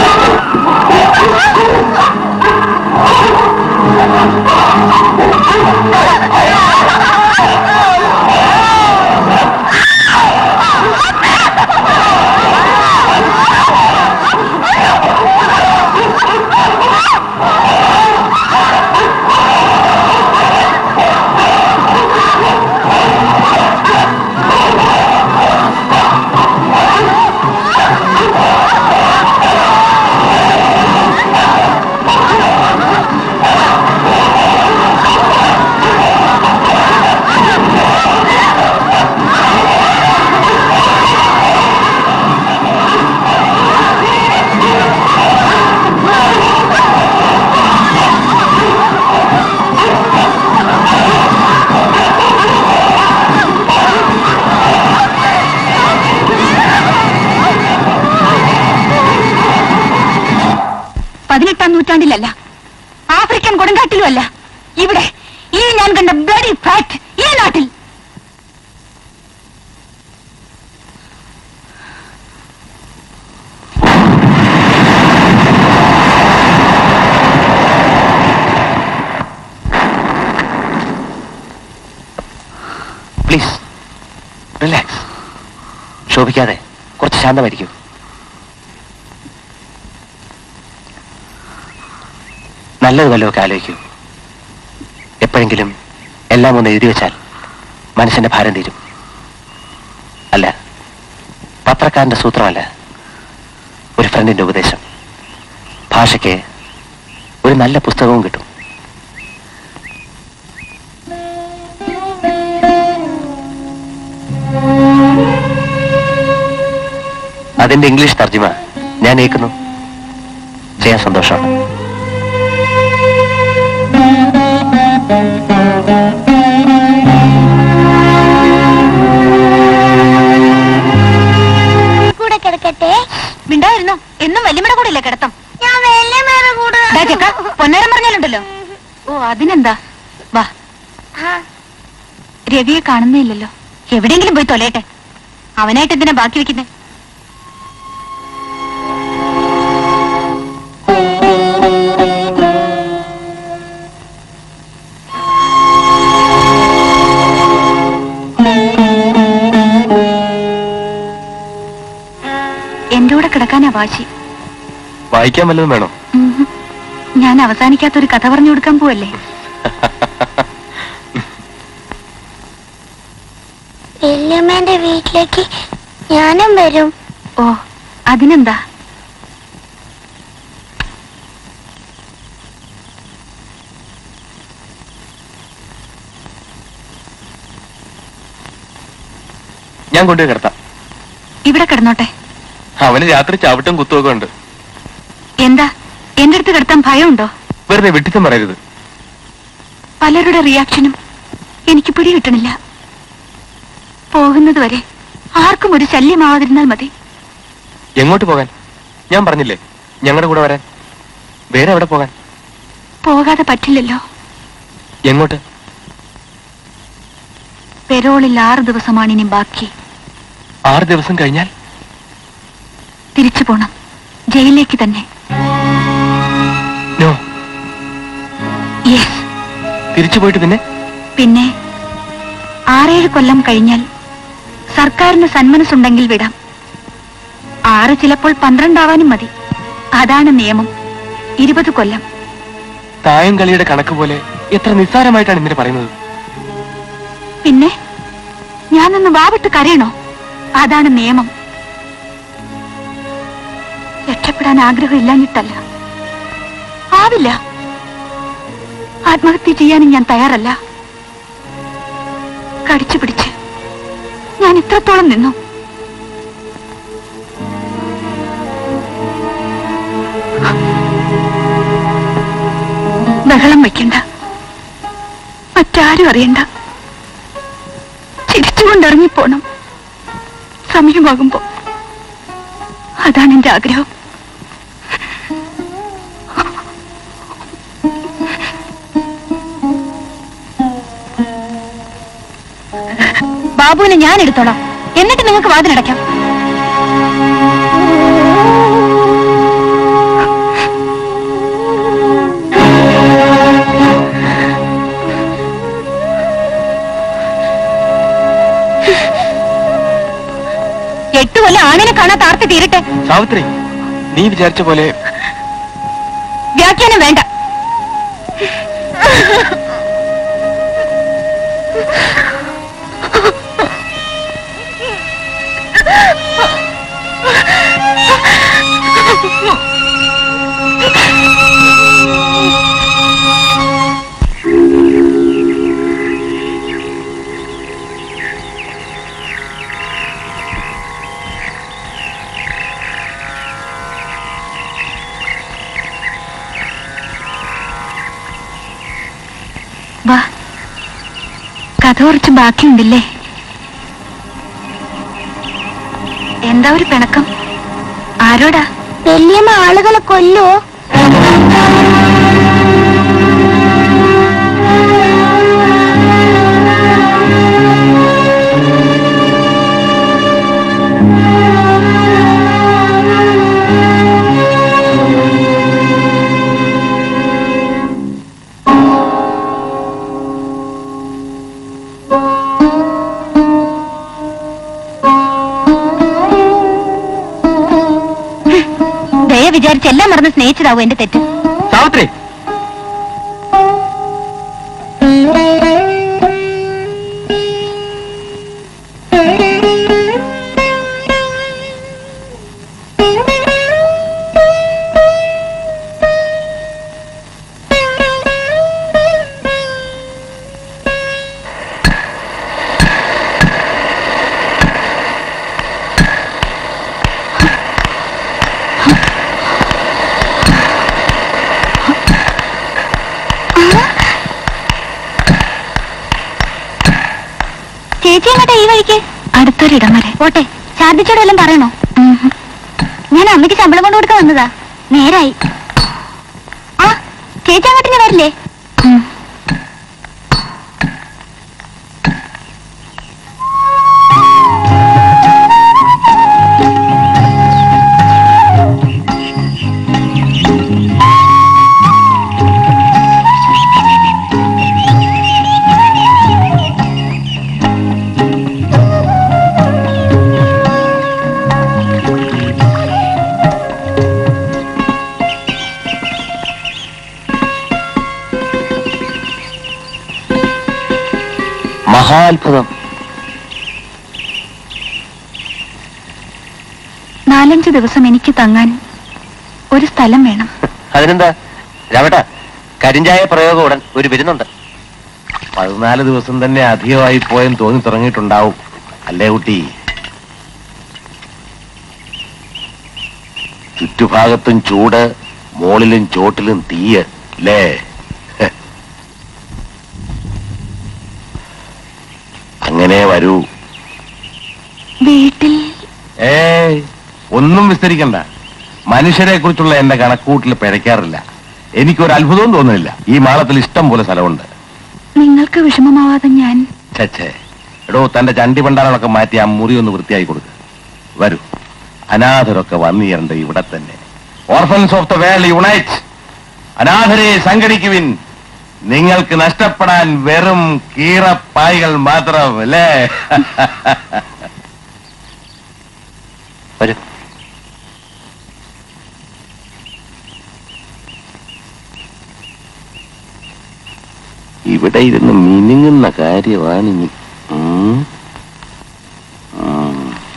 Speaker 1: പതിനെട്ടാം നൂറ്റാണ്ടിലല്ല ആഫ്രിക്കൻ കൊടുങ്കാട്ടിലുമല്ല ഇവിടെ ഈ ഞാൻ കണ്ട ബ്ലഡി ഫാക്ട് ഈ നാട്ടിൽ
Speaker 8: പ്ലീസ് റിലാക്സ് ശോഭിക്കാതെ കുറച്ച് ശാന്തമായിരിക്കൂ നല്ലത് വല്ലതൊക്കെ ആലോചിക്കൂ എപ്പോഴെങ്കിലും എല്ലാം ഒന്ന് എഴുതി വെച്ചാൽ മനസ്സിന്റെ ഭാരം തീരും അല്ല പത്രക്കാരന്റെ സൂത്രമല്ല ഒരു ഫ്രണ്ടിന്റെ ഉപദേശം ഭാഷയ്ക്ക് ഒരു നല്ല പുസ്തകവും കിട്ടും അതിന്റെ ഇംഗ്ലീഷ് തർജ്ജിമ ഞാൻ ഏൽക്കുന്നു ചെയ്യാൻ സന്തോഷമാണ്
Speaker 1: കൂടെ കിടക്കട്ടെ മിണ്ടായിരുന്നോ എന്നും വല്യമ്മയുടെ കൂടെ ഇല്ല കിടത്തം ഞാൻ വല്യമ്മയുടെ കൂടെ പൊന്നേരം പറഞ്ഞാലുണ്ടല്ലോ ഓ അതിനെന്താ വാ രവിയെ കാണുന്നില്ലല്ലോ എവിടെയെങ്കിലും പോയി തൊലയട്ടെ അവനായിട്ട് എന്തിനാ ബാക്കി വെക്കുന്നേ ഇവിടെ കിടക്കാനാ വാശി
Speaker 5: വായിക്കാൻ വല്ലതും വേണോ
Speaker 1: ഉം. ഞാൻ അവസാനിക്കാത്തൊരു കഥ പറഞ്ഞു കൊടുക്കാൻ പോവല്ലേ
Speaker 10: വല്യമ്മേന്റെ വീട്ടിലേക്ക് ഞാനും വരും
Speaker 1: ഓ അതിനെന്താ
Speaker 5: ഞാൻ കൊണ്ടുപോയി കിടത്താം
Speaker 1: ഇവിടെ കിടന്നോട്ടെ
Speaker 5: അവന് രാത്രി ചവിട്ടും കുത്തുമൊക്കെ ഉണ്ട്
Speaker 1: എന്താ എന്റെ അടുത്ത് കിടത്താൻ ഭയമുണ്ടോ
Speaker 5: വെറുതെ വിട്ടിത്തം പറയരുത്
Speaker 1: പലരുടെ റിയാക്ഷനും എനിക്ക് പിടി കിട്ടണില്ല പോകുന്നത് വരെ ആർക്കും ഒരു ശല്യമാവാതിരുന്നാൽ മതി
Speaker 5: എങ്ങോട്ട് പോകാൻ ഞാൻ പറഞ്ഞില്ലേ ഞങ്ങളുടെ കൂടെ വരാൻ വേറെ എവിടെ പോകാൻ
Speaker 1: പോകാതെ പറ്റില്ലല്ലോ
Speaker 5: എങ്ങോട്ട്
Speaker 1: പെരോളിൽ ആറ് ദിവസമാണ് ഇനി ബാക്കി
Speaker 5: ആറ് ദിവസം കഴിഞ്ഞാൽ
Speaker 1: തിരിച്ചു പോണം ജയിലിലേക്ക് തന്നെ
Speaker 5: നോ
Speaker 1: യെസ്
Speaker 5: തിരിച്ചു പോയിട്ട് പിന്നെ
Speaker 1: പിന്നെ ആറേഴ് കൊല്ലം കഴിഞ്ഞാൽ സർക്കാരിന് സന്മനസ്സുണ്ടെങ്കിൽ വിടാം ആറ് ചിലപ്പോൾ പന്ത്രണ്ടാവാനും മതി അതാണ് നിയമം ഇരുപത് കൊല്ലം
Speaker 5: തായം കളിയുടെ കണക്ക് പോലെ എത്ര നിസ്സാരമായിട്ടാണ് ഇന്നലെ പറയുന്നത്
Speaker 1: പിന്നെ ഞാനൊന്ന് വാവിട്ട് കരയണോ അതാണ് നിയമം രക്ഷപ്പെടാൻ ആഗ്രഹമില്ലാഞ്ഞിട്ടല്ല ആവില്ല ആത്മഹത്യ ചെയ്യാനും ഞാൻ തയ്യാറല്ല കടിച്ചു പിടിച്ച് ഞാൻ ഇത്രത്തോളം നിന്നു ബഹളം വയ്ക്കണ്ട മറ്റാരും അറിയണ്ട ചിരിച്ചുകൊണ്ട് ഇറങ്ങിപ്പോണം സമയമാകുമ്പോ അതാണ് എന്റെ ആഗ്രഹം ബാബുവിനെ ഞാൻ എടുത്തോളാം എന്നിട്ട് നിങ്ങൾക്ക് വാതിലടയ്ക്കാം എട്ട് കൊല്ലം ആണിനെ കാണാത്ത ആർത്തി തീരട്ടെ
Speaker 5: സാവിത്രി നീ വിചാരിച്ച പോലെ
Speaker 1: വ്യാഖ്യാനം വേണ്ട വാ കഥ കുറച്ച് ബാക്കിയുണ്ടല്ലേ എന്താ ഒരു പിണക്കം ആരോടാ
Speaker 10: വല്യമ്മ ആളുകളെ കൊല്ലുവോ
Speaker 1: ദയ വിചാരിച്ച് എല്ലാം മറന്ന് സ്നേഹിച്ചതാവും എന്റെ തെറ്റ്
Speaker 5: സാവിത്രി
Speaker 1: ചേച്ചി എങ്ങോട്ടാ ഈ വഴിക്ക് അടുത്തൊരിടം വരെ ഓട്ടെ ശാന്തിച്ചോട് വല്ലതും പറയണോ ഞാൻ അമ്മയ്ക്ക് ശമ്പളം കൊണ്ട് കൊടുക്കാൻ വന്നതാ നേരായി ആ ചേച്ചി അങ്ങോട്ടിന് വരില്ലേ
Speaker 8: മഹാത്ഭുതം
Speaker 1: നാലഞ്ച് ദിവസം എനിക്ക് തങ്ങാൻ ഒരു സ്ഥലം വേണം
Speaker 8: അതിനെന്താ രാമേട്ട കരിഞ്ചായ പ്രയോഗം ഉടൻ ഒരു വരുന്നുണ്ട്
Speaker 5: പതിനാല് ദിവസം തന്നെ അധികമായി പോയെന്ന് തോന്നി തുടങ്ങിയിട്ടുണ്ടാവും അല്ലേ കുട്ടി ചുറ്റുഭാഗത്തും ചൂട് മോളിലും ചോട്ടിലും തീയ് അല്ലേ ഹെ. അങ്ങനെ വരൂ
Speaker 1: വീട്ടിൽ
Speaker 5: ഏയ് ഒന്നും വിസ്തരിക്കണ്ട മനുഷ്യരെ കുറിച്ചുള്ള എന്റെ കണക്കൂട്ടിൽ പിഴയ്ക്കാറില്ല എനിക്കൊരു അത്ഭുതവും തോന്നുന്നില്ല ഈ മാളത്തിൽ ഇഷ്ടം പോലെ സ്ഥലമുണ്ട്
Speaker 1: നിങ്ങൾക്ക് വിഷമമാവാതെ ഞാൻ
Speaker 5: ചേ എടോ തന്റെ ചണ്ടി പണ്ടാരങ്ങളൊക്കെ മാറ്റി ആ മുറി ഒന്ന് വൃത്തിയായി കൊടുക്കുക വരൂ അനാഥരൊക്കെ വന്നിരണ്ട് ഇവിടെ തന്നെ orphans of the world unite അനാഥരെ സംഘടിക്കുവിൻ നിങ്ങൾക്ക് നഷ്ടപ്പെടാൻ വെറും കീറപ്പായികൾ മാത്രം അല്ലേ
Speaker 8: വരൂ
Speaker 5: ഇവിടെ ഇരുന്ന് മിനുങ്ങുന്ന കാര്യമാണിനി ഉം. ഉം.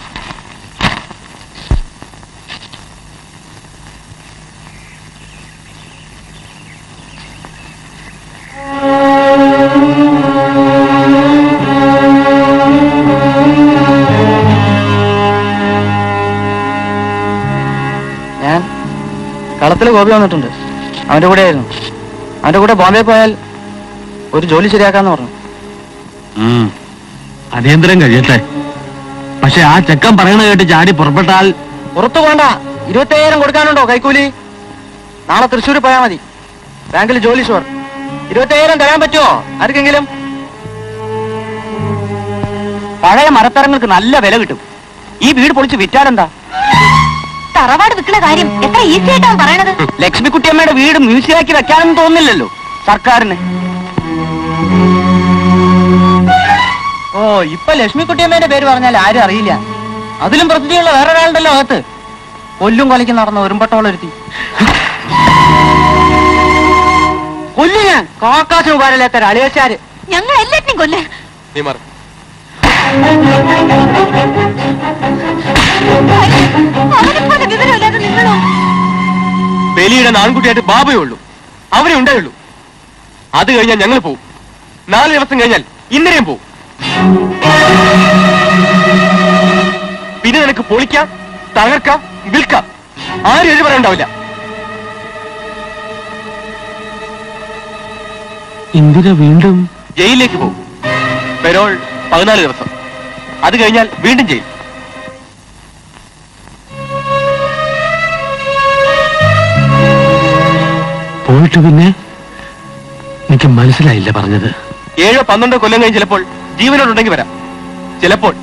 Speaker 11: ഞാൻ കളത്തിൽ ഗോപി വന്നിട്ടുണ്ട് അവന്റെ കൂടെ ആയിരുന്നു അവന്റെ കൂടെ ബോംബെ പോയാൽ ഒരു ജോലി ശരിയാക്കാന്ന് പറഞ്ഞു
Speaker 7: ഉം. അടിയന്തരം കഴിയട്ടെ പക്ഷെ ആ ചെക്കൻ പറയണ കേട്ട് ചാടി പുറപ്പെട്ടാൽ
Speaker 11: പുറത്തു പോണ്ട ഇരുപത്തയ്യായിരം കൊടുക്കാനുണ്ടോ കൈക്കൂലി നാളെ തൃശ്ശൂർ പോയാൽ മതി ബാങ്കിൽ ജോലി ഷുവർ ഇരുപത്തയ്യായിരം തരാൻ പറ്റുമോ ആർക്കെങ്കിലും പഴയ മരത്തരങ്ങൾക്ക് നല്ല വില കിട്ടും ഈ വീട് പൊളിച്ച് വിറ്റാലെന്താ
Speaker 3: തറവാട് വിൽക്കുന്ന കാര്യം എത്ര ഈസി ആയിട്ടാണ് പറയണത്
Speaker 11: ലക്ഷ്മിക്കുട്ടിയമ്മയുടെ വീട് മ്യൂസിയമാക്കി വെക്കാനൊന്നും തോന്നില്ലല്ലോ സർക്കാരിന് ഓ ഇപ്പൊ ലക്ഷ്മിക്കുട്ടിയമ്മയുടെ പേര് പറഞ്ഞാൽ ആരും അറിയില്ല അതിലും പ്രസിദ്ധിയുള്ള വേറൊരാളുണ്ടല്ലോ അകത്ത് കൊല്ലും കൊലയ്ക്ക് നടന്ന ഒരുമ്പട്ടോളൊരുത്തി കൊല്ലു ഞാൻ കാക്കാശം ഉപകാരമില്ലാത്ത അളിയച്ചാര്
Speaker 3: ഞങ്ങൾ എല്ലാറ്റിനും കൊല്ലേ അവനെ പോലെ വിവരമില്ലാതെ നിങ്ങളോ
Speaker 14: ബലിയുടെ ആൺകുട്ടിയായിട്ട് ബാബയേ ഉള്ളൂ അവനെ ഉണ്ടേ ഉള്ളൂ അത് കഴിഞ്ഞാൽ ഞങ്ങൾ പോവും നാല് ദിവസം കഴിഞ്ഞാൽ ഇന്നലെയും പോവും പിന്നെ നിനക്ക് പൊളിക്കാം തകർക്കാം വിൽക്കാം ആരും എഴുതി പറയാനുണ്ടാവില്ല
Speaker 7: ഇന്ദിര വീണ്ടും
Speaker 14: ജയിലിലേക്ക് പോകും പെരോൾ പതിനാല് ദിവസം അത് കഴിഞ്ഞാൽ വീണ്ടും ജയിൽ
Speaker 7: പോയിട്ട് പിന്നെ എനിക്ക് മനസ്സിലായില്ല പറഞ്ഞത്
Speaker 14: ഏഴോ പന്ത്രണ്ടോ കൊല്ലം കഴിഞ്ഞ് ചിലപ്പോൾ ജീവനോടുണ്ടെങ്കിൽ വരാം ചിലപ്പോൾ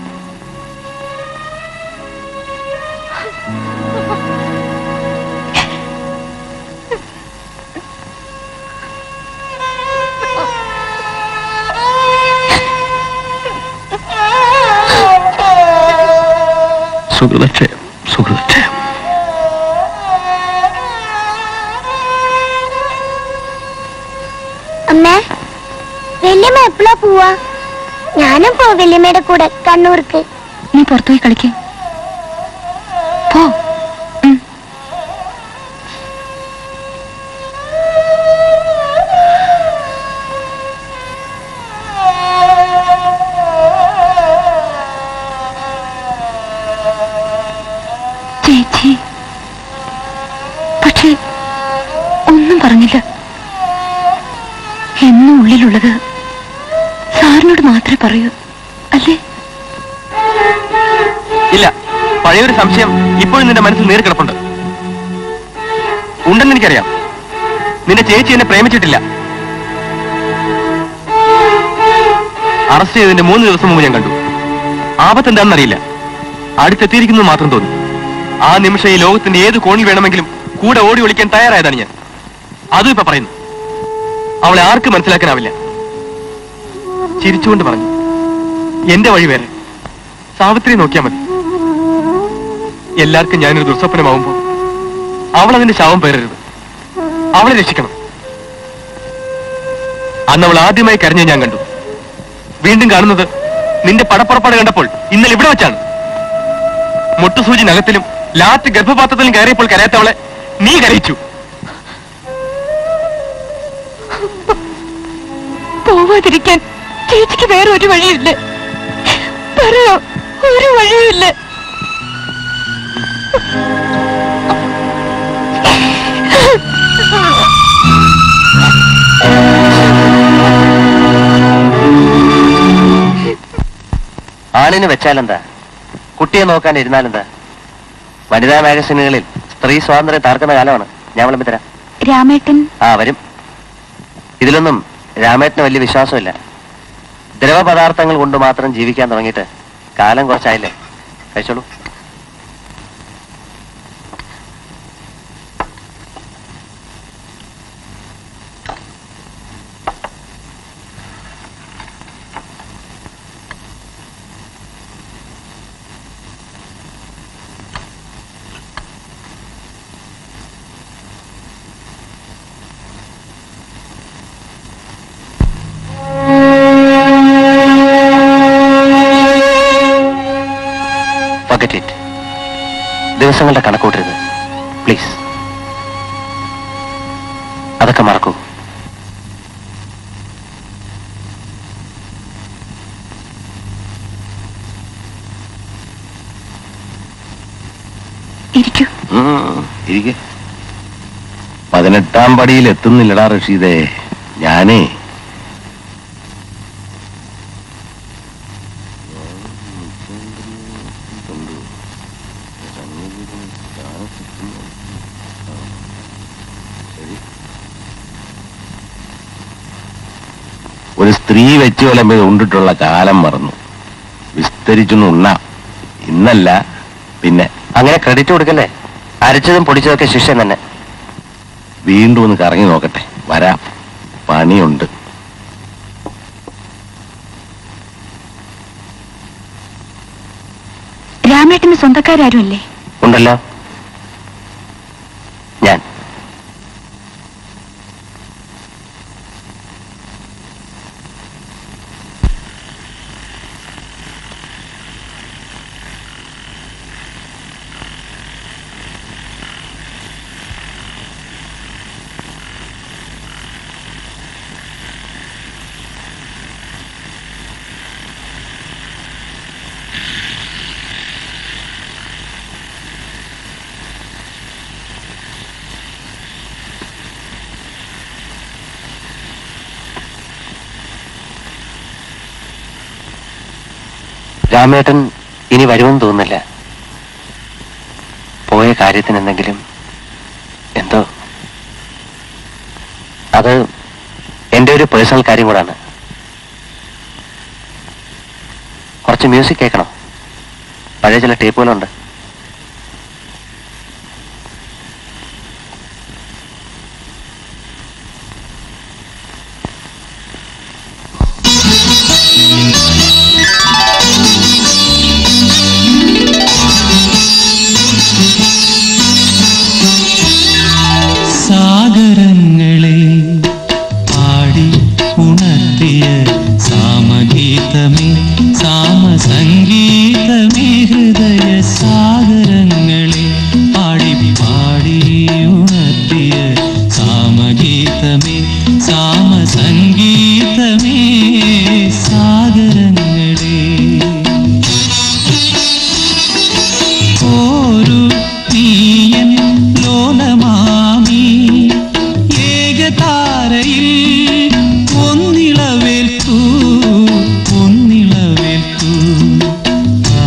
Speaker 7: സുഹൃതക്ഷയം സുഹൃതക്ഷയം
Speaker 10: അമ്മേ വല്യമ്മ എപ്പോഴാ പോവാ ഞാനും പോ വല്യമ്മയുടെ കൂടെ കണ്ണൂർക്ക്
Speaker 1: നീ പുറത്തുപോയി കളിക്ക് പോ ഉം. ചേച്ചി പക്ഷേ ഒന്നും പറഞ്ഞില്ല എന്നും ഉള്ളിലുള്ളത് സാറിനോട് മാത്രമേ പറയൂ അല്ലേ
Speaker 14: ഇല്ല പഴയൊരു സംശയം ഇപ്പോഴും നിന്റെ മനസ്സിൽ നേരി കിടപ്പുണ്ട് ഉണ്ടെന്ന് എനിക്കറിയാം നിന്റെ ചേച്ചി എന്നെ പ്രേമിച്ചിട്ടില്ല അറസ്റ്റ് ചെയ്തതിന്റെ മൂന്ന് ദിവസം മുമ്പ് ഞാൻ കണ്ടു ആപത്ത് എന്താണെന്നറിയില്ല അടുത്തെത്തിയിരിക്കുന്നത് മാത്രം തോന്നി ആ നിമിഷം ഈ ലോകത്തിന്റെ ഏത് കോണിൽ വേണമെങ്കിലും കൂടെ ഓടി ഒളിക്കാൻ തയ്യാറായതാണ് ഞാൻ അതും ഇപ്പൊ പറയുന്നു അവളെ ആർക്കും മനസ്സിലാക്കാനാവില്ല ചിരിച്ചുകൊണ്ട് പറഞ്ഞു എന്റെ വഴി വേറെ സാവിത്രി നോക്കിയാൽ മതി എല്ലാവർക്കും ഞാനൊരു ദുസ്വപ്നമാവുമ്പോ അവൾ അതിന്റെ ശവം പേരരുത് അവളെ രക്ഷിക്കണം അന്ന് അവൾ ആദ്യമായി കരഞ്ഞ ഞാൻ കണ്ടു വീണ്ടും കാണുന്നത് നിന്റെ പടപ്പുറപ്പാട് കണ്ടപ്പോൾ ഇന്നലെ ഇവിടെ വെച്ചാണ് മുട്ടുസൂചി നഖത്തിലും ലാറ്റ് ഗർഭപാത്രത്തിലും കയറിയപ്പോൾ കരയാത്തവളെ നീ കരയിച്ചു
Speaker 3: പോവാതിരിക്കാൻ ചേച്ചിക്ക് വേറെ ഒരു വഴിയില്ല പറയോ ഒരു വഴിയുമില്ല
Speaker 8: ആണിന് വെച്ചാലെന്താ കുട്ടിയെ നോക്കാൻ ഇരുന്നാലെന്താ വനിതാ മാഗസിനുകളിൽ സ്ത്രീ സ്വാതന്ത്ര്യം താർക്കുന്ന കാലമാണ് ഞാൻ വിളമ്പിത്തരാം
Speaker 1: രാമേട്ടൻ
Speaker 8: ആ വരും ഇതിലൊന്നും രാമേട്ടന് വലിയ വിശ്വാസമില്ല ദ്രവപദാർത്ഥങ്ങൾ കൊണ്ട് മാത്രം ജീവിക്കാൻ തുടങ്ങിയിട്ട് കാലം കുറച്ചായില്ലേ കഴിച്ചോളൂ Forget it. ദിവസങ്ങളുടെ കണക്കൂട്ടരുത് പ്ലീസ് അതൊക്കെ മറക്കൂ
Speaker 1: ഇരിക്കൂ
Speaker 5: ഇരിക്കെ പതിനെട്ടാം പടിയിൽ എത്തുന്നില്ലടാ റഷീദേ ഞാനേ ഒരു സ്ത്രീ വെച്ച് വിളമ്പത് ഉണ്ടിട്ടുള്ള കാലം മറന്നു വിസ്തരിച്ചു ഉണ്ണ ഇന്നല്ല പിന്നെ
Speaker 8: അങ്ങനെ ക്രെഡിറ്റ് കൊടുക്കല്ലേ അരച്ചതും പൊടിച്ചതൊക്കെ ശിഷ്യം തന്നെ
Speaker 5: വീണ്ടും ഒന്ന് കറങ്ങി നോക്കട്ടെ വരാം പണിയുണ്ട്
Speaker 1: രാമേട്ടന് സ്വന്തക്കാരും
Speaker 8: ഉണ്ടല്ലോ ഞാൻ രാമേട്ടൻ ഇനി വരുമെന്ന് തോന്നുന്നില്ല പോയ കാര്യത്തിന് എന്തെങ്കിലും എന്തോ അത് എന്റെ ഒരു പേഴ്സണൽ കാര്യം കൂടാണ് കുറച്ച് മ്യൂസിക് കേൾക്കണം പഴയ ചില ടേപ്പുകളുണ്ട്
Speaker 15: സാഗരങ്ങളെ പാടി ഉണർത്തിയ സാമഗീതമേ സാമസംഗീതമേ ഹൃദയ സാഗരങ്ങളെ പാടി പാടി ഉണർത്തിയ സാമഗീതമേ സാമസംഗീതമേ സാഗരങ്ങളെ ഒരു തീയൻ ലോലമാമി ഏകതാരയിൽ ഒന്നിളവേൽക്കൂ ഒന്നിളവേൽക്കൂ ആ,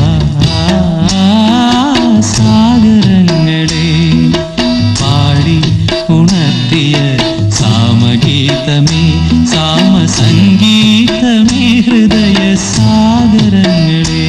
Speaker 15: സാഗരങ്ങളെ പാടി ഉണർത്തിയ സാമഗീതമേ സാമസംഗീതമേ ഹൃദയ സാഗരങ്ങളെ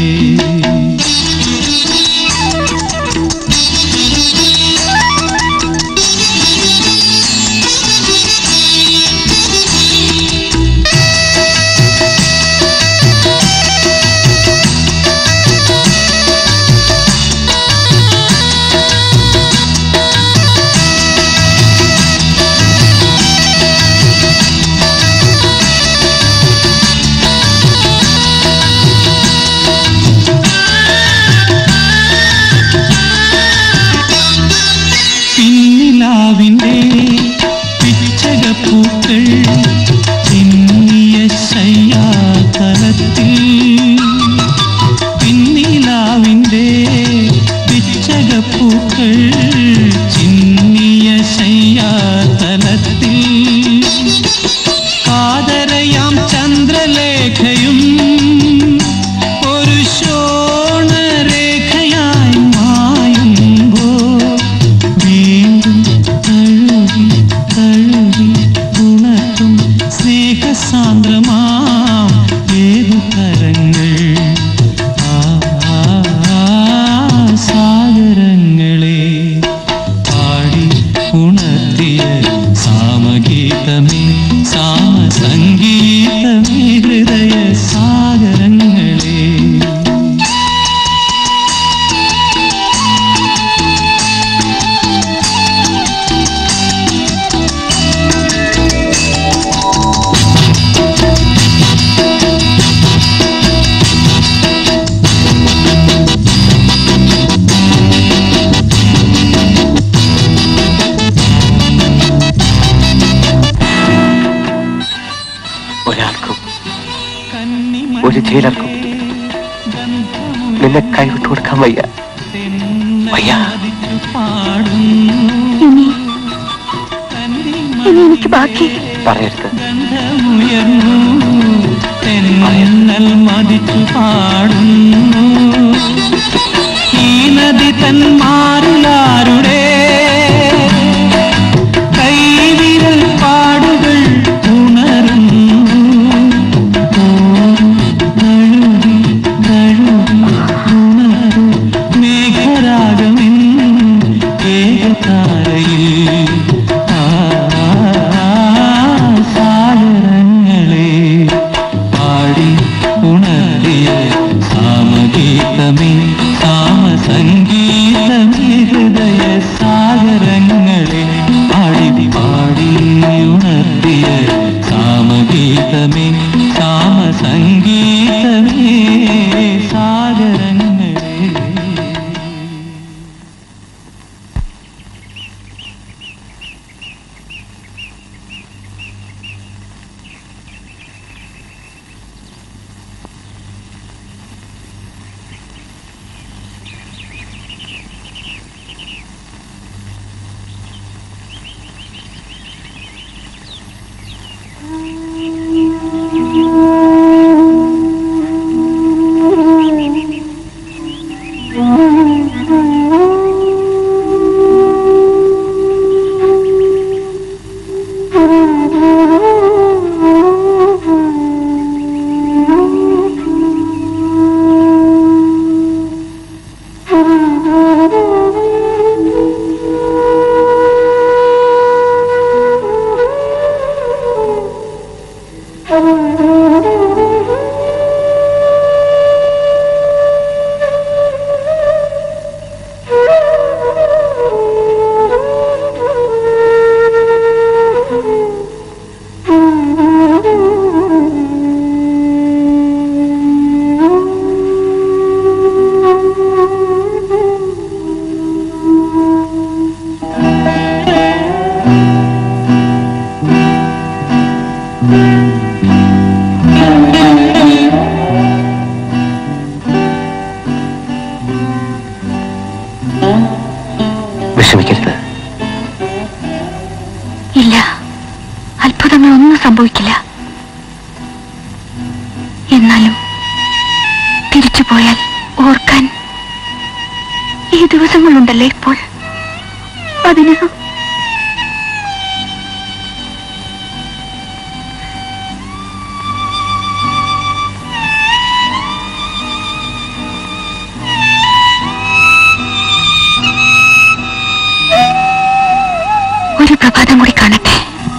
Speaker 15: മാം ഏതു കരങ്ങൾ ആ, ആ, ആ, സാഗരങ്ങളെ പാടി ഉണർത്തിയ സാമഗീതമേ സാമസംഗീതമേ ഹൃദയ സാഗരങ്ങളെ
Speaker 5: ഒരാൾക്കും ഒരു ജയിലർക്കും നിന്നെ കൈവിട്ടു കൊടുക്കാൻ വയ്യ വയ്യ
Speaker 1: ഇനി ഇനി എനിക്ക് ബാക്കി
Speaker 5: പറയരുത്
Speaker 15: ഉയർന്നു തെന്നൽ മതിച്ചു പാടുന്നു ഈ നദി തൻ മാറിലാരുടെ കൈവിരൽ പാടുകൾ ഉണരുന്നു നഴുകി നഴുകി ഉണരും മേഘരാഗമിൻ ഏകതാരയിൽ ആ സാഗരങ്ങളെ പാടി ഉണരിയ സാമഗീതമേ സാമസംഗീതമേ ഹൃദയ സാഗരങ്ങളെ പാടി പാടി ഉണർത്തിയ സാമഗീതമേ സാമസംഗീതമേ സാഗരങ്ങളെ
Speaker 5: വിഷമിക്കരുത്
Speaker 1: ഇല്ല അത്ഭുതങ്ങളൊന്നും സംഭവിക്കില്ല എന്നാലും തിരിച്ചു പോയാൽ ഓർക്കാൻ ഈ ദിവസങ്ങളുണ്ടല്ലോ ഇപ്പോൾ അതിന് ഒരു പ്രഭാതം കൂടി കാണട്ടെ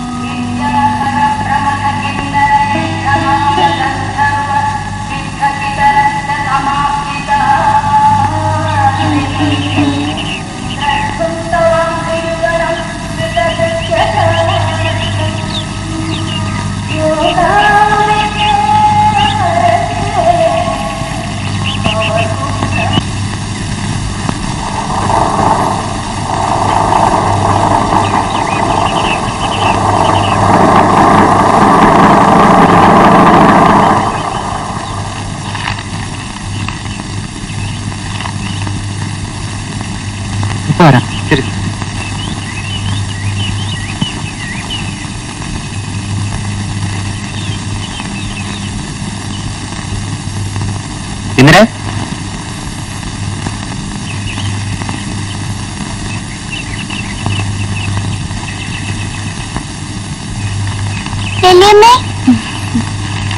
Speaker 5: വരാം ശരി ഇന്ദിര
Speaker 10: വല്യമ്മേ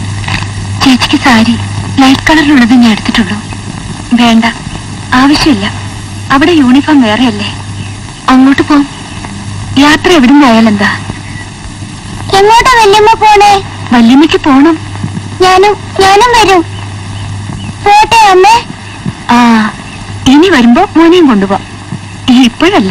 Speaker 1: ചേച്ചിക്ക് സാരി ലൈറ്റ് കളറിലുള്ളത് ഞാൻ എടുത്തിട്ടുള്ളൂ വേണ്ട ആവശ്യമില്ല അവിടെ യൂണിഫോം വേറെയല്ലേ അങ്ങോട്ട് പോം യാത്ര എവിടുന്ന് ആയാലെന്താ
Speaker 10: എങ്ങോട്ടാ വല്യമ്മ പോണേ
Speaker 1: വല്യമ്മയ്ക്ക് പോണം
Speaker 10: ഞാനും ഞാനും വരും പോട്ടെ അമ്മേ
Speaker 1: ആ ഇനി വരുമ്പോ മോനെയും കൊണ്ടുപോ ഇപ്പോഴല്ല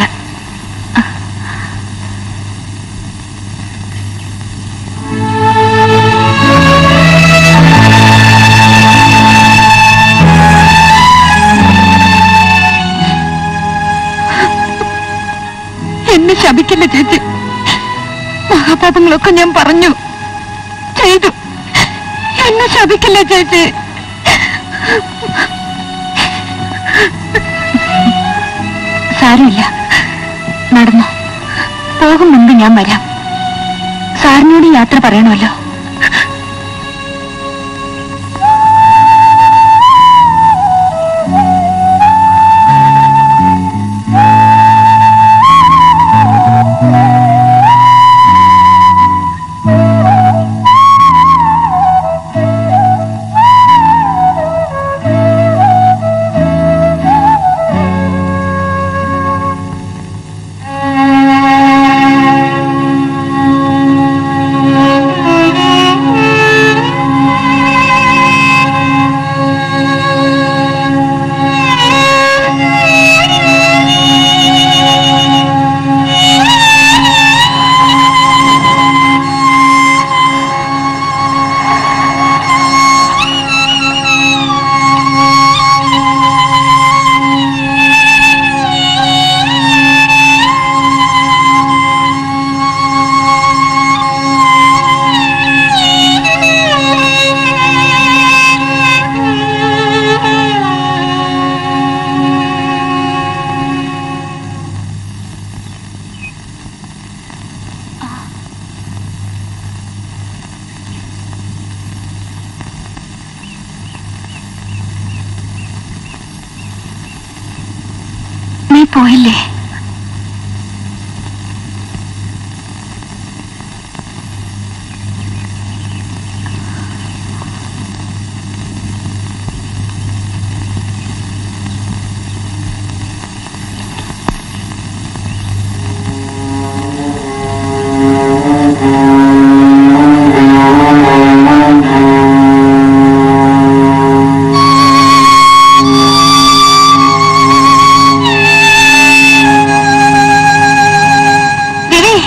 Speaker 1: എന്നെ ശപിക്കില്ല ചേച്ചി മഹാപാപങ്ങളൊക്കെ ഞാൻ പറഞ്ഞു ചെയ്തു എന്നെ ശപിക്കില്ല ചേച്ചി സാരമില്ല നടന്നു പോകും മുൻപ് ഞാൻ വരാം സാറിനോട് യാത്ര പറയണമല്ലോ നീ പോയില്ലേ രവി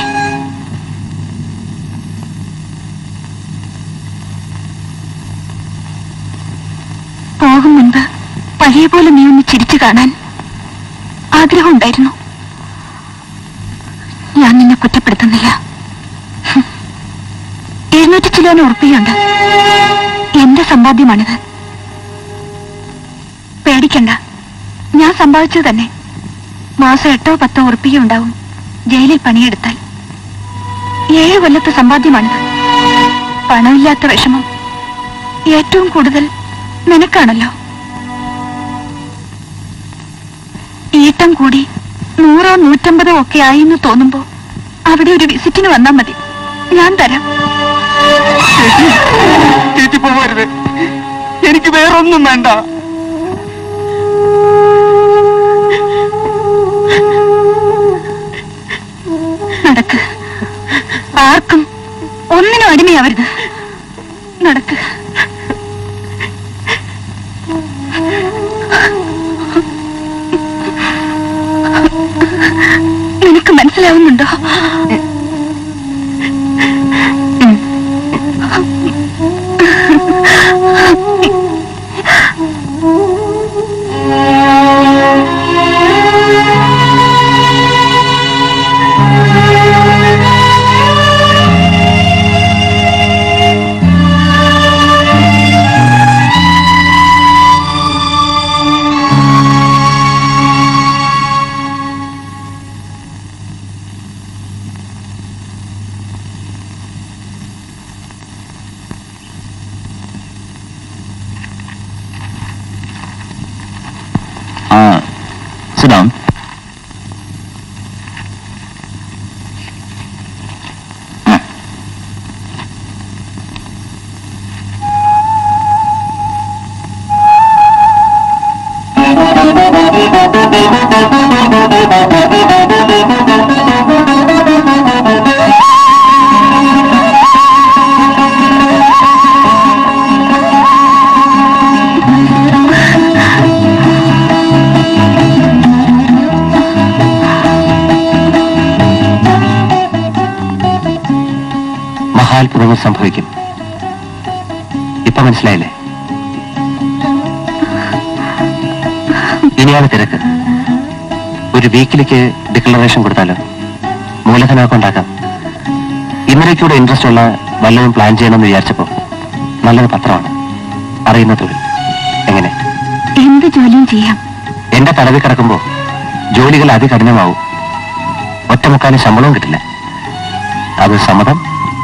Speaker 1: പോകും മുൻപ് പഴയ പോലെ നീ ഒന്ന് ചിരിച്ചു കാണാൻ ആഗ്രഹമുണ്ടായിരുന്നു ഞാൻ നിന്നെ കുറ്റപ്പെടുത്തുന്നില്ല ഹും. എഴുന്നൂറ്റി ചിലോന് ഉറപ്പിയുണ്ട് എന്റെ സമ്പാദ്യമാണിത് പേടിക്കണ്ട ഞാൻ സമ്പാദിച്ചത് തന്നെ മാസം എട്ടോ പത്തോ ഉറപ്പിക ഉണ്ടാവും ജയിലിൽ പണിയെടുത്താൽ ഏഴ് കൊല്ലത്തെ സമ്പാദ്യമാണിത് പണമില്ലാത്ത വിഷമം ഏറ്റവും കൂടുതൽ നിനക്കാണല്ലോ ഈട്ടം കൂടി നൂറോ നൂറ്റമ്പതോ ഒക്കെ ആയി എന്ന് തോന്നുമ്പോ അവിടെ ഒരു വിസിറ്റിന് വന്നാൽ മതി ഞാൻ തരാം
Speaker 14: ചേച്ചി പോകരുത് എനിക്ക് വേറൊന്നും വേണ്ട
Speaker 1: നടക്ക് ആർക്കും ഒന്നിനും അടിമയാവരുത് നടക്ക് നിനക്ക് മനസ്സിലാവുന്നുണ്ടോ
Speaker 16: മഹാത്ഭുതങ്ങൾ സംഭവിക്കും ഇപ്പൊ മനസ്സിലായില്ലേ ഇനിയാണ് തിരക്ക് ഒരു വീക്കിലേക്ക് ഡിക്ലറേഷൻ കൊടുത്താലോ മൂലധനമൊക്കെ ഉണ്ടാക്കാം ഇന്നലേക്കൂടെ ഇൻട്രസ്റ്റ് ഉള്ള വല്ലതും പ്ലാൻ ചെയ്യണമെന്ന് വിചാരിച്ചപ്പോ നല്ലൊരു പത്രമാണ് അറിയുന്ന തൊഴിൽ എങ്ങനെ
Speaker 1: എന്ത് ജോലിയും ചെയ്യാം
Speaker 16: എന്റെ തലവിൽ കിടക്കുമ്പോ ജോലികൾ അതികഠിനമാവും ഒറ്റമുക്കാലും ശമ്പളവും കിട്ടില്ല അത് സമ്മതം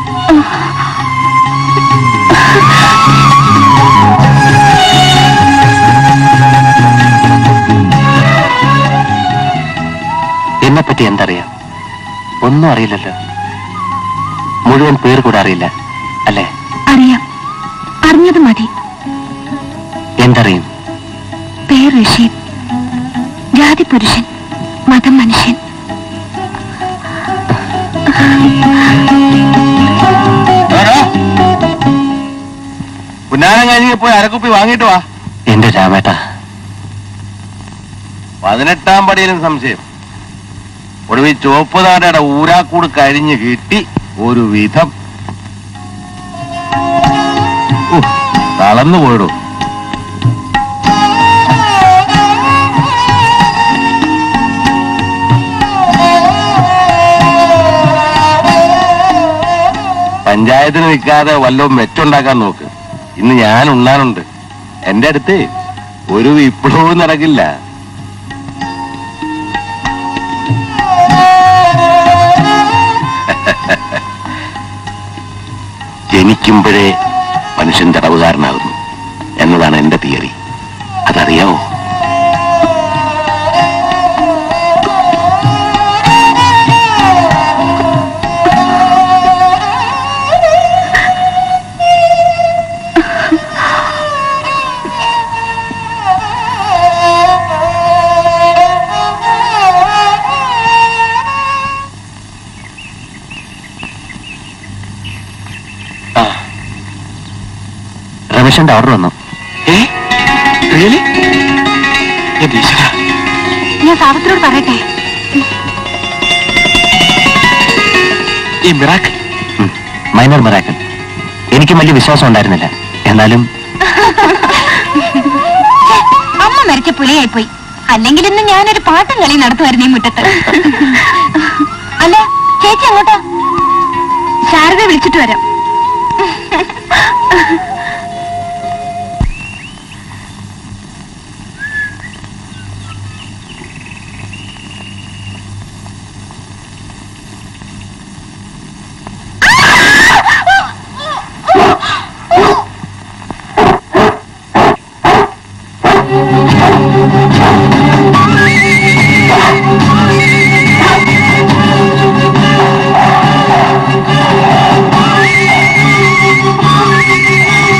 Speaker 16: എന്നെപ്പറ്റി എന്തറിയാം ഒന്നും അറിയില്ലല്ലോ മുഴുവൻ പേർ കൂടെ അറിയില്ല അല്ലേ
Speaker 1: അറിയാം അറിഞ്ഞത് മതി
Speaker 16: എന്തറിയും
Speaker 1: പേര് റഷീദ് ജാതി പുരുഷൻ മതം മനുഷ്യൻ
Speaker 14: പുന്നാരം കഴിഞ്ഞ് പോയി അരക്കുപ്പി വാങ്ങിയിട്ട് വാ
Speaker 16: എന്റെ രാമേട്ട
Speaker 14: പതിനെട്ടാം പടിയിലും സംശയം ഒടുവിൽ ചുവപ്പ് നാടയുടെ ഊരാക്കൂട് കഴിഞ്ഞ് കിട്ടി ഒരു വിധം ഉഹ്, തളർന്നു പോയിടൂ പഞ്ചായത്തിന് നിൽക്കാതെ വല്ലതും മെച്ചുണ്ടാക്കാൻ നോക്ക് ഇന്ന് ഞാൻ ഉണ്ണാനുണ്ട് എന്റെ അടുത്ത് ഒരു വിപ്ലവവും നടക്കില്ല
Speaker 16: ജനിക്കുമ്പോഴേ മനുഷ്യൻ തടവുകാരനാകുന്നു എന്നതാണ് എന്റെ തിയറി അതറിയാവോ രമേശന്റെ ഓർഡർ വന്നു
Speaker 1: ഞാൻ സാവത്തിനോട് പറയട്ടെ
Speaker 16: ഈ മിറാക്കിൾ മൈനർ മിറാക്കിൾ എനിക്കും വലിയ വിശ്വാസം ഉണ്ടായിരുന്നില്ല എന്നാലും
Speaker 1: അമ്മ മരിച്ച പുലിയായി പോയി അല്ലെങ്കിൽ ഇന്ന് ഞാനൊരു പാട്ടും കളി നടത്തുമായിരുന്നു ഈ മുറ്റത്ത് അല്ല ചേച്ചി അങ്ങോട്ടാ ശാരദ വിളിച്ചിട്ട് വരാം
Speaker 13: ആ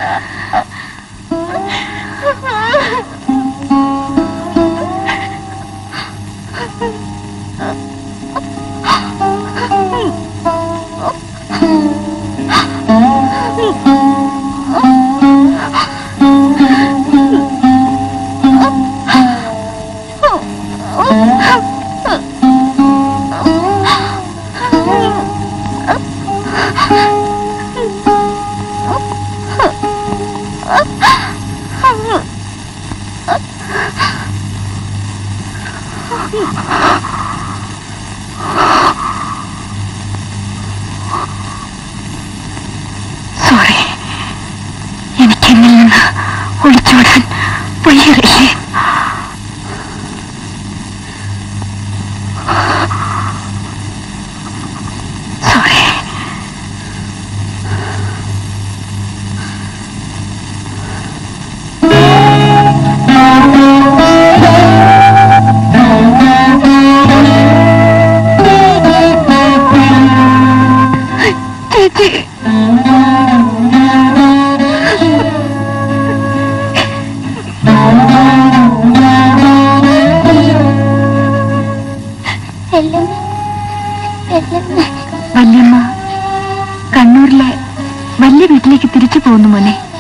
Speaker 13: സോറി എനിക്ക് എന്നിൽ നിന്ന് ഒളിച്ചോടാൻ വയ്യറില്ലേ സോറി ചേച്ചി വല്യമ്മ കണ്ണൂരിലെ വലിയ വീട്ടിലേക്ക് തിരിച്ചു പോകുന്നു മോനെ